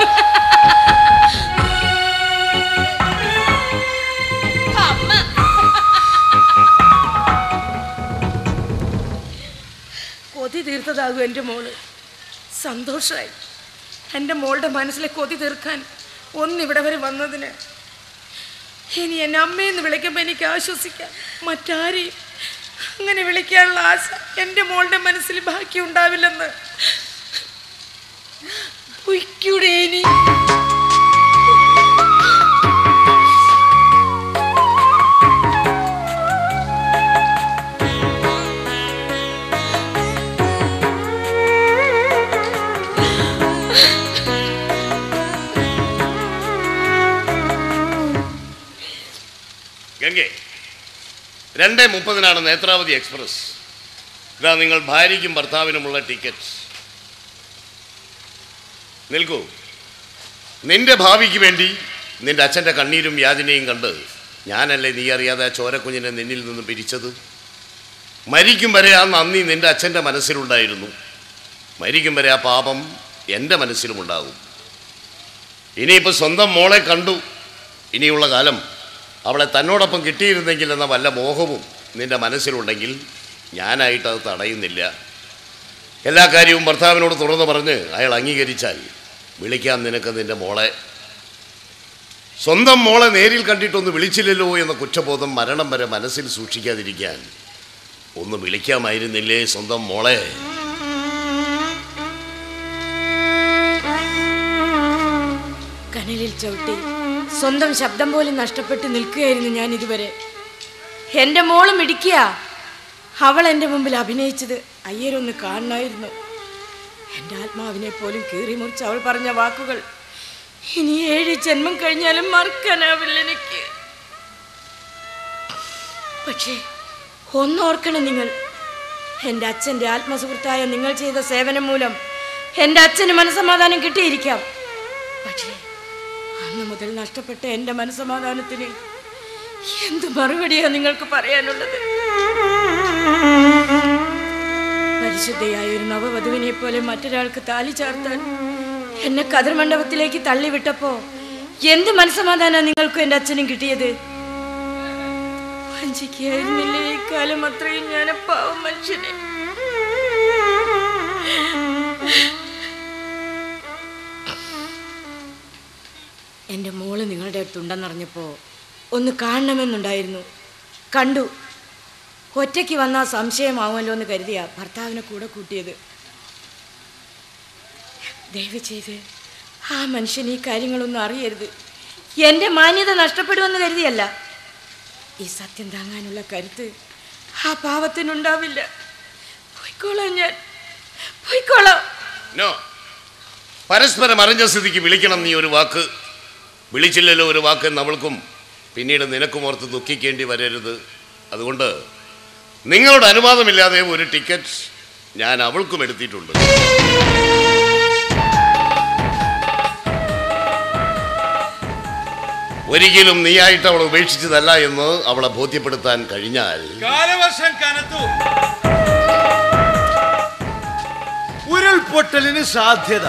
അമ്മ കൊതി തീർത്തതാകും എൻ്റെ മോള് സന്തോഷമായി എൻ്റെ മോളുടെ മനസ്സിലെ കൊതി തീർക്കാൻ ഒന്നിവിടെ വരെ വന്നതിന് ഇനി എന്നെ അമ്മയെന്ന് വിളിക്കുമ്പോൾ എനിക്ക് ആശ്വസിക്കാം മറ്റാരെയും അങ്ങനെ വിളിക്കാനുള്ള ആശ എൻ്റെ മോളുടെ മനസ്സിൽ ബാക്കി ഉണ്ടാവില്ലെന്ന് പൊയ്ക്കൂടെ ഇനി ഗംഗെ രണ്ട് മുപ്പതിനാണ് നേത്രാവതി എക്സ്പ്രസ് ഇതാ നിങ്ങൾ ഭാര്യയ്ക്കും ഭർത്താവിനുമുള്ള ടിക്കറ്റ് നിൽക്കൂ നിന്റെ ഭാവിക്ക് വേണ്ടി നിന്റെ അച്ഛൻ്റെ കണ്ണീരും യാതനയും കണ്ട് ഞാനല്ലേ നീ അറിയാതെ ആ ചോരക്കുഞ്ഞിനെ നിന്നിൽ നിന്ന് പിരിച്ചത് മരിക്കും വരെ ആ നന്ദി നിന്റെ അച്ഛൻ്റെ മനസ്സിലുണ്ടായിരുന്നു മരിക്കും വരെ ആ പാപം എൻ്റെ മനസ്സിലുമുണ്ടാകും ഇനിയിപ്പോൾ സ്വന്തം മോളെ കണ്ടു ഇനിയുള്ള കാലം അവളെ തന്നോടൊപ്പം കിട്ടിയിരുന്നെങ്കിൽ എന്ന വല്ല മോഹവും നിന്റെ മനസ്സിലുണ്ടെങ്കിൽ ഞാനായിട്ട് അത് തടയുന്നില്ല എല്ലാ കാര്യവും ഭർത്താവിനോട് തുറന്നു പറഞ്ഞ് അയാൾ അംഗീകരിച്ചാൽ വിളിക്കാം നിനക്ക് നിന്റെ മോളെ സ്വന്തം മോളെ നേരിൽ കണ്ടിട്ടൊന്ന് വിളിച്ചില്ലല്ലോ എന്ന കുറ്റബോധം മരണം വരെ മനസ്സിൽ സൂക്ഷിക്കാതിരിക്കാൻ ഒന്ന് വിളിക്കാമായിരുന്നില്ലേ സ്വന്തം മോളെ കനലിൽ ചവിട്ടി സ്വന്തം ശബ്ദം പോലും നഷ്ടപ്പെട്ട് നിൽക്കുകയായിരുന്നു ഞാൻ ഇതുവരെ എൻ്റെ മോളും ഇടിക്കുക അവൾ എൻ്റെ മുമ്പിൽ അഭിനയിച്ചത് അയ്യരൊന്ന് കാണണമായിരുന്നു എൻ്റെ ആത്മാവിനെ പോലും കീറി മുറിച്ച് അവൾ പറഞ്ഞ വാക്കുകൾ ഇനി ഏഴ് ജന്മം കഴിഞ്ഞാലും മറക്കാനാവില്ല എനിക്ക് പക്ഷേ ഒന്നോർക്കണം നിങ്ങൾ എൻ്റെ അച്ഛൻ്റെ ആത്മസുഹൃത്തായ നിങ്ങൾ ചെയ്ത സേവനം മൂലം എൻ്റെ അച്ഛന് മനസമാധാനം കിട്ടിയിരിക്കാം പക്ഷേ അന്ന് മുതൽ നഷ്ടപ്പെട്ട എൻ്റെ മനസമാധാനത്തിന് എന്ത് മറുപടിയാ നിങ്ങൾക്ക് പറയാനുള്ളത് പരിശുദ്ധയായ ഒരു നവവധുവിനെ പോലെ മറ്റൊരാൾക്ക് താലി ചാർത്താൻ എന്നെ കതിർമണ്ഡപത്തിലേക്ക് തള്ളിവിട്ടപ്പോ എന്ത് മനസമാധാനാ നിങ്ങൾക്കും എൻ്റെ അച്ഛനും കിട്ടിയത് വഞ്ചിക്കായിരുന്നില്ലേ ഈ കാലം അത്രയും ഞാൻ ആ പാവം മനുഷ്യനെ എൻ്റെ മോള് നിങ്ങളുടെ അടുത്തുണ്ടെന്നറിഞ്ഞപ്പോൾ ഒന്ന് കാണണമെന്നുണ്ടായിരുന്നു കണ്ടു ഒറ്റയ്ക്ക് വന്നാൽ സംശയമാവുമല്ലോ എന്ന് കരുതിയാ ഭർത്താവിനെ കൂടെ കൂട്ടിയത് ദയവ് ചെയ്ത് ആ മനുഷ്യൻ ഈ കാര്യങ്ങളൊന്നും അറിയരുത് എൻ്റെ മാന്യത നഷ്ടപ്പെടുമെന്ന് കരുതിയല്ല ഈ സത്യം താങ്ങാനുള്ള കരുത്ത് ആ പാവത്തിനുണ്ടാവില്ല പോയിക്കോളാം ഞാൻ പോയിക്കോളാം നോ പരസ്പരം അറിഞ്ഞ സ്ഥിതിക്ക് വിളിക്കണം നീ ഒരു വാക്ക് വിളിച്ചില്ലല്ലോ ഒരു വാക്ക് നമ്മൾക്കും പിന്നീട് നിനക്കും ഓർത്ത് ദുഃഖിക്കേണ്ടി വരരുത് അതുകൊണ്ട് നിങ്ങളുടെ അനുവാദമില്ലാതെ ഒരു ടിക്കറ്റ് ഞാൻ അവൾക്കും എടുത്തിട്ടുണ്ട് ഒരിക്കലും നീയായിട്ട് അവളെ ഉപേക്ഷിച്ചതല്ല എന്ന് അവളെ ബോധ്യപ്പെടുത്താൻ കഴിഞ്ഞാൽ കാലവർഷം കനത്തു ഉരുൾപൊട്ടലിന് സാധ്യത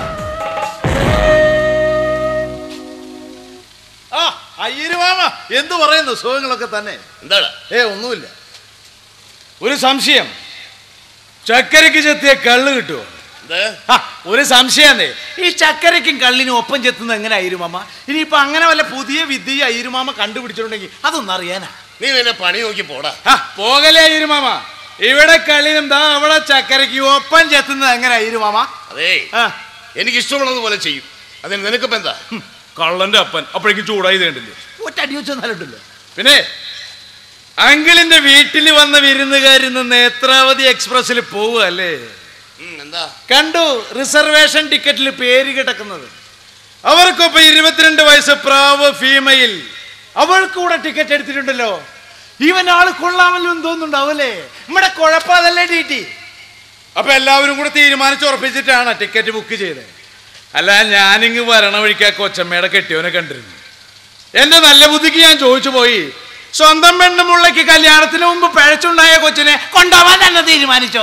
ആ അയ്യരുമാമ എന്തു പറയുന്നു സുഖങ്ങളൊക്കെ തന്നെ എന്താണ് ഏ ഒന്നുമില്ല ഒരു സംശയം ചക്കരയ്ക്ക് ചെത്തിയ കള്ള് കിട്ടുമോ ആ, ഒരു സംശയാന്നേ ഈ ചക്കരയ്ക്കും കള്ളിനും ഒപ്പം ചെത്തുന്നത് എങ്ങനെ അയ്യരുമാമ ഇനിയിപ്പൊ അങ്ങനെ വല്ല പുതിയ വിദ്യ അയ്യരുമാമ കണ്ടുപിടിച്ചിട്ടുണ്ടെങ്കിൽ അതൊന്നും അറിയാനാ നീ നിന്നെ പണി നോക്കി പോടാ ആ, പോകലേ അയ്യരുമാമ ഇവിടെ കളിയും ദാ അവിടെ ചക്കരയ്ക്ക് ഒപ്പം ചെത്തുന്നത് എങ്ങനെ ആയിരുന്നു മാമ അതേ എനിക്ക് ഇഷ്ടമുള്ളതുപോലെ ചെയ്യും അതിന് നിനക്കിപ്പോ എന്താ കള്ളന്റെ അപ്പൻ അപ്പോഴേക്കും ചൂടായി കണ്ടില്ലേ ഒറ്റ അടി വെച്ചൊന്നാലുണ്ടല്ലോ പിന്നെ അങ്കിളിന്റെ വീട്ടിൽ വന്ന വിരുന്നുകാരിന്ന് നേത്രാവതി എക്സ്പ്രസ്സിൽ പോവുക അല്ലേ എന്താ കണ്ടു റിസർവേഷൻ ടിക്കറ്റിൽ പേര് കിടക്കുന്നത് അവർക്കൊപ്പം ഇരുപത്തിരണ്ട് വയസ്സ് പ്രാവ് ഫീമെയിൽ അവൾക്ക് കൂടെ ടിക്കറ്റ് എടുത്തിട്ടുണ്ടല്ലോ ഇവൻ ആള് കൊള്ളാമല്ലോ എന്ന് തോന്നുന്നുണ്ടാവല്ലേ നമ്മുടെ കുഴപ്പമതല്ലേ ഡി ടി അപ്പൊ എല്ലാവരും കൂടെ തീരുമാനിച്ചുറപ്പിച്ചിട്ടാണ് ടിക്കറ്റ് ബുക്ക് ചെയ്തത് അല്ല ഞാനിങ്ങ് വരണ വഴിക്കാ കൊച്ചമ്മയുടെ കെട്ടിയവനെ കണ്ടിരുന്നു എന്റെ നല്ല ബുദ്ധിക്ക് ഞാൻ ചോദിച്ചു പോയി സ്വന്തം പെണ്ണുമുള്ളക്ക് കല്യാണത്തിന് മുമ്പ് പഴച്ചുണ്ടായ കൊച്ചിനെ കൊണ്ടുപോവാൻ തന്നെ തീരുമാനിച്ചോ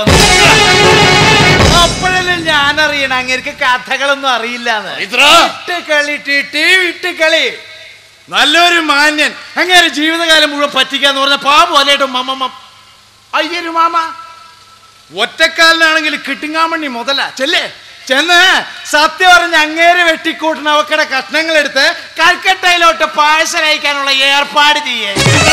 അപ്പോഴല്ലേ ഞാൻ അറിയണ അങ്ങേർക്ക് കഥകളൊന്നും അറിയില്ലാന്ന് ഇട്ട് കളി ടിട്ടി ഇട്ട് കളി നല്ലൊരു മാന്യൻ അങ്ങേരെ ജീവിതകാലം മുഴുവൻ പറ്റിക്കാന്ന് പറഞ്ഞ പാ പോലെയായിട്ട് മമ്മ അയ്യൊരു മാമ ഒറ്റക്കാലിനാണെങ്കിൽ കിട്ടുങ്ങാമണ്ണി മുതല ചെല്ലേ ചെന്ന് സത്യം പറഞ്ഞ് അങ്ങേരെ വെട്ടിക്കൂട്ടുന്ന അവക്കടെ കഷ്ണങ്ങൾ എടുത്ത് കൽക്കട്ടയിലോട്ട് പായസം കഴിക്കാനുള്ള ഏർപ്പാട് ചെയ്യേ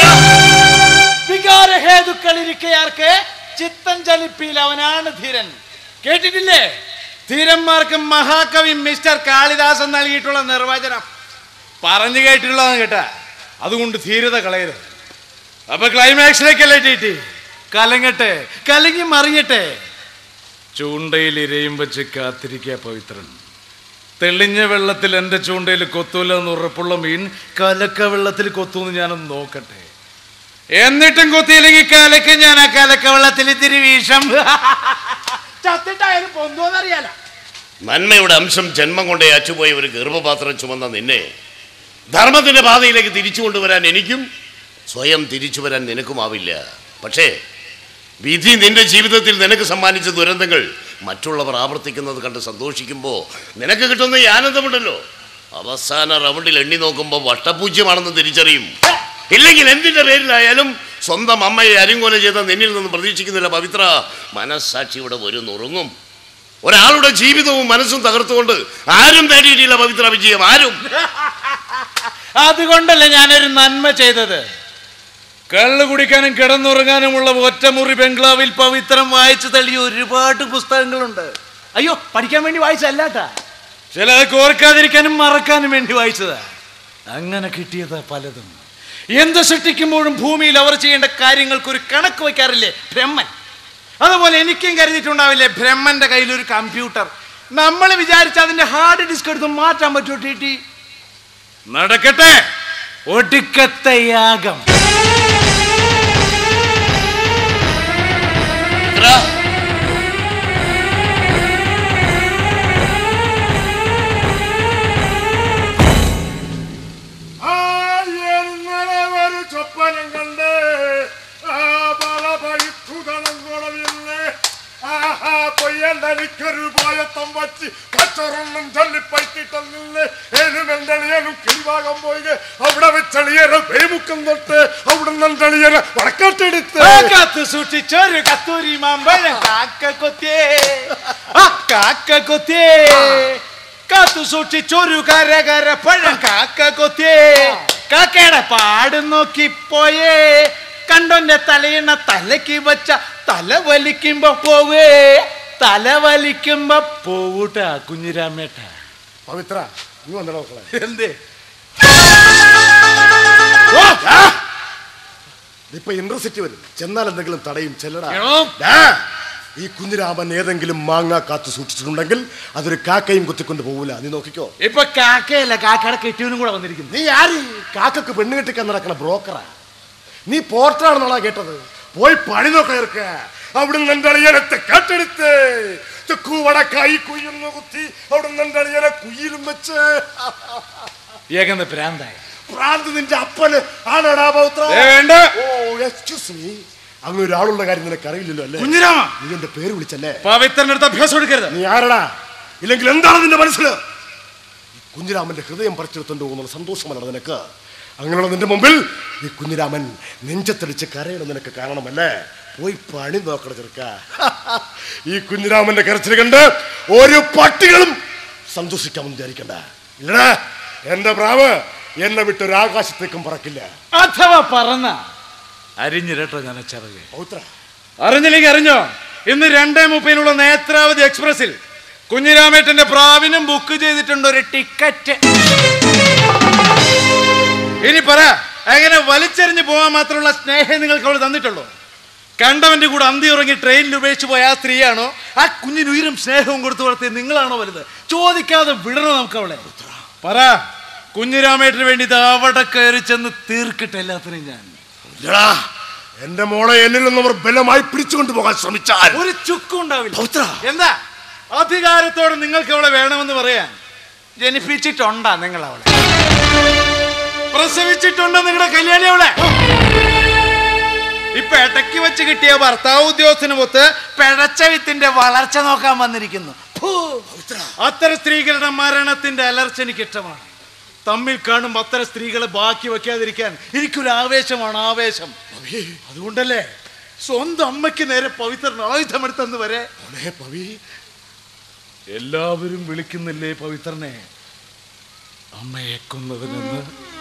വികാര ഹേതുക്കളിരിക്കയാർക്ക് ചിത്തം ചലിപ്പിയിൽ അവനാണ് ധീരൻ കേട്ടിട്ടില്ലേ ധീരന്മാർക്ക് മഹാകവി മിസ്റ്റർ കാളിദാസൻ നൽകിയിട്ടുള്ള നിർവചനം പറഞ്ഞു കേട്ടിട്ടുള്ളതാണ് കേട്ടാ അതുകൊണ്ട് ധീരത കളയരുത് അപ്പൊ ക്ലൈമാക്സിലേക്കല്ലേ ടീറ്റി കലങ്ങട്ടെ കലങ്ങി മറിയട്ടെ ചൂണ്ടയിൽ ഇരയും വെച്ച് കാത്തിരിക്കുക പവിത്രൻ തെളിഞ്ഞ വെള്ളത്തിൽ എൻ്റെ ചൂണ്ടയിൽ കൊത്തൂല എന്ന് ഉറപ്പുള്ള മീൻ കലക്ക വെള്ളത്തിൽ കൊത്തൂന്ന് ഞാനൊന്ന് നോക്കട്ടെ എന്നിട്ടും കൊത്തിയില്ലെങ്കിൽ കലക്ക് ഞാൻ ആ കലക്ക വെള്ളത്തിൽ ഇത്തിരി വീഷം ചത്തിട്ടായാലും പൊന്തോന്നറിയാല നന്മയുടെ അംശം ജന്മം കൊണ്ടേ അച്ചുപോയ ഒരു ഗർഭപാത്രം ചുമന്ന നിന്നെ ധർമ്മത്തിന്റെ പാതയിലേക്ക് തിരിച്ചു കൊണ്ടുവരാൻ എനിക്കും സ്വയം തിരിച്ചു വരാൻ നിനക്കുമാവില്ല പക്ഷേ വിധി നിന്റെ ജീവിതത്തിൽ നിനക്ക് സമ്മാനിച്ച ദുരന്തങ്ങൾ മറ്റുള്ളവർ ആവർത്തിക്കുന്നത് കണ്ട് സന്തോഷിക്കുമ്പോൾ നിനക്ക് കിട്ടുന്ന ഈ ആനന്ദമുണ്ടല്ലോ അവസാന റൗണ്ടിൽ എണ്ണി നോക്കുമ്പോൾ വട്ടപൂജ്യമാണെന്ന് തിരിച്ചറിയും ഇല്ലെങ്കിൽ എന്തിന്റെ പേരിലായാലും സ്വന്തം അമ്മയെ അരിങ്കൊല ചെയ്ത നിന്നിൽ നിന്ന് പ്രതീക്ഷിക്കുന്നില്ല പവിത്ര മനസ്സാക്ഷിയുടെ ഒരു നുറുങ്ങും ഒരാളുടെ ജീവിതവും മനസ്സും തകർത്തുകൊണ്ട് ആരും നേടിയിട്ടില്ല പവിത്ര വിജയം ആരും അതുകൊണ്ടല്ലേ ഞാനൊരു നന്മ ചെയ്തത് കള്ളു കുടിക്കാനും കിടന്നുറങ്ങാനുമുള്ള ഒറ്റമുറി ബംഗ്ലാവിൽ പവിത്രം വായിച്ചു തള്ളിയ ഒരുപാട് പുസ്തകങ്ങളുണ്ട് അയ്യോ പഠിക്കാൻ വേണ്ടി വായിച്ചല്ലാട്ടാ ചിലതൊക്കെ ഓർക്കാതിരിക്കാനും മറക്കാനും വേണ്ടി വായിച്ചതാ അങ്ങനെ കിട്ടിയതാ പലതും എന്ത് സൃഷ്ടിക്കുമ്പോഴും ഭൂമിയിൽ അവർ ചെയ്യേണ്ട കാര്യങ്ങൾക്ക് ഒരു കണക്ക് വയ്ക്കാറില്ലേ ബ്രഹ്മൻ അതുപോലെ എനിക്കും കരുതിയിട്ടുണ്ടാവില്ലേ ബ്രഹ്മന്റെ കയ്യിൽ ഒരു കമ്പ്യൂട്ടർ നമ്മൾ വിചാരിച്ച അതിന്റെ ഹാർഡ് ഡിസ്ക് എടുത്ത് മാറ്റാൻ പറ്റുമോ ടി ടി നടക്കട്ടെ ഒടുക്കത്തെ യാഗം ആ ഇന്നലെ ഒരു ചൊപ്പനം കണ്ട് ആ പല പഴുത്തുതളം കുളവില്ലേ ആഹാ കൊയ്യണ്ടനിക്കൊരു പോയത്തം വച്ച് പച്ചറൊന്നും ചൊല്ലിപ്പറ്റിട്ടന്നില്ലേ ഏനും എന്തളിയനും കിളിഭാഗം പോയി അവിടെ വെച്ചളിയനെ പേമുക്കം തൊട്ട് അവിടെ നിന്നളിയനെ വടക്കട്ടെടുത്ത് ആ കാത്തു സൂക്ഷിച്ചൊരു കത്തൂരി മാമ്പഴം കാക്ക കൊത്തിയേ ആ കാക്ക കൊത്തിയേ കാത്തു സൂക്ഷിച്ചൊരു കര കര പഴം കാക്ക കൊത്തിയേ കാക്കയുടെ പാട് നോക്കി പോയേ കണ്ടോന്റെ തലയിണ തലക്ക് വച്ച തല വലിക്കുമ്പോ പോവേ തല വലിക്കുമ്പോ പോവൂട്ടാ കുഞ്ഞിരാമേട്ട പവിത്ര നീ വന്നോ മക്കളെ എന്തേ ഇപ്പൊ ഇന്റർസിറ്റി വരും ചെന്നാൽ എന്തെങ്കിലും തടയും ചെല്ലടാ എടോ. ഡാ, ഈ കുഞ്ഞിരാമൻ ഏതെങ്കിലും മാങ്ങ കാത്തു സൂക്ഷിച്ചിട്ടുണ്ടെങ്കിൽ അതൊരു കാക്കയും കുത്തിക്കൊണ്ട് പോകൂല നീ നോക്കിക്കോ ഇപ്പൊ കാക്കയല്ല കാക്കയുടെ കെട്ടിയവനും കൂടെ വന്നിരിക്കുന്നു നീ ആര് കാക്കക്ക് പെണ്ണ് കെട്ടിക്കാൻ നടക്കണ ബ്രോക്കറാ നീ പോർട്ടറാണെന്നാണോ കേട്ടത് പോയി പണി നോക്ക അവിടുന്ന് എന്റെ അളിയനത്തെ കെട്ടെടുത്ത് തെക്കു വടക്കായി കുയ്യുന്നു കുത്തി അവിടുന്ന് എന്റെ അളിയനെ കുയിലും വെച്ച് ഏകന്ത പ്രാന്തായ പ്രാന്ത് നിന്റെ അപ്പന് ആണടാ പൗത്ര ദേ വേണ്ട. ഓ എക്സ്ക്യൂസ് മീ അങ്ങനെ ഒരാളുള്ള കാര്യം നിനക്ക് അറിയില്ലല്ലോ അല്ലേ കുഞ്ഞിരാമ. നീ എന്റെ പേര് വിളിച്ചല്ലേ പവിത്രന്റെ അടുത്ത് അഭ്യാസം എടുക്കരുത് നീ ആരടാ ഇല്ലെങ്കിൽ എന്താണ് നിന്റെ മനസ്സിൽ ഈ കുഞ്ഞിരാമന്റെ ഹൃദയം പറിച്ചെടുത്തോണ്ട് പോകുന്നുള്ള സന്തോഷമല്ല നിനക്ക് അങ്ങനെയുള്ള നിന്റെ മുമ്പിൽ ഈ കുഞ്ഞിരാമൻ നെഞ്ചത്തടിച്ച് കരയണം നിനക്ക് കാണണമല്ലേ പോയി പണി നോക്കണം ചെറുക്ക ഈ കുഞ്ഞിരാമന്റെ കരച്ചിൽ കണ്ട് ഒരു പട്ടികളും സന്തോഷിക്കാമെന്ന് വിചാരിക്കണ്ട ഇല്ലടാ എന്റെ പ്രാവ് എന്നെ വിട്ട് ഒരു ആകാശത്തേക്കും പറക്കില്ല അഥവാ പറന്ന അരിഞ്ഞിരട്ടോ ഞാൻ ചെറുകെ പൗത്ര അറിഞ്ഞില്ലെങ്കിൽ അറിഞ്ഞോ ഇന്ന് രണ്ടേ മുപ്പതിനുള്ള നേത്രാവതി എക്സ്പ്രസിൽ കുഞ്ഞിരാമേട്ടന്റെ പ്രാവിനും ബുക്ക് ചെയ്തിട്ടുണ്ട് ഒരു ടിക്കറ്റ് ഇനി പറ അങ്ങനെ വലിച്ചെറിഞ്ഞ് പോകാൻ മാത്രമുള്ള സ്നേഹം നിങ്ങൾക്ക് അവൾ തന്നിട്ടുള്ളൂ കണ്ടവന്റെ കൂടെ അന്തി ഉറങ്ങി ട്രെയിനിൽ ഉപേക്ഷിച്ച് പോയ ആ സ്ത്രീയാണോ ആ കുഞ്ഞിന് ഉയരും സ്നേഹവും കൊടുത്തു വളർത്തിയ നിങ്ങളാണോ വലുത് ചോദിക്കാതെ വിടണോ നമുക്ക് അവളെ പറ കുഞ്ഞിരാമേട്ടന് വേണ്ടി ഇത് അവിടെ കയറി ചെന്ന് തീർക്കട്ടെ എല്ലാത്തിനും ഞാൻ എടാ, എന്റെ മോളെ എന്നിൽ നിന്ന് അവർ ബലമായി പിടിച്ചുകൊണ്ട് പോകാൻ ശ്രമിച്ചാൽ ഒരു ചുക്കും ഉണ്ടാവില്ല എന്താ അധികാരത്തോടെ നിങ്ങൾക്ക് അവളെ വേണമെന്ന് പറയാൻ ജനിപ്പിച്ചിട്ടുണ്ടാ നിങ്ങൾ അവളെ പ്രസവിച്ചിട്ടുണ്ടോ നിങ്ങളുടെ കല്യാണി അവളെ ഇപ്പൊ ഇടയ്ക്ക് വെച്ച് കിട്ടിയ ഭർത്താവ് ഉദ്യോഗസ്ഥന് മൊത്ത് പിഴച്ച വിത്തിന്റെ വളർച്ച നോക്കാൻ വന്നിരിക്കുന്നു ഫൂ. അത്തരം സ്ത്രീകളുടെ മരണത്തിന്റെ അലർച്ച എനിക്ക് ഇഷ്ടമാണ് തമ്മിൽ കാണുമ്പോ അത്തരം സ്ത്രീകളെ ബാക്കി വെക്കാതിരിക്കാൻ എനിക്കൊരു ആവേശമാണ് ആവേശം അതുകൊണ്ടല്ലേ സ്വന്തം അമ്മയ്ക്ക് നേരെ പവിത്രൻ ആയുധമെടുത്തെന്ന് വരെ പവി എല്ലാവരും വിളിക്കുന്നില്ലേ പവിത്രനെ അമ്മയെ കൊന്നവനെന്ന്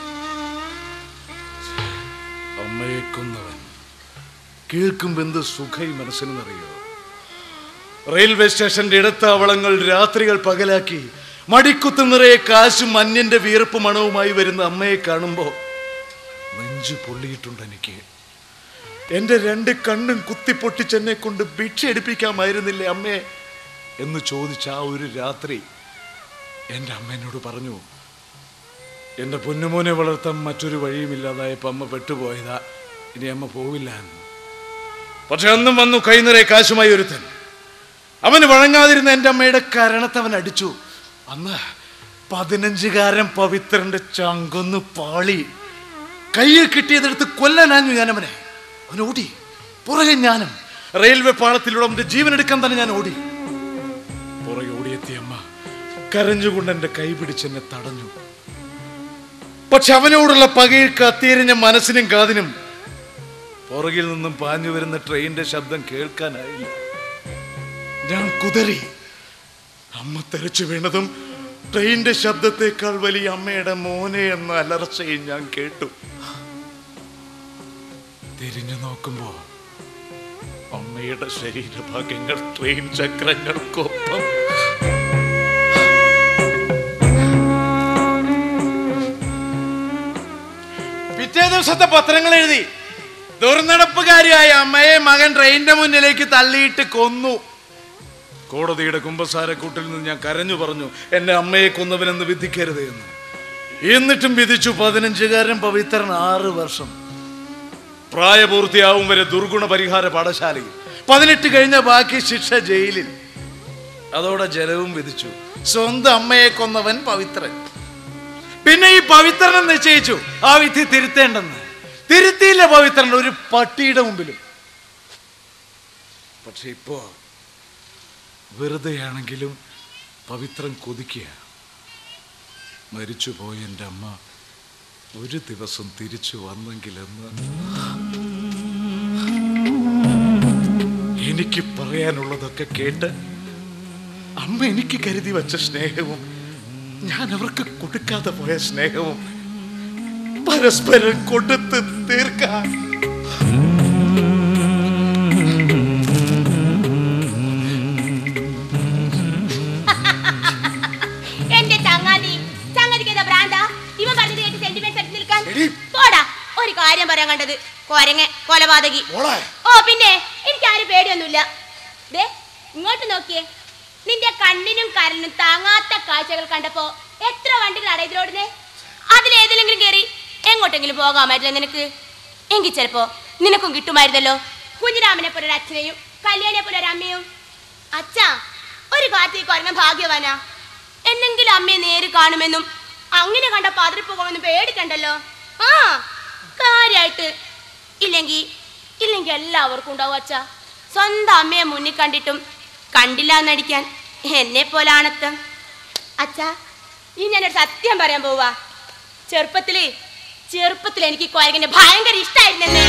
അമ്മയെ കൊന്നവൻ കേൾക്കുമ്പോ എന്ത് സുഖൈ മനസ്സിനെന്നറിയോ റെയിൽവേ സ്റ്റേഷന്റെ ഇടത്താവളങ്ങൾ രാത്രികൾ പകലാക്കി മടിക്കുത്ത് നിറയെ കാശും അന്യന്റെ വീർപ്പ് മണവുമായി വരുന്ന അമ്മയെ കാണുമ്പോ നെഞ്ചു പൊള്ളിയിട്ടുണ്ട് എനിക്ക് എന്റെ രണ്ട് കണ്ണും കുത്തിപ്പൊട്ടിച്ചെന്നെ കൊണ്ട് ഭിക്ഷ എടുപ്പിക്കാമായിരുന്നില്ലേ അമ്മേ എന്ന് ചോദിച്ച ആ ഒരു രാത്രി എൻ്റെ അമ്മ എന്നോട് പറഞ്ഞു എൻ്റെ പൊന്നുമോനെ വളർത്താൻ മറ്റൊരു വഴിയുമില്ലാതായപ്പോൾ അമ്മ പെട്ടുപോയതാ ഇനി അമ്മ പോവില്ല എന്ന് പക്ഷെ അന്നും വന്നു കൈനിറയെ കാശുമായി ഒരുത്തൻ അവന് വഴങ്ങാതിരുന്ന എൻ്റെ അമ്മയുടെ കരണത്ത് അവൻ അടിച്ചു അന്ന് പതിനഞ്ചുകാരൻ പവിത്രന്റെ ചങ്കൊന്ന് പാളി കയ്യിൽ കിട്ടിയതെടുത്ത് കൊല്ലാനാഞ്ഞു ഞാൻ അവനെ അവൻ ഓടി പുറകെ ഞാനും റെയിൽവേ പാളത്തിലൂടെ അവന്റെ ജീവൻ എടുക്കാൻ തന്നെ ഞാൻ ഓടി പുറകെ ഓടിയെത്തിയ അമ്മ കരഞ്ഞുകൊണ്ട് എന്റെ കൈ പിടിച്ചെന്നെ തടഞ്ഞു പക്ഷെ അവനോടുള്ള പകയിൽ കത്തിയെരിഞ്ഞ മനസ്സിനും കാതിനും പുറകിൽ നിന്നും പാഞ്ഞു വരുന്ന ട്രെയിനിന്റെ ശബ്ദം കേൾക്കാനായില്ല ഞാൻ കുതറി അമ്മ തെരച്ചു വീണതും ട്രെയിനിന്റെ ശബ്ദത്തെക്കാൾ വലിയ അമ്മയുടെ മോനെ എന്ന അലർച്ചയും ഞാൻ കേട്ടു തിരിഞ്ഞു നോക്കുമ്പോ അമ്മയുടെ ശരീരഭാഗങ്ങൾ ട്രെയിൻ ചക്രങ്ങൾക്കൊപ്പം പിറ്റേ ദിവസത്തെ പത്രങ്ങൾ എഴുതി ദുർനടപ്പുകാരിയായ അമ്മയെ മകൻ ട്രെയിനിന്റെ മുന്നിലേക്ക് തള്ളിയിട്ട് കൊന്നു കോടതിയുടെ കുമ്പസാരക്കൂട്ടിൽ നിന്ന് ഞാൻ കരഞ്ഞു പറഞ്ഞു എന്നെ അമ്മയെ കൊന്നവനെന്ന് വിധിക്കരുത് എന്ന് എന്നിട്ടും വിധിച്ചു പതിനഞ്ചുകാരൻ പവിത്രൻ ആറ് വർഷം പ്രായപൂർത്തിയാവും വരെ ദുർഗുണ പരിഹാര പാഠശാലയിൽ പതിനെട്ട് കഴിഞ്ഞ ബാക്കി ശിക്ഷ ജയിലിൽ അതോടെ ജലവും വിധിച്ചു സ്വന്തം അമ്മയെ കൊന്നവൻ പവിത്രൻ പിന്നെ ഈ പവിത്രനെ നിശ്ചയിച്ചു ആ വിധി തിരുത്തേണ്ടെന്ന് തിരുത്തിയില്ല പവിത്രൻ ഒരു പട്ടിയുടെ മുമ്പിലും പക്ഷെ ഇപ്പോ വെറുതെയാണെങ്കിലും പവിത്രൻ കൊതിക്കുക മരിച്ചുപോയ എൻ്റെ അമ്മ ഒരു ദിവസം തിരിച്ചു വന്നെങ്കിലെന്ന് എനിക്ക് പറയാനുള്ളതൊക്കെ കേട്ട് അമ്മ എനിക്ക് കരുതി വച്ച സ്നേഹവും ഞാൻ അവർക്ക് കൊടുക്കാതെ പോയ സ്നേഹവും പരസ്പരം കൊടുത്ത് തീർക്കാൻ എന്റെ ചങ്ങാതി ചങ്ങാതിക്ക് എന്താ ഭ്രാന്ത ഇവൻ പറഞ്ഞത് കേട്ട് സെന്റിമെന്റ്സ് എടുത്ത് നിൽക്കാൻ പോടാ ഒരു കാര്യം പറയാൻ കണ്ടത് കൊരങ്ങ കൊലപാതകി ഓ പിന്നെ എനിക്ക് ആരും പേടിയൊന്നുമില്ല ദേ ഇങ്ങോട്ട് നോക്കിയേ നിന്റെ കണ്ണിനും കരലിനും താങ്ങാത്ത കാഴ്ചകൾ കണ്ടപ്പോ എത്ര വണ്ടികളാണ് ഇതിലോടുന്നേ അതിലേതിലെങ്കിലും കയറി എങ്ങോട്ടെങ്കിലും പോകാമായിരുന്നോ നിനക്ക് എങ്കിൽ ചിലപ്പോ നിനക്കും കിട്ടുമായിരുന്നല്ലോ കുഞ്ഞിരാമനെ പോലെ ഒരു അച്ഛനെയും കല്യാണിയെ പോലെ ഒരു അമ്മയും അച്ഛാ ഒരു കാലത്തേക്ക് കൊരങ്ങൻ ഭാഗ്യവാനാ എന്നെങ്കിലും അമ്മയെ നേര് കാണുമെന്നും അങ്ങനെ കണ്ട പതിരിപ്പോകുമെന്നും പേടിക്കണ്ടല്ലോ ആ കാര്യായിട്ട് ഇല്ലെങ്കിൽ ഇല്ലെങ്കിൽ എല്ലാവർക്കും ഉണ്ടാവും അച്ഛാ സ്വന്തം അമ്മയെ മുന്നിൽ കണ്ടിട്ടും കണ്ടില്ല എന്നടിക്കാൻ എന്നെ പോലെ ആണത്തം അച്ഛാ ഈ ഞാനൊരു സത്യം പറയാൻ പോവാ ചെറുപ്പത്തില് ചെറുപ്പത്തിൽ എനിക്ക് ഈ കൊരകന്റെ ഭയങ്കര ഇഷ്ടായിരുന്നെന്ന്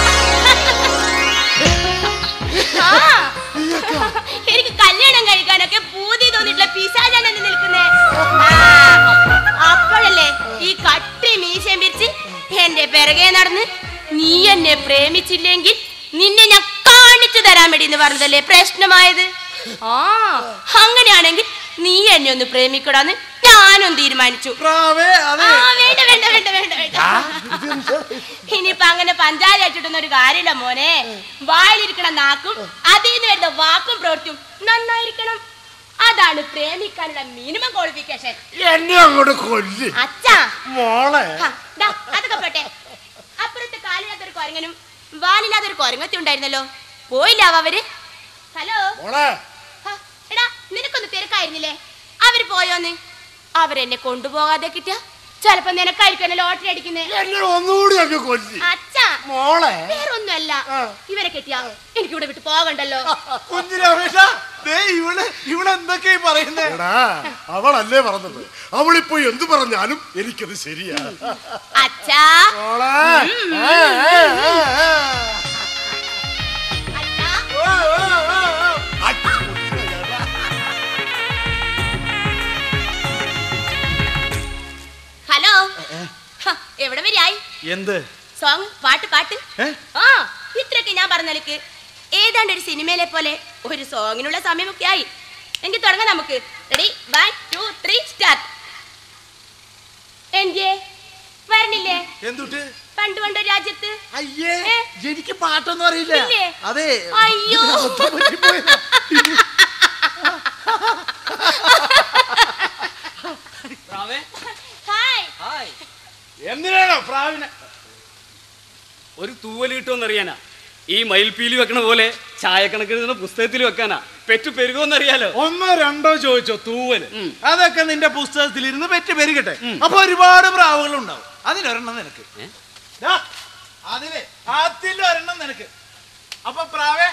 ആ എനിക്ക് കല്യാണം കഴിക്കാനൊക്കെ പൂതി തോന്നിട്ടുള്ള പിശാചാണ് എന്നെ നിൽക്കുന്നേ അപ്പോഴല്ലേ ഈ കട്ടി മീശയും പിരിച്ച് എന്റെ പിറകെ നടന്ന് നീ എന്നെ പ്രേമിച്ചില്ലെങ്കിൽ നിന്നെ ഞാൻ കാണി കാണിച്ചു തരാൻ വേണ്ടി എന്ന് പറഞ്ഞതല്ലേ പ്രശ്നമായത് ആ അങ്ങനെയാണെങ്കിൽ നീ എന്നെ ഒന്ന് പ്രേമിക്കടാന്ന് ഞാനും തീരുമാനിച്ചു ആ, വേണ്ട വേണ്ട വേണ്ട വേണ്ട വേണ്ട ഇനിയിപ്പൊ അങ്ങനെ പഞ്ചാര അച്ചിട്ടുന്ന ഒരു കാര്യമില്ല മോനെ വായിലിരിക്കണ നാക്കും അതിൽ നിന്ന് വരുന്ന വാക്കും പ്രവൃത്തിയും നന്നായിരിക്കണം അതാണ് പ്രേമിക്കാനുള്ള മിനിമം ക്വാളിഫിക്കേഷൻ എന്നെ അങ്ങോട്ട് കൊല്ലി അച്ഛാ മോളെ ഹ, ദാ, അതൊക്കെ പോട്ടെ അപ്പുറത്ത് കാലില്ലാത്തൊരു കുരങ്ങനും വാലില്ലാത്തൊരു കുരങ്ങത്തി ഉണ്ടായിരുന്നല്ലോ പോയില്ല അവര് ഹലോ മോളെ ഹ, എടാ നിനക്കൊന്ന് തിരക്കായിരുന്നില്ലേ അവര് പോയോന്ന് അവരെന്നെ കൊണ്ടുപോകാതെ കിട്ടിയ ചെലപ്പോ നിനക്കായിരിക്കും ലോട്ടറി അടിക്കുന്നേ എന്നെ ഒന്നുകൂടി അങ്ങ് കൊല്ലി അച്ഛാ മോളെ വേറൊന്നുമല്ല ഇവരെ കിട്ടിയ എനിക്കിവിടെ വിട്ട് പോകണ്ടല്ലോ കുഞ്ഞു രമേശ ദേ ഇവള് ഇവളെന്തൊക്കെയാ പറയുന്നേ എടാ അവളല്ലേ പറഞ്ഞത് അവളിപ്പോ എന്തു പറഞ്ഞാലും എനിക്കത് ശരിയാ അച്ഛാ മോളെ ഉം, ആ, ആ, ആ, ആ. ഹലോ ഹ, എവിടെ വരെയായി എന്ത് സോങ് പാട്ട് പാട്ട് ഏ? ആ ഇത്രയൊക്കെ ഞാൻ പറഞ്ഞാലേക്ക് ഏതാണ്ട് ഒരു സിനിമയിലെ പോലെ ഒരു സോങ്ങിനുള്ള സമയമൊക്കെ ആയി എങ്കിൽ തുടങ്ങാം നമുക്ക് ready one two three start എന്റെ വരണില്ലേ എന്തുട്ട് പണ്ട് പണ്ട് രാജ്യത്ത് അയ്യേ ഏ? എനിക്ക് പാട്ടൊന്നും അറിയില്ല ഇല്ലേ? അതെ അയ്യോ അബദ്ധം പറ്റിപ്പോയതാ. ഹായ് എന്തിനാണോ പ്രാവിനെ ഒരു തൂവല് കിട്ടുമെന്നറിയാനാ ഈ മയിൽപ്പീലി വെക്കണ പോലെ ചായക്കണക്കിന് എഴുതുന്ന പുസ്തകത്തിൽ വെക്കാനാ പെറ്റു പെരുകുമെന്നറിയാലോ ഒന്നോ രണ്ടോ ചോദിച്ചോ തൂവല് അതൊക്കെ നിന്റെ പുസ്തകത്തിൽ ഇരുന്ന് പെറ്റ് പെരുകട്ടെ അപ്പൊ ഒരുപാട് പ്രാവുകൾ ഉണ്ടാവും അതിലൊരെണ്ണം നിനക്ക് ദാ, അതില് അതിലൊരെണ്ണം നിനക്ക് അപ്പൊ പ്രാവേ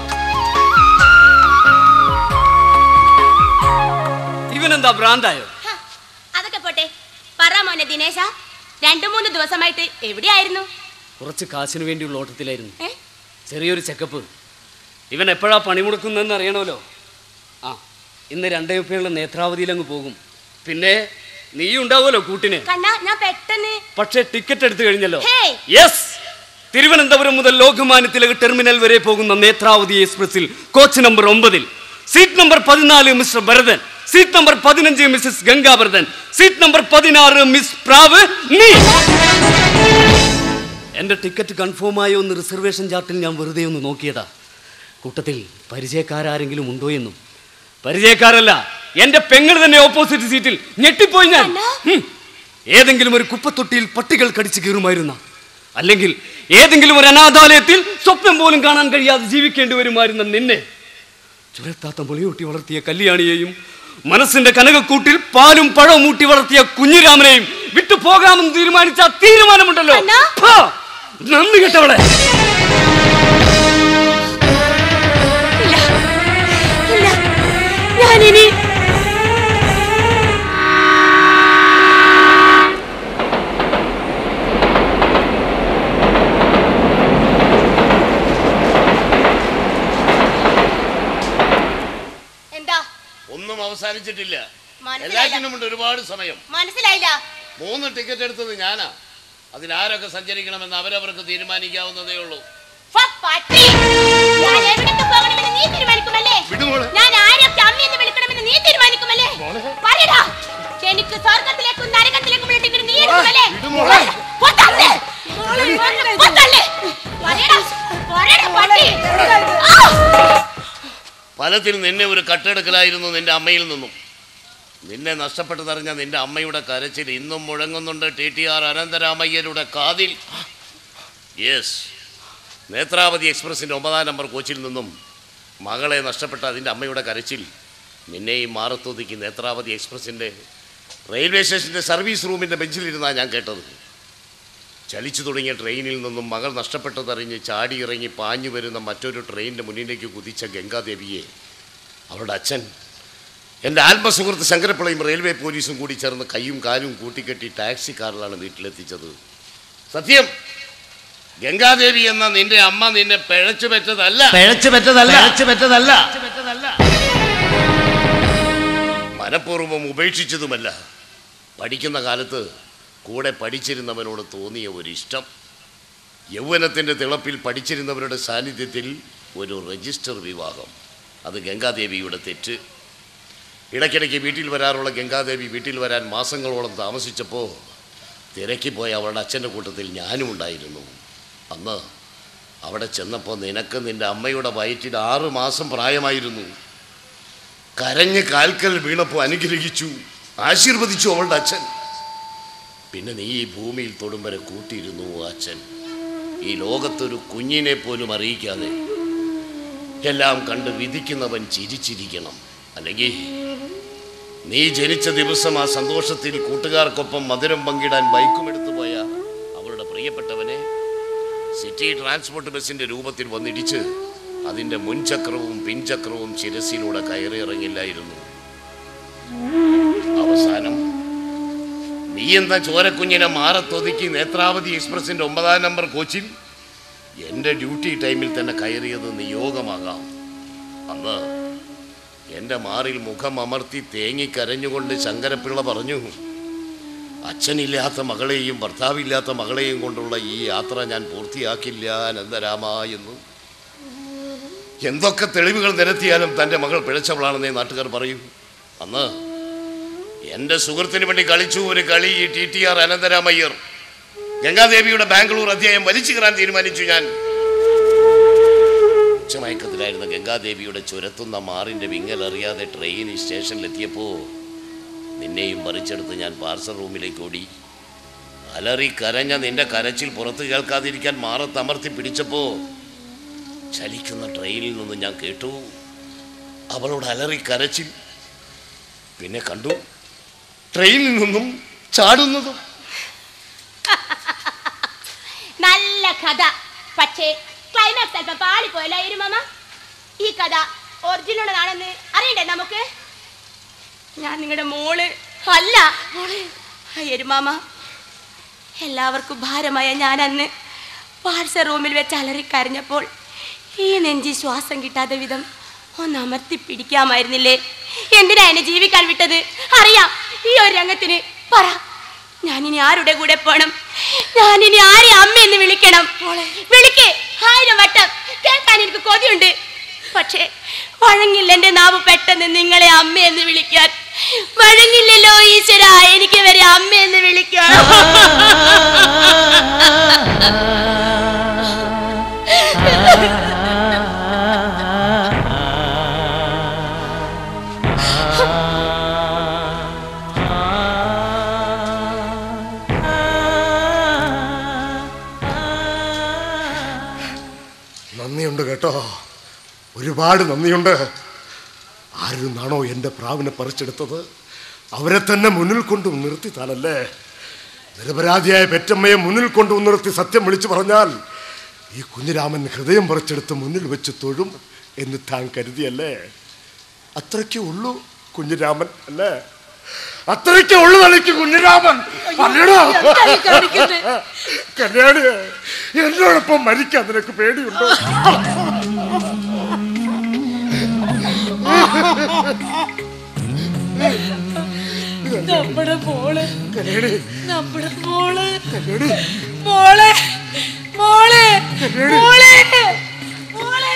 ഇവനെന്താ ഭ്രാന്തായോ ഹ, അതൊക്കെ പോട്ടെ പറ മോനെ ദിനേശ രണ്ടു മൂന്ന് ദിവസമായിട്ട് എവിടെയായിരുന്നു കുറച്ച് കാശിന് വേണ്ടിയുള്ള ഓട്ടത്തിലായിരുന്നു ഏ? ചെറിയൊരു ചെക്കപ്പ് ഇവൻ എപ്പോഴാ പണിമുടക്കുന്നതെന്ന് അറിയണമല്ലോ ആ ഇന്ന് രണ്ടേ ഉപ്പയുള്ള നേത്രാവതിയിൽ അങ്ങ് പോകും പിന്നെ നീ ഉണ്ടാവുമല്ലോ കൂട്ടിന് കണ്ണാ ഞാൻ പെട്ടെന്ന് പക്ഷേ ടിക്കറ്റ് എടുത്തു കഴിഞ്ഞല്ലോ ഹേയ് യെസ് തിരുവനന്തപുരം മുതൽ ലോകമാന്യത്തിലേക്ക് ടെർമിനൽ വരെ പോകുന്ന നേത്രാവതി എക്സ്പ്രസിൽ കോച്ച് നമ്പർ ഒമ്പതിൽ സീറ്റ് നമ്പർ പതിനാല് മിസ്റ്റർ ഭരതൻ സീറ്റ് നമ്പർ പതിനഞ്ച് മിസ്സസ് ഗംഗാഭരതൻ സീറ്റ് നമ്പർ പതിനാറ് മിസ് പ്രാവ് നീ എന്റെ ടിക്കറ്റ് കൺഫേം ആയോ എന്ന് റിസർവേഷൻ ചാർട്ടിൽ ഞാൻ വെറുതെ ഒന്ന് നോക്കിയതാ കൂട്ടത്തിൽ പരിചയക്കാരെങ്കിലും ഉണ്ടോ എന്നും പരിചയക്കാരല്ല എന്റെ പെങ്ങൾ തന്നെ ഓപ്പോസിറ്റ് സീറ്റിൽ ഞെട്ടിപ്പോയി ഞാൻ ഹും. ഏതെങ്കിലും ഒരു കുപ്പത്തൊട്ടിയിൽ പട്ടികൾ കടിച്ചു കീറുമായിരുന്ന അല്ലെങ്കിൽ ഏതെങ്കിലും ഒരു അനാഥാലയത്തിൽ സ്വപ്നം പോലും കാണാൻ കഴിയാതെ ജീവിക്കേണ്ടി വരുമായിരുന്ന നിന്നെ ചുരത്താത്ത മുളിയൂട്ടി വളർത്തിയ കല്യാണിയെയും മനസ്സിന്റെ കനകക്കൂട്ടിൽ പാലും പഴവും ഊട്ടി വളർത്തിയ കുഞ്ഞിരാമനെയും വിട്ടു പോകാമെന്ന് തീരുമാനിച്ച ആ തീരുമാനമുണ്ടല്ലോ ഹാ, നന്ദി കെട്ടവളെ ഇല്ല ഞാനിനി എന്താ ഒന്നും അവസാനിച്ചിട്ടില്ല മനസ്സിലായില്ല. എല്ലാറ്റിനുമുണ്ട് ഒരുപാട് സമയം മനസ്സിലായില്ല മൂന്ന് ടിക്കറ്റ് എടുത്തത് ഞാനാ അതിലാരൊക്കെ സഞ്ചരിക്കണമെന്ന് അവരവർക്ക് തീരുമാനിക്കാവുന്നതേ ഉള്ളൂ ഫ, പട്ടി. ഞാൻ എവിടേക്ക് പോകണമെന്ന് നീ തീരുമാനിക്കുമല്ലേ വിടുമോളെ. ഞാൻ ആരൊക്കെ അമ്മയെന്ന് വിളിക്കണമെന്ന് നീ തീരുമാനിക്കുമല്ലേ പറയടാ എനിക്ക് സ്വർഗത്തിലേക്കും നരകത്തിലേക്കും ഉള്ള ടിക്കറ്റ് നീ എടുക്കുമല്ലേ വിടുമോളെ. പൊത്തല്ലേ? പൊത്തല്ലേ? പറയടാ, പറയടാ, പട്ടി. ആ! ഫലത്തിൽ നിന്നെ ഒരു കട്ടെടുക്കലായിരുന്നു നിന്റെ അമ്മയിൽ നിന്നും നിന്നെ നഷ്ടപ്പെട്ടതറിഞ്ഞ നിന്റെ അമ്മയുടെ കരച്ചിൽ ഇന്നും മുഴങ്ങുന്നുണ്ട് ടി ടി ആർ അനന്തരാമയ്യരുടെ കാതിൽ യെസ് നേത്രാവതി എക്സ്പ്രസിൻ്റെ ഒമ്പതാം നമ്പർ കോച്ചിൽ നിന്നും മകളെ നഷ്ടപ്പെട്ട അതിൻ്റെ അമ്മയുടെ കരച്ചിൽ നിന്നെയും മാറത്തോതിക്ക് നേത്രാവതി എക്സ്പ്രസിൻ്റെ റെയിൽവേ സ്റ്റേഷൻ്റെ സർവീസ് റൂമിൻ്റെ ബെഞ്ചിലിരുന്നാണ് ഞാൻ കേട്ടത് ചലിച്ചു തുടങ്ങിയ ട്രെയിനിൽ നിന്നും മകൾ നഷ്ടപ്പെട്ടതറിഞ്ഞ് ചാടിയിറങ്ങി പാഞ്ഞു വരുന്ന മറ്റൊരു ട്രെയിനിൻ്റെ മുന്നിലേക്ക് കുതിച്ച ഗംഗാദേവിയെ അവളുടെ അച്ഛൻ എൻ്റെ ആത്മസുഹൃത്ത് ശങ്കരപ്പിള്ളയും റെയിൽവേ പോലീസും കൂടി ചേർന്ന് കൈയും കാലും കൂട്ടിക്കെട്ടി ടാക്സി കാറിലാണ് വീട്ടിലെത്തിച്ചത് സത്യം ഗംഗാദേവി എന്ന നിന്റെ അമ്മ നിന്നെ പിഴച്ചു പറ്റതല്ല പിഴച്ചു പറ്റതല്ല പിഴച്ചു പറ്റതല്ല മനഃപൂർവ്വം ഉപേക്ഷിച്ചതുമല്ല പഠിക്കുന്ന കാലത്ത് കൂടെ പഠിച്ചിരുന്നവനോട് തോന്നിയ ഒരിഷ്ടം യൗവനത്തിൻ്റെ തിളപ്പിൽ പഠിച്ചിരുന്നവരുടെ സാന്നിധ്യത്തിൽ ഒരു രജിസ്റ്റർ വിവാഹം അത് ഗംഗാദേവിയുടെ തെറ്റ് ഇടയ്ക്കിടയ്ക്ക് വീട്ടിൽ വരാറുള്ള ഗംഗാദേവി വീട്ടിൽ വരാൻ മാസങ്ങളോളം താമസിച്ചപ്പോൾ തിരക്കിപ്പോയ അവളുടെ അച്ഛൻ്റെ കൂട്ടത്തിൽ ഞാനും ഉണ്ടായിരുന്നു അന്ന് അവിടെ ചെന്നപ്പോൾ നിനക്ക് നിൻ്റെ അമ്മയുടെ വയറ്റിൽ ആറ് മാസം പ്രായമായിരുന്നു കരഞ്ഞ് കാൽക്കൽ വീണപ്പോൾ അനുഗ്രഹിച്ചു ആശീർവദിച്ചു അവളുടെ അച്ഛൻ പിന്നെ നീ ഈ ഭൂമിയിൽ തൊടും വരെ കൂട്ടിയിരുന്നു ആ അച്ഛൻ ഈ ലോകത്തൊരു കുഞ്ഞിനെ പോലും അറിയിക്കാതെ എല്ലാം കണ്ട് വിധിക്കുന്നവൻ ചിരിച്ചിരിക്കണം അല്ലെങ്കിൽ നീ ജനിച്ച ദിവസം ആ സന്തോഷത്തിൽ കൂട്ടുകാർക്കൊപ്പം മധുരം പങ്കിടാൻ ബൈക്കുമെടുത്തു പോയ അവളുടെ പ്രിയപ്പെട്ടവനെ സിറ്റി ട്രാൻസ്പോർട്ട് ബസ്സിന്റെ രൂപത്തിൽ വന്നിടിച്ച് അതിന്റെ മുൻചക്രവും പിൻചക്രവും ശിരസിലൂടെ കയറിയിറങ്ങില്ലായിരുന്നു അവസാനം നീ എന്ന ചോരക്കുഞ്ഞിനെ മാറത്തൊതുക്കി നേത്രാവതി എക്സ്പ്രസിന്റെ ഒമ്പതാം നമ്പർ കോച്ചിൽ എൻ്റെ ഡ്യൂട്ടി ടൈമിൽ തന്നെ കയറിയത് നിയോഗമാകാം അന്ന് എൻ്റെ മാറിൽ മുഖം അമർത്തി തേങ്ങിക്കരഞ്ഞുകൊണ്ട് ശങ്കരപ്പിള്ള പറഞ്ഞു അച്ഛനില്ലാത്ത മകളെയും ഭർത്താവില്ലാത്ത മകളെയും കൊണ്ടുള്ള ഈ യാത്ര ഞാൻ പൂർത്തിയാക്കില്ല അനന്തരാമ എന്ന് എന്തൊക്കെ തെളിവുകൾ നിരത്തിയാലും തൻ്റെ മകൾ പിഴച്ചവളാണെന്നേ നാട്ടുകാർ പറയും അന്ന് എൻ്റെ സുഹൃത്തിന് വേണ്ടി കളിച്ചു ഒരു കളി ഈ ടി ടി ആർ അനന്തരാമയ്യർ ഗംഗാദേവിയുടെ ബാംഗ്ലൂർ അധ്യായം വലിച്ചു കയറാൻ തീരുമാനിച്ചു ഞാൻ ഉച്ചമയക്കത്തിലായിരുന്ന ഗംഗാദേവിയുടെ ചുരത്തുന്ന മാറിൻ്റെ വിങ്ങൽ അറിയാതെ ട്രെയിൻ സ്റ്റേഷനിലെത്തിയപ്പോൾ നിന്നെയും പറിച്ചെടുത്ത് ഞാൻ പാർസൽ റൂമിലേക്ക് ഓടി അലറി കരഞ്ഞ നിന്റെ കരച്ചിൽ പുറത്ത് കേൾക്കാതിരിക്കാൻ മാറത്തമർത്തി പിടിച്ചപ്പോൾ ചലിക്കുന്ന ട്രെയിനിൽ നിന്ന് ഞാൻ കേട്ടു അവളോട് അലറി കരച്ചിൽ പിന്നെ കണ്ടു ട്രെയിനിൽ നിന്നും ചാടുന്നതും നല്ല കഥ പക്ഷേ ക്ലൈമാക്സ് അല്പം പാളിപ്പോയല്ലോ എരുമാമ ഈ കഥ ഒറിജിനലാണെന്ന് അറിയണ്ടേ നമുക്ക് ഞാൻ നിങ്ങളുടെ മോള് അല്ല എരുമാമ എല്ലാവർക്കും ഭാരമായ ഞാൻ അന്ന് പാഴ്സൽ റൂമിൽ വെച്ച് അലറിക്കരഞ്ഞപ്പോൾ ഈ നെഞ്ചി ശ്വാസം കിട്ടാത്ത വിധം ഒന്ന് അമർത്തി പിടിക്കാമായിരുന്നില്ലേ എന്തിനാ എന്നെ ജീവിക്കാൻ വിട്ടത് അറിയാം ഈ ഒരു രംഗത്തിന് പറ ഞാനിനി ആരുടെ കൂടെ പോണം ഞാനിനി ആരെ അമ്മ എന്ന് വിളിക്കണം വിളിക്കേ ആയിരം വട്ടം കേൾക്കാൻ എനിക്ക് കൊതിയുണ്ട് പക്ഷേ വഴങ്ങില്ല എന്റെ നാവ് പെട്ടെന്ന് നിങ്ങളെ അമ്മ എന്ന് വിളിക്കാൻ വഴങ്ങില്ലല്ലോ ഈശ്വര എനിക്ക് വരെ അമ്മ എന്ന് വിളിക്കാൻ നന്ദിയുണ്ട് കേട്ടോ ഒരുപാട് നന്ദിയുണ്ട് ആരിൽ നിന്നാണോ എൻ്റെ പ്രാവിനെ പറിച്ചെടുത്തത് അവരെ തന്നെ മുന്നിൽ കൊണ്ടു നിർത്തി താനല്ലേ നിരപരാധിയായ പെറ്റമ്മയെ മുന്നിൽ കൊണ്ടു നിർത്തി സത്യം വിളിച്ചു പറഞ്ഞാൽ ഈ കുഞ്ഞിരാമൻ ഹൃദയം പറിച്ചെടുത്ത് മുന്നിൽ വെച്ച് തൊഴും എന്ന് താൻ കരുതിയല്ലേ അത്രയ്ക്കേ ഉള്ളൂ കുഞ്ഞിരാമൻ അല്ലേ അത്രയ്ക്കേ ഉള്ളൂ തനിക്ക് കുഞ്ഞിരാമൻ അല്ലടാ എന്താ ഈ കാണിക്കുന്നെ? കല്യാണി എന്നോടൊപ്പം മരിക്കാൻ നിനക്ക് പേടിയുണ്ടോ നമ്മുടെ മോള് കല്യാണി നമ്മുടെ മോള് മോളെ മോളെ മോളെ മോളെ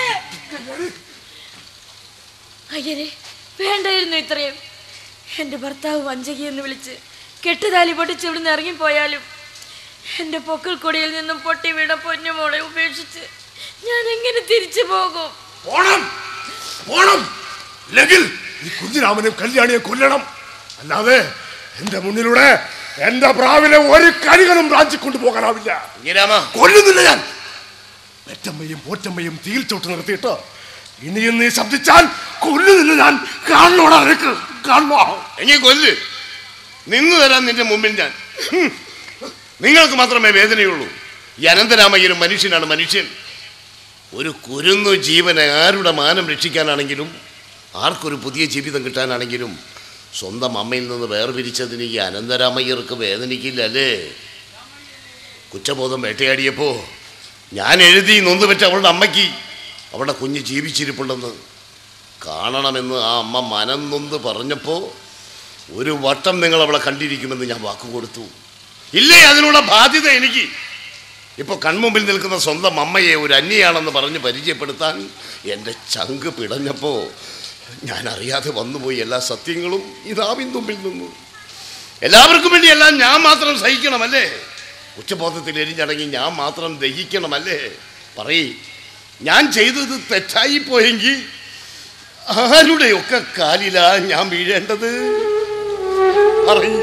അയ്യരെ വേണ്ടായിരുന്നു ഇത്രയും എൻ്റെ ഭർത്താവ് വഞ്ചകി എന്ന് വിളിച്ച് കെട്ടുതാലി പൊട്ടിച്ച് ഇവിടുന്ന് ഇറങ്ങിപ്പോയാലും എൻ്റെ പൊക്കിൾ കൊടിയിൽ നിന്നും പൊട്ടി വീണ പൊന്നുമോളെ ഉപേക്ഷിച്ച് ഞാൻ എങ്ങനെ തിരിച്ചു പോകും പോണം പോണം ഇല്ലെങ്കിൽ ഈ കുഞ്ഞിരാമനെ കല്യാണിയെ കൊല്ലണം അല്ലാതെ എന്റെ മുന്നിലൂടെ എന്റെ പ്രാവിനെ ഒരു കരികളും റാഞ്ചിക്കൊണ്ടു പോകാനാവില്ല കൊല്ലുന്നില്ല ഞാൻ പെറ്റമ്മയും പോറ്റമ്മയും തീയിൽ ചോട്ട് നിർത്തിയിട്ട് ഇനിയും നീ ശബ്ദിച്ചാൽ കൊല്ലുന്നില്ല ഞാൻ കാണണോടാ നിനക്ക് കാണണോ എങ്കിൽ കൊല്ല് നിന്നു തരാൻ നിന്റെ മുമ്പിൽ ഞാൻ ഹും. നിങ്ങൾക്ക് മാത്രമേ വേദനയുള്ളൂ ഈ അനന്തരാമയ്യനും മനുഷ്യനാണ് മനുഷ്യൻ ഒരു കുരുന്നു ജീവനെ ആരുടെ മാനം രക്ഷിക്കാനാണെങ്കിലും ആർക്കൊരു പുതിയ ജീവിതം കിട്ടാനാണെങ്കിലും സ്വന്തം അമ്മയിൽ നിന്ന് വേർപിരിച്ചതിന് ഈ അനന്തരാമയ്യർക്ക് വേദനിക്കില്ല അല്ലേ കുറ്റബോധം വേട്ടയാടിയപ്പോൾ ഞാൻ എഴുതി നൊന്നുപറ്റ അവളുടെ അമ്മയ്ക്ക് അവളുടെ കുഞ്ഞ് ജീവിച്ചിരിപ്പുണ്ടെന്ന് കാണണമെന്ന് ആ അമ്മ മനം നൊന്ന് പറഞ്ഞപ്പോൾ ഒരു വട്ടം നിങ്ങൾ അവളെ കണ്ടിരിക്കുമെന്ന് ഞാൻ വാക്ക് കൊടുത്തു ഇല്ലേ അതിനുള്ള ബാധ്യത എനിക്ക് ഇപ്പൊ കൺമുമ്പിൽ നിൽക്കുന്ന സ്വന്തം അമ്മയെ ഒരു അന്യയാണെന്ന് പറഞ്ഞ് പരിചയപ്പെടുത്താൻ എൻ്റെ ചങ്ക് പിടഞ്ഞപ്പോ ഞാൻ അറിയാതെ വന്നുപോയി എല്ലാ സത്യങ്ങളും ഇതാവിൻ തുമ്പിൽ നിന്നു എല്ലാവർക്കും വേണ്ടി എല്ലാം ഞാൻ മാത്രം സഹിക്കണമല്ലേ ഉച്ചബോധത്തിൽ എരിഞ്ഞടങ്ങി ഞാൻ മാത്രം ദഹിക്കണമല്ലേ പറയ് ഞാൻ ചെയ്തത് തെറ്റായി പോയെങ്കിൽ ആരുടെയൊക്കെ കാലിലാ ഞാൻ വീഴേണ്ടത് പറയ്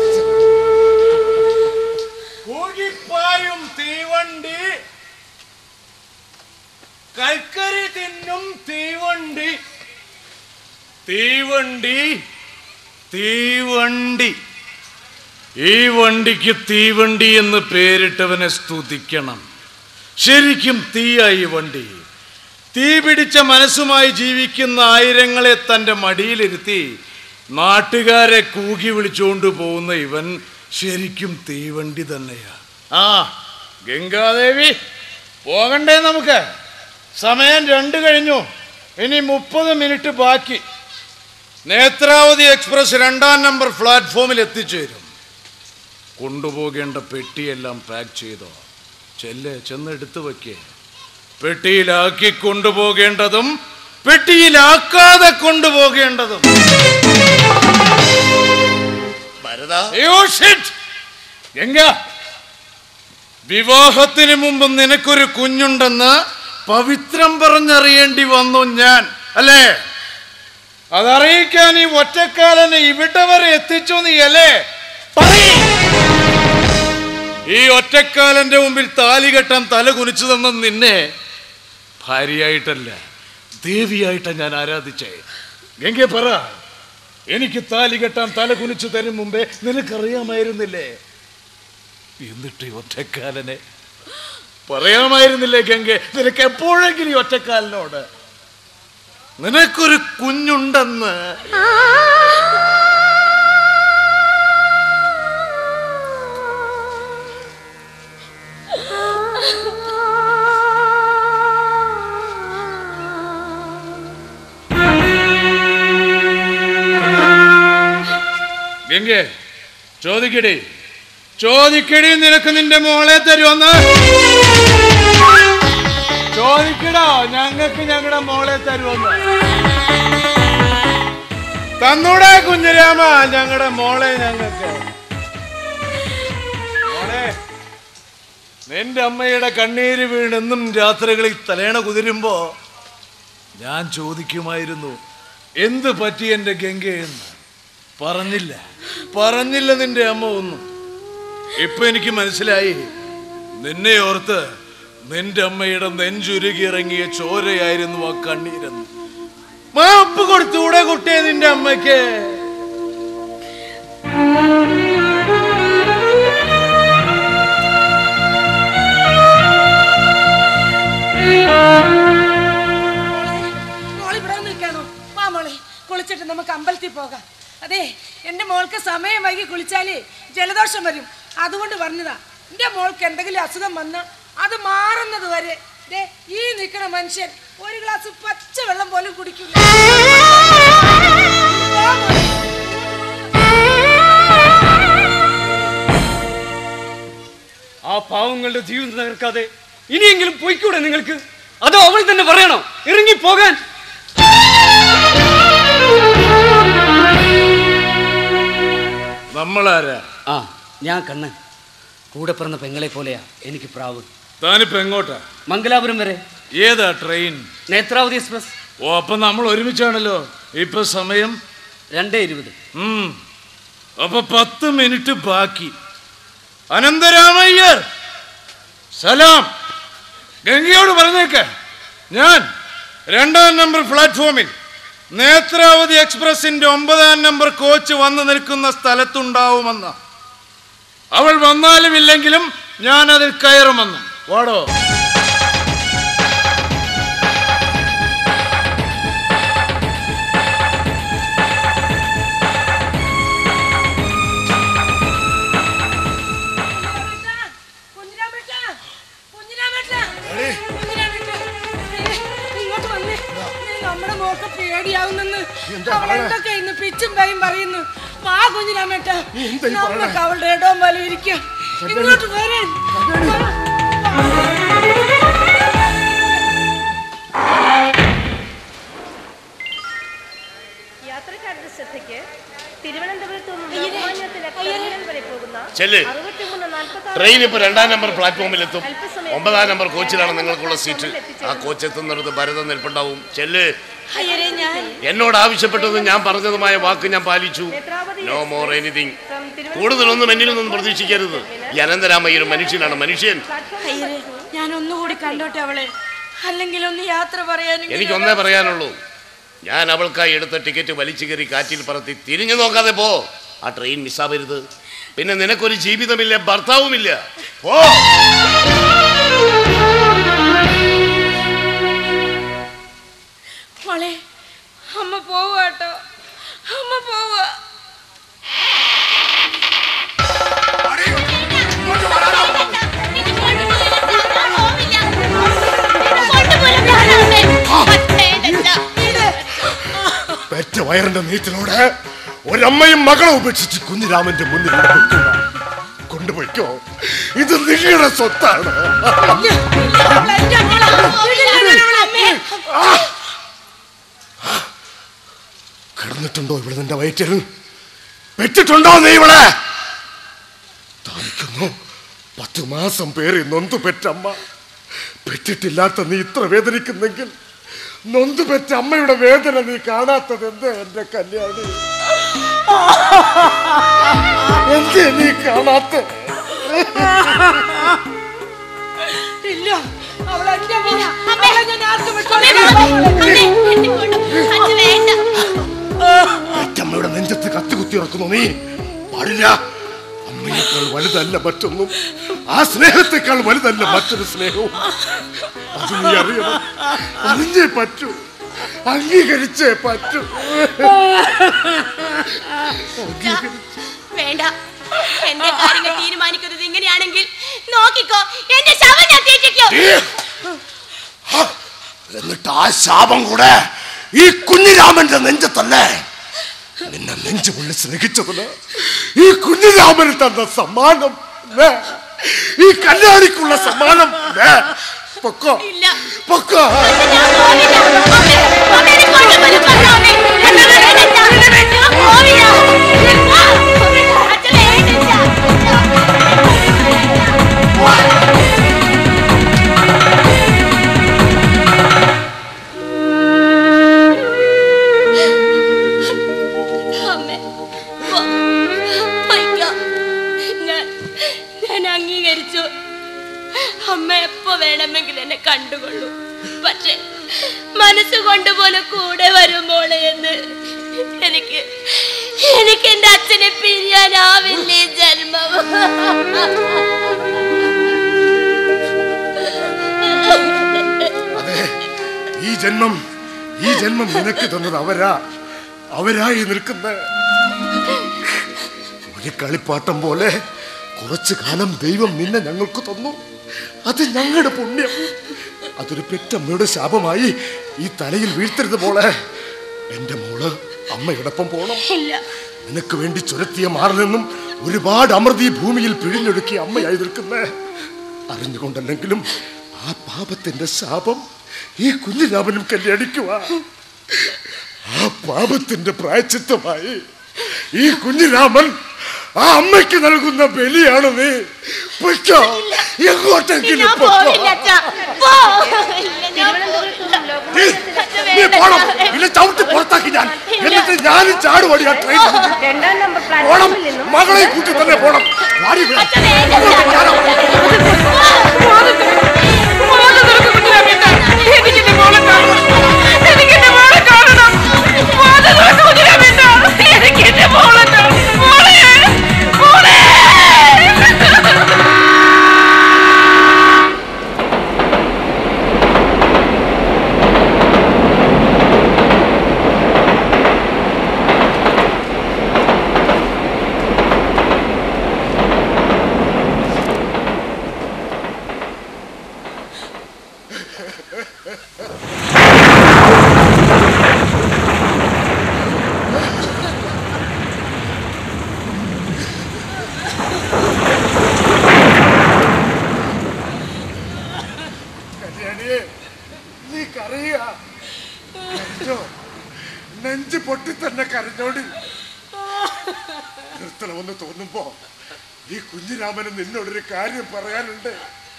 കൂകിപ്പായും തീവണ്ടി കൽക്കരി തിന്നും തീവണ്ടി തീവണ്ടി തീവണ്ടി ഈ വണ്ടിക്ക് തീവണ്ടി എന്ന് പേരിട്ടവനെ സ്തുതിക്കണം ശരിക്കും തീയായി വണ്ടി തീ പിടിച്ച മനസ്സുമായി ജീവിക്കുന്ന ആയിരങ്ങളെ തൻ്റെ മടിയിലിരുത്തി നാട്ടുകാരെ കൂകി വിളിച്ചുകൊണ്ട് പോകുന്ന ഇവൻ ശരിക്കും തീവണ്ടി തന്നെയാ ആ ഗംഗാദേവി പോകണ്ടേ നമുക്ക് സമയം രണ്ട് കഴിഞ്ഞു ഇനി മുപ്പത് മിനിറ്റ് ബാക്കി നേത്രാവതി എക്സ്പ്രസ് രണ്ടാം നമ്പർ പ്ലാറ്റ്ഫോമിൽ എത്തിച്ചേരും കൊണ്ടുപോകേണ്ട പെട്ടിയെല്ലാം പാക്ക് ചെയ്തോ ചെല്ല് ചെന്ന് എടുത്തു വയ്ക്കേ പെട്ടിയിലാക്കി കൊണ്ടുപോകേണ്ടതും പെട്ടിയിലാക്കാതെ കൊണ്ടുപോകേണ്ടതും ഭരത അയ്യോ ഷിറ്റ് ഗംഗ വിവാഹത്തിന് മുമ്പ് നിനക്കൊരു കുഞ്ഞുണ്ടെന്ന് പവിത്രം പറഞ്ഞറിയേണ്ടി വന്നു ഞാൻ അല്ലേ അതറിയിക്കാൻ ഈ ഒറ്റക്കാലനെ ഇവിടെ വരെ എത്തിച്ചു നീ അല്ലേ പറയ്. ഈ ഒറ്റക്കാലന്റെ മുമ്പിൽ താലി കെട്ടാൻ തല കുനിച്ചു തന്ന നിന്നെ ഭാര്യയായിട്ടല്ല ദേവിയായിട്ടാണ് ഞാൻ ആരാധിച്ചേ ഗംഗെ പറ എനിക്ക് താലി കെട്ടാൻ തല കുനിച്ചു തരും മുമ്പേ നിനക്കറിയാമായിരുന്നില്ലേ എന്നിട്ട് ഈ ഒറ്റക്കാലനെ പറയാമായിരുന്നില്ലേ ഗംഗെ നിനക്ക് എപ്പോഴെങ്കിലും ഈ ഒറ്റക്കാലിനോട് നിനക്കൊരു കുഞ്ഞുണ്ടെന്ന് ഗംഗെ ചോദിക്കടി ചോദിക്കടി നിനക്ക് നിന്റെ മോളെ തരുമെന്ന് ചോദിക്കടോ ഞങ്ങൾക്ക് ഞങ്ങളുടെ മോളെ തരുമെന്ന് തന്നൂടെ കുഞ്ഞിരാമ ഞങ്ങളുടെ മോളെ ഞങ്ങൾക്ക് മോളെ നിന്റെ അമ്മയുടെ കണ്ണീര് വീണെന്നും രാത്രികളിൽ തലേണ കുതിരുമ്പോ ഞാൻ ചോദിക്കുമായിരുന്നു എന്ത് പറ്റി എന്റെ ഗംഗയെന്ന് പറഞ്ഞില്ല പറഞ്ഞില്ല നിന്റെ അമ്മ ഒന്നും ഇപ്പൊ എനിക്ക് മനസ്സിലായി നിന്നെ ഓർത്ത് നിന്റെ അമ്മയുടെ നെഞ്ചുരുകി ഇറങ്ങിയ ചോരയായിരുന്നു ആ കണ്ണീരെന്ന് മാപ്പ് കൊടുത്തൂടെ കുട്ടിയെ നിന്റെ അമ്മയ്ക്ക് മോൾ ഇവിടെ നിൽക്കാനോ വാ മോളെ കുളിച്ചിട്ട് നമുക്ക് അമ്പലത്തിൽ പോകാം അതെ എന്റെ മോൾക്ക് സമയം വൈകി കുളിച്ചാലേ ജലദോഷം വരും അതുകൊണ്ട് പറഞ്ഞതാ എന്റെ മോൾക്ക് എന്തെങ്കിലും അസുഖം വന്ന അത് മാറുന്നത് വരെ ദേ ഈ നിൽക്കുന്ന മനുഷ്യൻ ഒരു ഗ്ലാസ് പച്ച വെള്ളം പോലും കുടിക്കില്ല വാ മോളെ. ആ പാവങ്ങളുടെ ജീവിതം തകർക്കാതെ ഇനിയെങ്കിലും പോയിക്കൂടെ നിങ്ങൾക്ക് അതോ അവൾ തന്നെ പറയണോ ഇറങ്ങി പോകാൻ നമ്മളാരാ ആ ഞാൻ കണ്ണൻ കൂടെ പിറന്ന പെങ്ങളെ പോലെയാ എനിക്ക് പ്രാവ് താനിപ്പോ എങ്ങോട്ടാ മംഗലാപുരം വരെ ഏതാ ട്രെയിൻ നേത്രാവതി എക്സ്പ്രസ് ഓ അപ്പൊ നമ്മൾ ഒരുമിച്ചാണല്ലോ ഇപ്പൊ സമയം രണ്ടേ ഇരുപത് ഉം. അപ്പൊ പത്ത് മിനിറ്റ് ബാക്കി അനന്തരാമയ്യർ സലാം ഗംഗയോട് പറഞ്ഞേക്ക് ഞാൻ രണ്ടാം നമ്പർ പ്ലാറ്റ്ഫോമിൽ നേത്രാവതി എക്സ്പ്രസിന്റെ ഒമ്പതാം നമ്പർ കോച്ച് വന്നു നിൽക്കുന്ന സ്ഥലത്തുണ്ടാവുമെന്ന് അവൾ വന്നാലും ഇല്ലെങ്കിലും ഞാൻ അതിൽ കയറുമെന്നും വാടോ കുഞ്ഞിരാമേട്ടാ, കുഞ്ഞിരാമേട്ടാ, കുഞ്ഞിരാമേട്ടാ, ഏ, ഇങ്ങോട്ട് വന്നേ ഏ, നമ്മുടെ മോക്ക് പേടിയാവുന്നെന്ന് അവൾ എന്തൊക്കെ ഇന്ന് പിച്ചും പയും പറയുന്നു വാ കുഞ്ഞിരാമേട്ട എന്താ ഈ പറയണേ? നമുക്ക് അവളുടെ ഇടവും വലും ഇരിക്കാം ഇങ്ങോട്ട് വരാൻ വാ, ചെല്ല് അറുപത്തിമൂന്ന് നാൽപ്പത്തി ട്രെയിൻ ഇപ്പൊ രണ്ടാം നമ്പർ പ്ലാറ്റ്ഫോമിൽ എത്തും ഒമ്പതാം നമ്പർ കോച്ചിലാണ് നിങ്ങൾക്കുള്ള സീറ്റ് ആ കോച്ച് എത്തുന്നിടത്ത് ഭരതം നിൽപ്പുണ്ടാവും ചെല്ല് അയ്യരെ ഞാൻ എന്നോട് ആവശ്യപ്പെട്ടതും ഞാൻ പറഞ്ഞതുമായ വാക്ക് ഞാൻ പാലിച്ചു നോ മോർ എനിത്തിങ് കൂടുതലൊന്നും എന്നിൽ നിന്നും പ്രതീക്ഷിക്കരുത് ഈ അനന്തരാമയ്യ ഒരു മനുഷ്യനാണ് മനുഷ്യൻ അയ്യരെ ഞാൻ ഒന്നുകൂടി കണ്ടോട്ടെ അവളെ അല്ലെങ്കിൽ ഒന്ന് യാത്ര പറയാനും എനിക്കൊന്നേ പറയാനുള്ളൂ ഞാൻ അവൾക്കായി എടുത്ത ടിക്കറ്റ് വലിച്ചു കയറി കാറ്റിൽ പറത്തി തിരിഞ്ഞു നോക്കാതെ പോ ആ ട്രെയിൻ മിസ്സാവരുത് പിന്നെ നിനക്കൊരു ജീവിതമില്ല ഭർത്താവുമില്ല പോ മോളെ അമ്മ പോവാട്ടോ അമ്മ പോവാ പെറ്റ വയറിന്റെ നീറ്റിലൂടെ ഒരമ്മയും മകളെ ഉപേക്ഷിച്ച് കുഞ്ഞിരാമന്റെ മുന്നിൽ കൊണ്ടുപോയിക്കോ. കൊണ്ടുപോയിക്കോ ഇത് നിങ്ങളുടെ സ്വത്താണ് കിടന്നിട്ടുണ്ടോ ഇവിടെ നിന്റെ വയറ്റിൽ പെറ്റിട്ടുണ്ടോ നീ ഇവിടെ താനിക്കുന്നു പത്ത് മാസം പേര് നൊന്തു പെറ്റമ്മ പെറ്റിട്ടില്ലാത്ത നീ ഇത്ര വേദനിക്കുന്നെങ്കിൽ നൊന്തു പെറ്റ അമ്മയുടെ വേദന നീ കാണാത്തത് എന്ത് എന്റെ കല്യാണി എന്തേ നീ കാണാത്ത ഇല്ല അവളെ എന്റെ മോളാ. അവളെ ഞാൻ ആർക്കും വിട്ടോളാം. പെറ്റമ്മയുടെ നെഞ്ചത്ത് കത്തി കുത്തി ഇറക്കുന്നു നീ പാടില്ല അമ്മയേക്കാൾ വലുതല്ല മറ്റൊന്നും ആ സ്നേഹത്തെക്കാൾ വലുതല്ല മറ്റൊരു സ്നേഹവും അത് നീ അറിയണം അറിഞ്ഞേ പറ്റൂ അംഗീകരിച്ചേ പറ്റൂ വേണ്ട എന്റെ കാര്യങ്ങൾ തീരുമാനിക്കുന്നത് ഇങ്ങനെയാണെങ്കിൽ നോക്കിക്കോ എന്റെ ശവം ഞാൻ തീറ്റിക്കോ എന്നിട്ട് ആ ശാപം കൂടെ ഈ കുഞ്ഞിരാമന്റെ നെഞ്ചത്തല്ലേ നിന്നെ നെഞ്ചു പുള്ളി സ്നേഹിച്ചതിന് ഈ കുഞ്ഞിരാമന് തന്ന സമ്മാനം ദേ. ഈ കല്യാണിക്കുള്ള സമ്മാനം ദേ. പൊക്കോ പൊക്കോ അമ്മേ, പോ. പൊയ്ക്കോ. ഞാൻ- ഞാൻ അംഗീകരിച്ചു അമ്മ എപ്പോ വേണമെങ്കിൽ എന്നെ കണ്ടുകൊള്ളൂ പക്ഷെ മനസ്സുകൊണ്ട് പോലെ കൂടെ വരുമ്പോളെ എന്ന് എനിക്ക് എനിക്ക് എന്റെ അച്ഛനെ പിരിയാനാവില്ലേ ജന്മം അതെ ഈ ജന്മം ഈ ജന്മം നിനക്ക് തന്നത് അവരാ അവരായി നിൽക്കുന്ന ഒരു കളിപ്പാട്ടം പോലെ കുറച്ചു കാലം ദൈവം നിന്നെ ഞങ്ങൾക്ക് തന്നു അത് ഞങ്ങളുടെ പുണ്യം അതൊരു പെറ്റമ്മയുടെ ശാപമായി ഈ തലയിൽ വീഴ്ത്തരുത് മോളെ എന്റെ മോള് അമ്മയോടൊപ്പം പോണം ഇല്ല നിനക്ക് വേണ്ടി ചുരത്തിയ മാറിൽ നിന്നും ഒരുപാട് അമൃതി ഭൂമിയിൽ പിഴിഞ്ഞൊടുക്കിയ അമ്മയായി നിൽക്കുന്നേ അറിഞ്ഞുകൊണ്ടല്ലെങ്കിലും ആ പാപത്തിന്റെ ശാപം ഈ കുഞ്ഞിരാമനും കല്യാണിക്കുക ആ പാപത്തിന്റെ പ്രായച്ചിത്തമായി ഈ കുഞ്ഞിരാമൻ ആ അമ്മയ്ക്ക് നൽകുന്ന ബലിയാണ് നീ പൊയ്ക്കോ എങ്ങോട്ടെങ്കിലും ഞാൻ പൊയ്ക്കോ പോവില്ല അച്ഛാ. പോ. ഇല്ല, ഞാൻ പോവില്ല. അച്ഛാ, നീ വേണ്ട പോണം അച്ഛാ. ഇല്ല ചവിട്ടി പുറത്താക്കി ഞാൻ എന്നിട്ട് ഞാനും ചാടുപടി ആ ട്രെയിൻ രണ്ടാം നമ്പർ പോണം പ്ലാറ്റ്ഫോമിൽ നിന്നും മകളെ കൂട്ടി തന്നെ പോണം വാടി ഇവിടെ. കല്യാണിയെ നീ കരയുക കരഞ്ഞോ നെഞ്ച് പൊട്ടി തന്നെ കരഞ്ഞോടി നിർത്തണമെന്ന് തോന്നുമ്പോ ഈ കുഞ്ഞിരാമന് നിന്നോടൊരു കാര്യം പറയാനുണ്ട്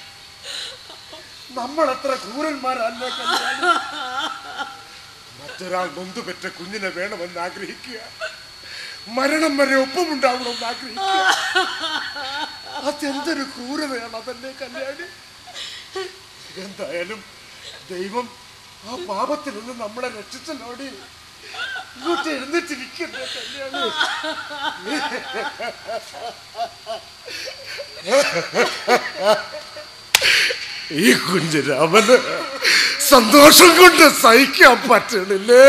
നമ്മൾ എത്ര ക്രൂരന്മാരല്ലേ കല്യാണി മറ്റൊരാൾ നൊന്തു പെറ്റ കുഞ്ഞിനെ വേണമെന്ന് ആഗ്രഹിക്കുക മരണം വരെ ഒപ്പമുണ്ടാവണമെന്ന് ആഗ്രഹിക്കുക അതെന്തൊരു ക്രൂരതയാണ് അതല്ലേ കല്യാണി എന്തായാലും ദൈവം ആ പാപത്തിൽ നിന്ന് നമ്മളെ രക്ഷിച്ചല്ലോടി ഇങ്ങോട്ട് എഴുന്നേറ്റിരിക്കണ്ടേ കല്യാണി ഈ കുഞ്ഞിരാമന് സന്തോഷം കൊണ്ട് സഹിക്കാൻ പറ്റണില്ലേ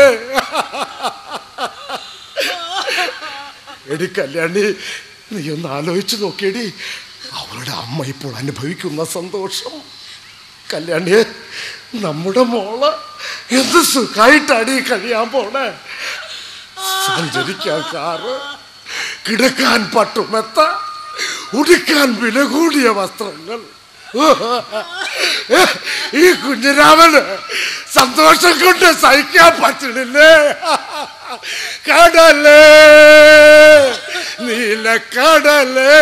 എടി കല്യാണി നീ ഒന്ന് ആലോചിച്ച് നോക്കിയടി അവളുടെ അമ്മ ഇപ്പോൾ അനുഭവിക്കുന്ന സന്തോഷം കല്യാണിയെ നമ്മുടെ മോള് എന്ത് സുഖമായിട്ടാണ് ഈ കഴിയാൻ പോണേ സഞ്ചരിക്കാൻ കാറ് കിടക്കാൻ പട്ടുമെത്ത ഉടുക്കാൻ വില കൂടിയ വസ്ത്രങ്ങൾ ഈ കുഞ്ഞിരാമന് സന്തോഷം കൊണ്ട് സഹിക്കാൻ പറ്റണില്ലേ കടലേ നീല കടലേ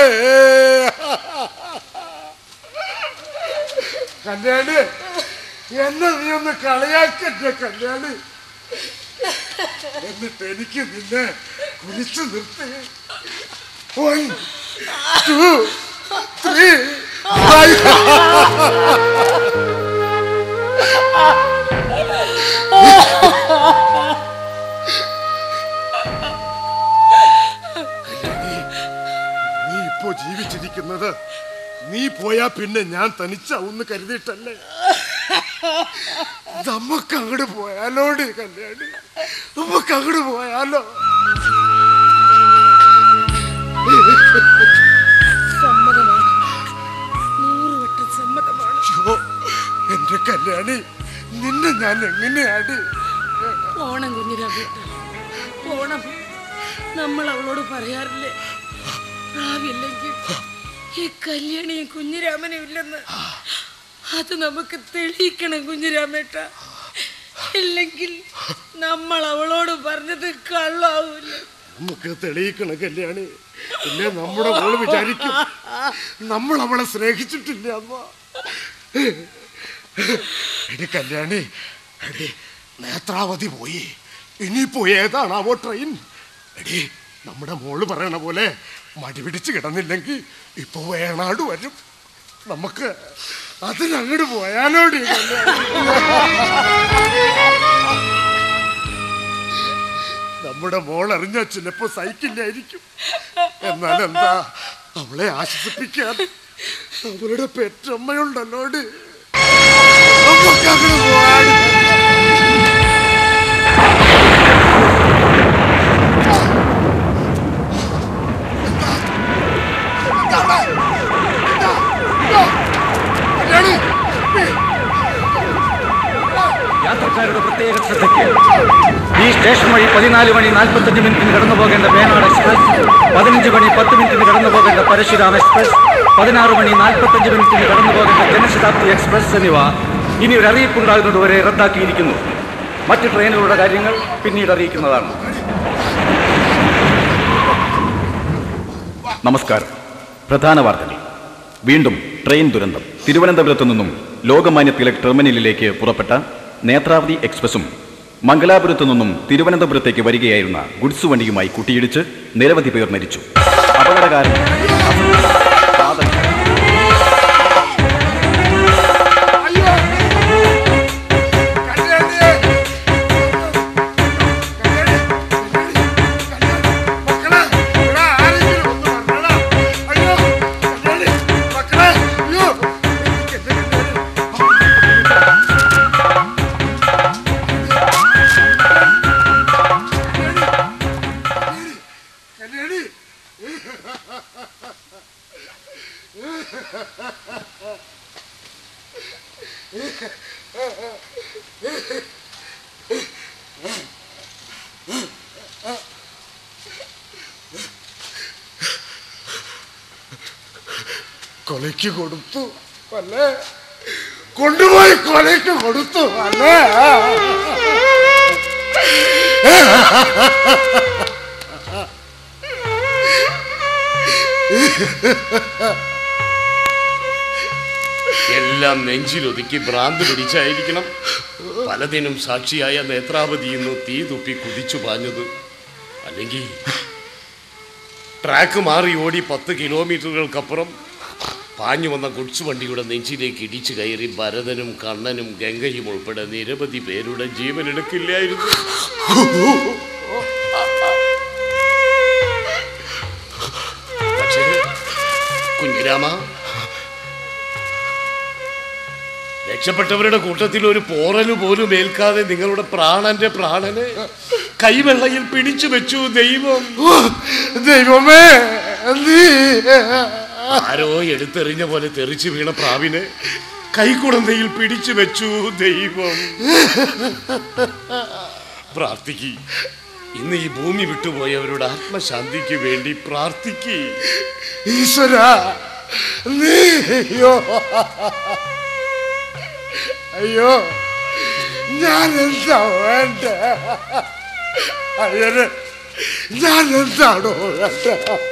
കല്യാണി എന്നെ നീ ഒന്ന് കളിയാക്കട്ടെ കല്യാണി എന്നിട്ട് എനിക്ക് നിന്നെ കുരിച്ചു നിർത്തി വൺ ടു ത്രീ നീ ഇപ്പോ ജീവിച്ചിരിക്കുന്നത് നീ പോയാ പിന്നെ ഞാൻ തനിച്ചാവുന്ന് കരുതിയിട്ടല്ലേ നമുക്ക് അങ്ങോട്ട് പോയാലോടി കല്യാണി നമുക്ക് അങ്ങോട്ട് പോയാലോ സമ്മതമാണ് നൂറ് വട്ടം സമ്മതമാണ് അയ്യോ, എന്റെ കല്യാണി നിന്നെ ഞാൻ എങ്ങനെയാണ് പോണം കുഞ്ഞിരാമേട്ട പോണം നമ്മൾ അവളോട് പറയാറില്ലേ പ്രാവില്ലെങ്കിൽ ഈ കല്യാണിയും കുഞ്ഞിരാമനും ഇല്ലെന്ന് അത് നമുക്ക് തെളിയിക്കണം കുഞ്ഞിരാമേട്ട ഇല്ലെങ്കിൽ നമ്മൾ അവളോട് പറഞ്ഞത് കള്ളാവൂല നമുക്ക് തെളിയിക്കണം കല്യാണി പിന്നെ നമ്മുടെ മോള് വിചാരിക്കും നമ്മൾ അവളെ സ്നേഹിച്ചിട്ടില്ല അമ്മ എടി കല്യാണി എടി നേത്രാവതി പോയി ഇനിയിപ്പോ ഏതാണാവോ ട്രെയിൻ എടി നമ്മുടെ മോള് പറയണ പോലെ മടി പിടിച്ച് കിടന്നില്ലെങ്കിൽ ഇപ്പൊ വേണാട് വരും നമുക്ക് അതിനങ്ങോട്ട് പോയാലോടി നമ്മുടെ മോൾ അറിഞ്ഞാൽ ചിലപ്പോ സഹിക്കില്ലായിരിക്കും എന്നാൽ എന്താ അവളെ ആശ്വസിപ്പിക്കാൻ അവളുടെ പെറ്റമ്മയുണ്ടല്ലോടി നമുക്കങ്ങോട്ട് പോവാടി യാത്രക്കാരുടെ പ്രത്യേക ശ്രദ്ധയ്ക്ക് ഈ സ്റ്റേഷൻ വഴി പതിനാല് മണി നാൽപ്പത്തഞ്ച് മിനിറ്റിന് കടന്നു പോകേണ്ട വേണാട് എക്സ്പ്രസ് പതിനഞ്ച് മണി പത്ത് മിനിറ്റിന് കടന്നു പോകേണ്ട പരശുരാം എക്സ്പ്രസ് പതിനാറ് മണി നാൽപ്പത്തഞ്ച് മിനിറ്റിന് കടന്നു പോകേണ്ട ജനശതാബ്ദി എക്സ്പ്രസ് എന്നിവ ഇനി ഒരു അറിയിപ്പുണ്ടാകുന്നതുവരെ റദ്ദാക്കിയിരിക്കുന്നു മറ്റ് ട്രെയിനുകളുടെ കാര്യങ്ങൾ പിന്നീട് അറിയിക്കുന്നതാണ് നമസ്കാരം പ്രധാന വാർത്തകൾ വീണ്ടും ട്രെയിൻ ദുരന്തം തിരുവനന്തപുരത്തു നിന്നും ലോകമാന്യ തിലക് ടെർമിനലിലേക്ക് പുറപ്പെട്ട നേത്രാവതി എക്സ്പ്രസും മംഗലാപുരത്തു നിന്നും തിരുവനന്തപുരത്തേക്ക് വരികയായിരുന്ന ഗുഡ്സ് വണ്ടിയുമായി കൂട്ടിയിടിച്ച് നിരവധി പേർ മരിച്ചു അപകട കാരണം കൊലയ്ക്ക് കൊടുത്തു അല്ലേ കൊണ്ടുപോയി കൊലയ്ക്ക് കൊടുത്തു അല്ലേ എല്ലാം നെഞ്ചിലൊതുക്കി ഭ്രാന്ത് പിടിച്ചായിരിക്കണം പലതിനും സാക്ഷിയായ നേത്രാവതി ഇന്ന് തീ തുപ്പി കുതിച്ചു പാഞ്ഞത് അല്ലെങ്കിൽ ട്രാക്ക് മാറി ഓടി പത്ത് കിലോമീറ്ററുകൾക്കപ്പുറം പാഞ്ഞു വന്ന ഗുഡ്സ് വണ്ടിയുടെ നെഞ്ചിലേക്ക് ഇടിച്ചു കയറി ഭരതനും കണ്ണനും ഗംഗയും ഉൾപ്പെടെ നിരവധി പേരുടെ ജീവൻ എടുക്കില്ലായിരുന്നു പക്ഷേ കുഞ്ഞിരാമ രക്ഷപ്പെട്ടവരുടെ കൂട്ടത്തിൽ ഒരു പോറല് പോലും ഏൽക്കാതെ നിങ്ങളുടെ പ്രാണന്റെ പ്രാണന് കൈവെള്ളയിൽ പിടിച്ചു വെച്ചു ദൈവം ദൈവമേ നീ ആരോ എടുത്തെറിഞ്ഞ പോലെ തെറിച്ചു വീണ പ്രാവിന് കൈക്കുടന്തയിൽ പിടിച്ചു വെച്ചു ദൈവം പ്രാർത്ഥിക്കി ഇന്ന് ഈ ഭൂമി വിട്ടുപോയവരുടെ ആത്മശാന്തിക്ക് വേണ്ടി പ്രാർത്ഥിക്കി ഈശ്വര നീ അയ്യോ അയ്യോ ഞാൻ എന്താ വേണ്ട അയ്യന് ഞാൻ എന്താണോ വേണ്ട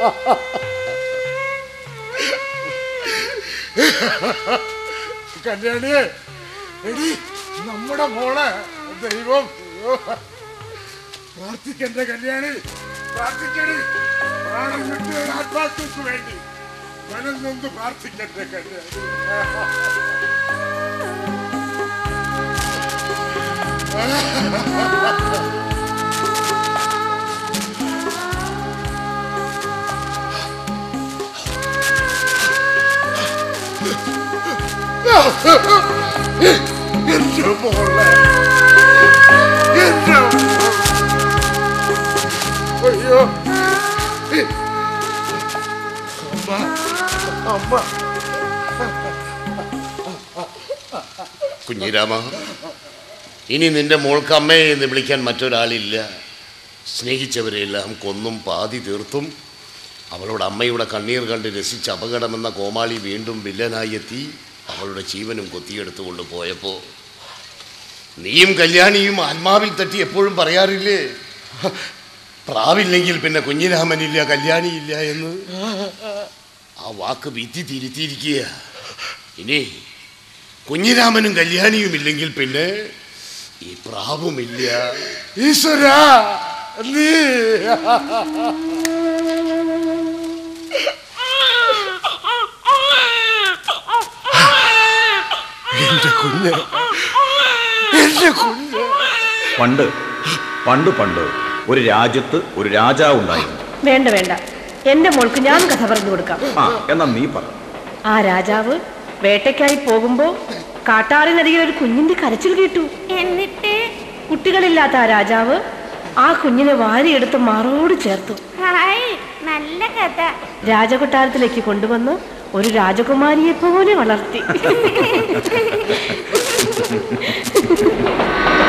കല്യാണിയെ എടി നമ്മുടെ മോളെ ദൈവം അയ്യോ. പ്രാർത്ഥിക്കണ്ട കല്യാണി പ്രാർത്ഥിക്കണി പ്രാണം വിട്ട ആത്മാക്കൾക്ക് വേണ്ടി മനം നൊന്ന് പ്രാർത്ഥിക്കട്ടെ കല്യാണി എന്റെ മോളെ എന്റെ മോളെ. അയ്യോ അമ്മ അമ്മ കുഞ്ഞിരാമ ഇനി നിന്റെ മോൾക്ക് അമ്മയെ എന്ന് വിളിക്കാൻ മറ്റൊരാളില്ല സ്നേഹിച്ചവരെയെല്ലാം കൊന്നും പാതി തീർത്തും അവളുടെ അമ്മയുടെ കണ്ണീർ കണ്ട് രസിച്ച അപകടമെന്ന കോമാളി വീണ്ടും വില്ലനായി എത്തി അവളുടെ ജീവനും കൊത്തിയെടുത്തുകൊണ്ട് പോയപ്പോ നീയും കല്യാണിയും ആത്മാവിൽ തട്ടി എപ്പോഴും പറയാറില്ലേ പ്രാവില്ലെങ്കിൽ പിന്നെ കുഞ്ഞിരാമനില്ല കല്യാണിയില്ല എന്ന് ആ വാക്ക് വിധി തിരുത്തിയിരിക്കുക ഇനി കുഞ്ഞിരാമനും കല്യാണിയും ഇല്ലെങ്കിൽ പിന്നെ ഈ പ്രാവുമില്ല ഈശ്വര നീ എന്റെ കുഞ്ഞ് എന്റെ കുഞ്ഞ് പണ്ട് പണ്ട് പണ്ട് ഒരു രാജ്യത്ത് ഒരു രാജാവ് ഉണ്ടായിരുന്നു വേണ്ട വേണ്ട എന്റെ മോൾക്ക് ഞാൻ കഥ പറഞ്ഞു കൊടുക്കാം ആ എന്നാ നീ പറ ആ രാജാവ് വേട്ടയ്ക്കായി പോകുമ്പോ കാട്ടാറിനരികിൽ ഒരു കുഞ്ഞിന്റെ കരച്ചിൽ കേട്ടു എന്നിട്ട് കുട്ടികളില്ലാത്ത ആ രാജാവ് ആ കുഞ്ഞിനെ വാരിയെടുത്ത് മാറോട് ചേർത്തു നല്ല കഥ രാജകൊട്ടാരത്തിലേക്ക് കൊണ്ടുവന്ന് ഒരു രാജകുമാരിയെ പോലെ വളർത്തി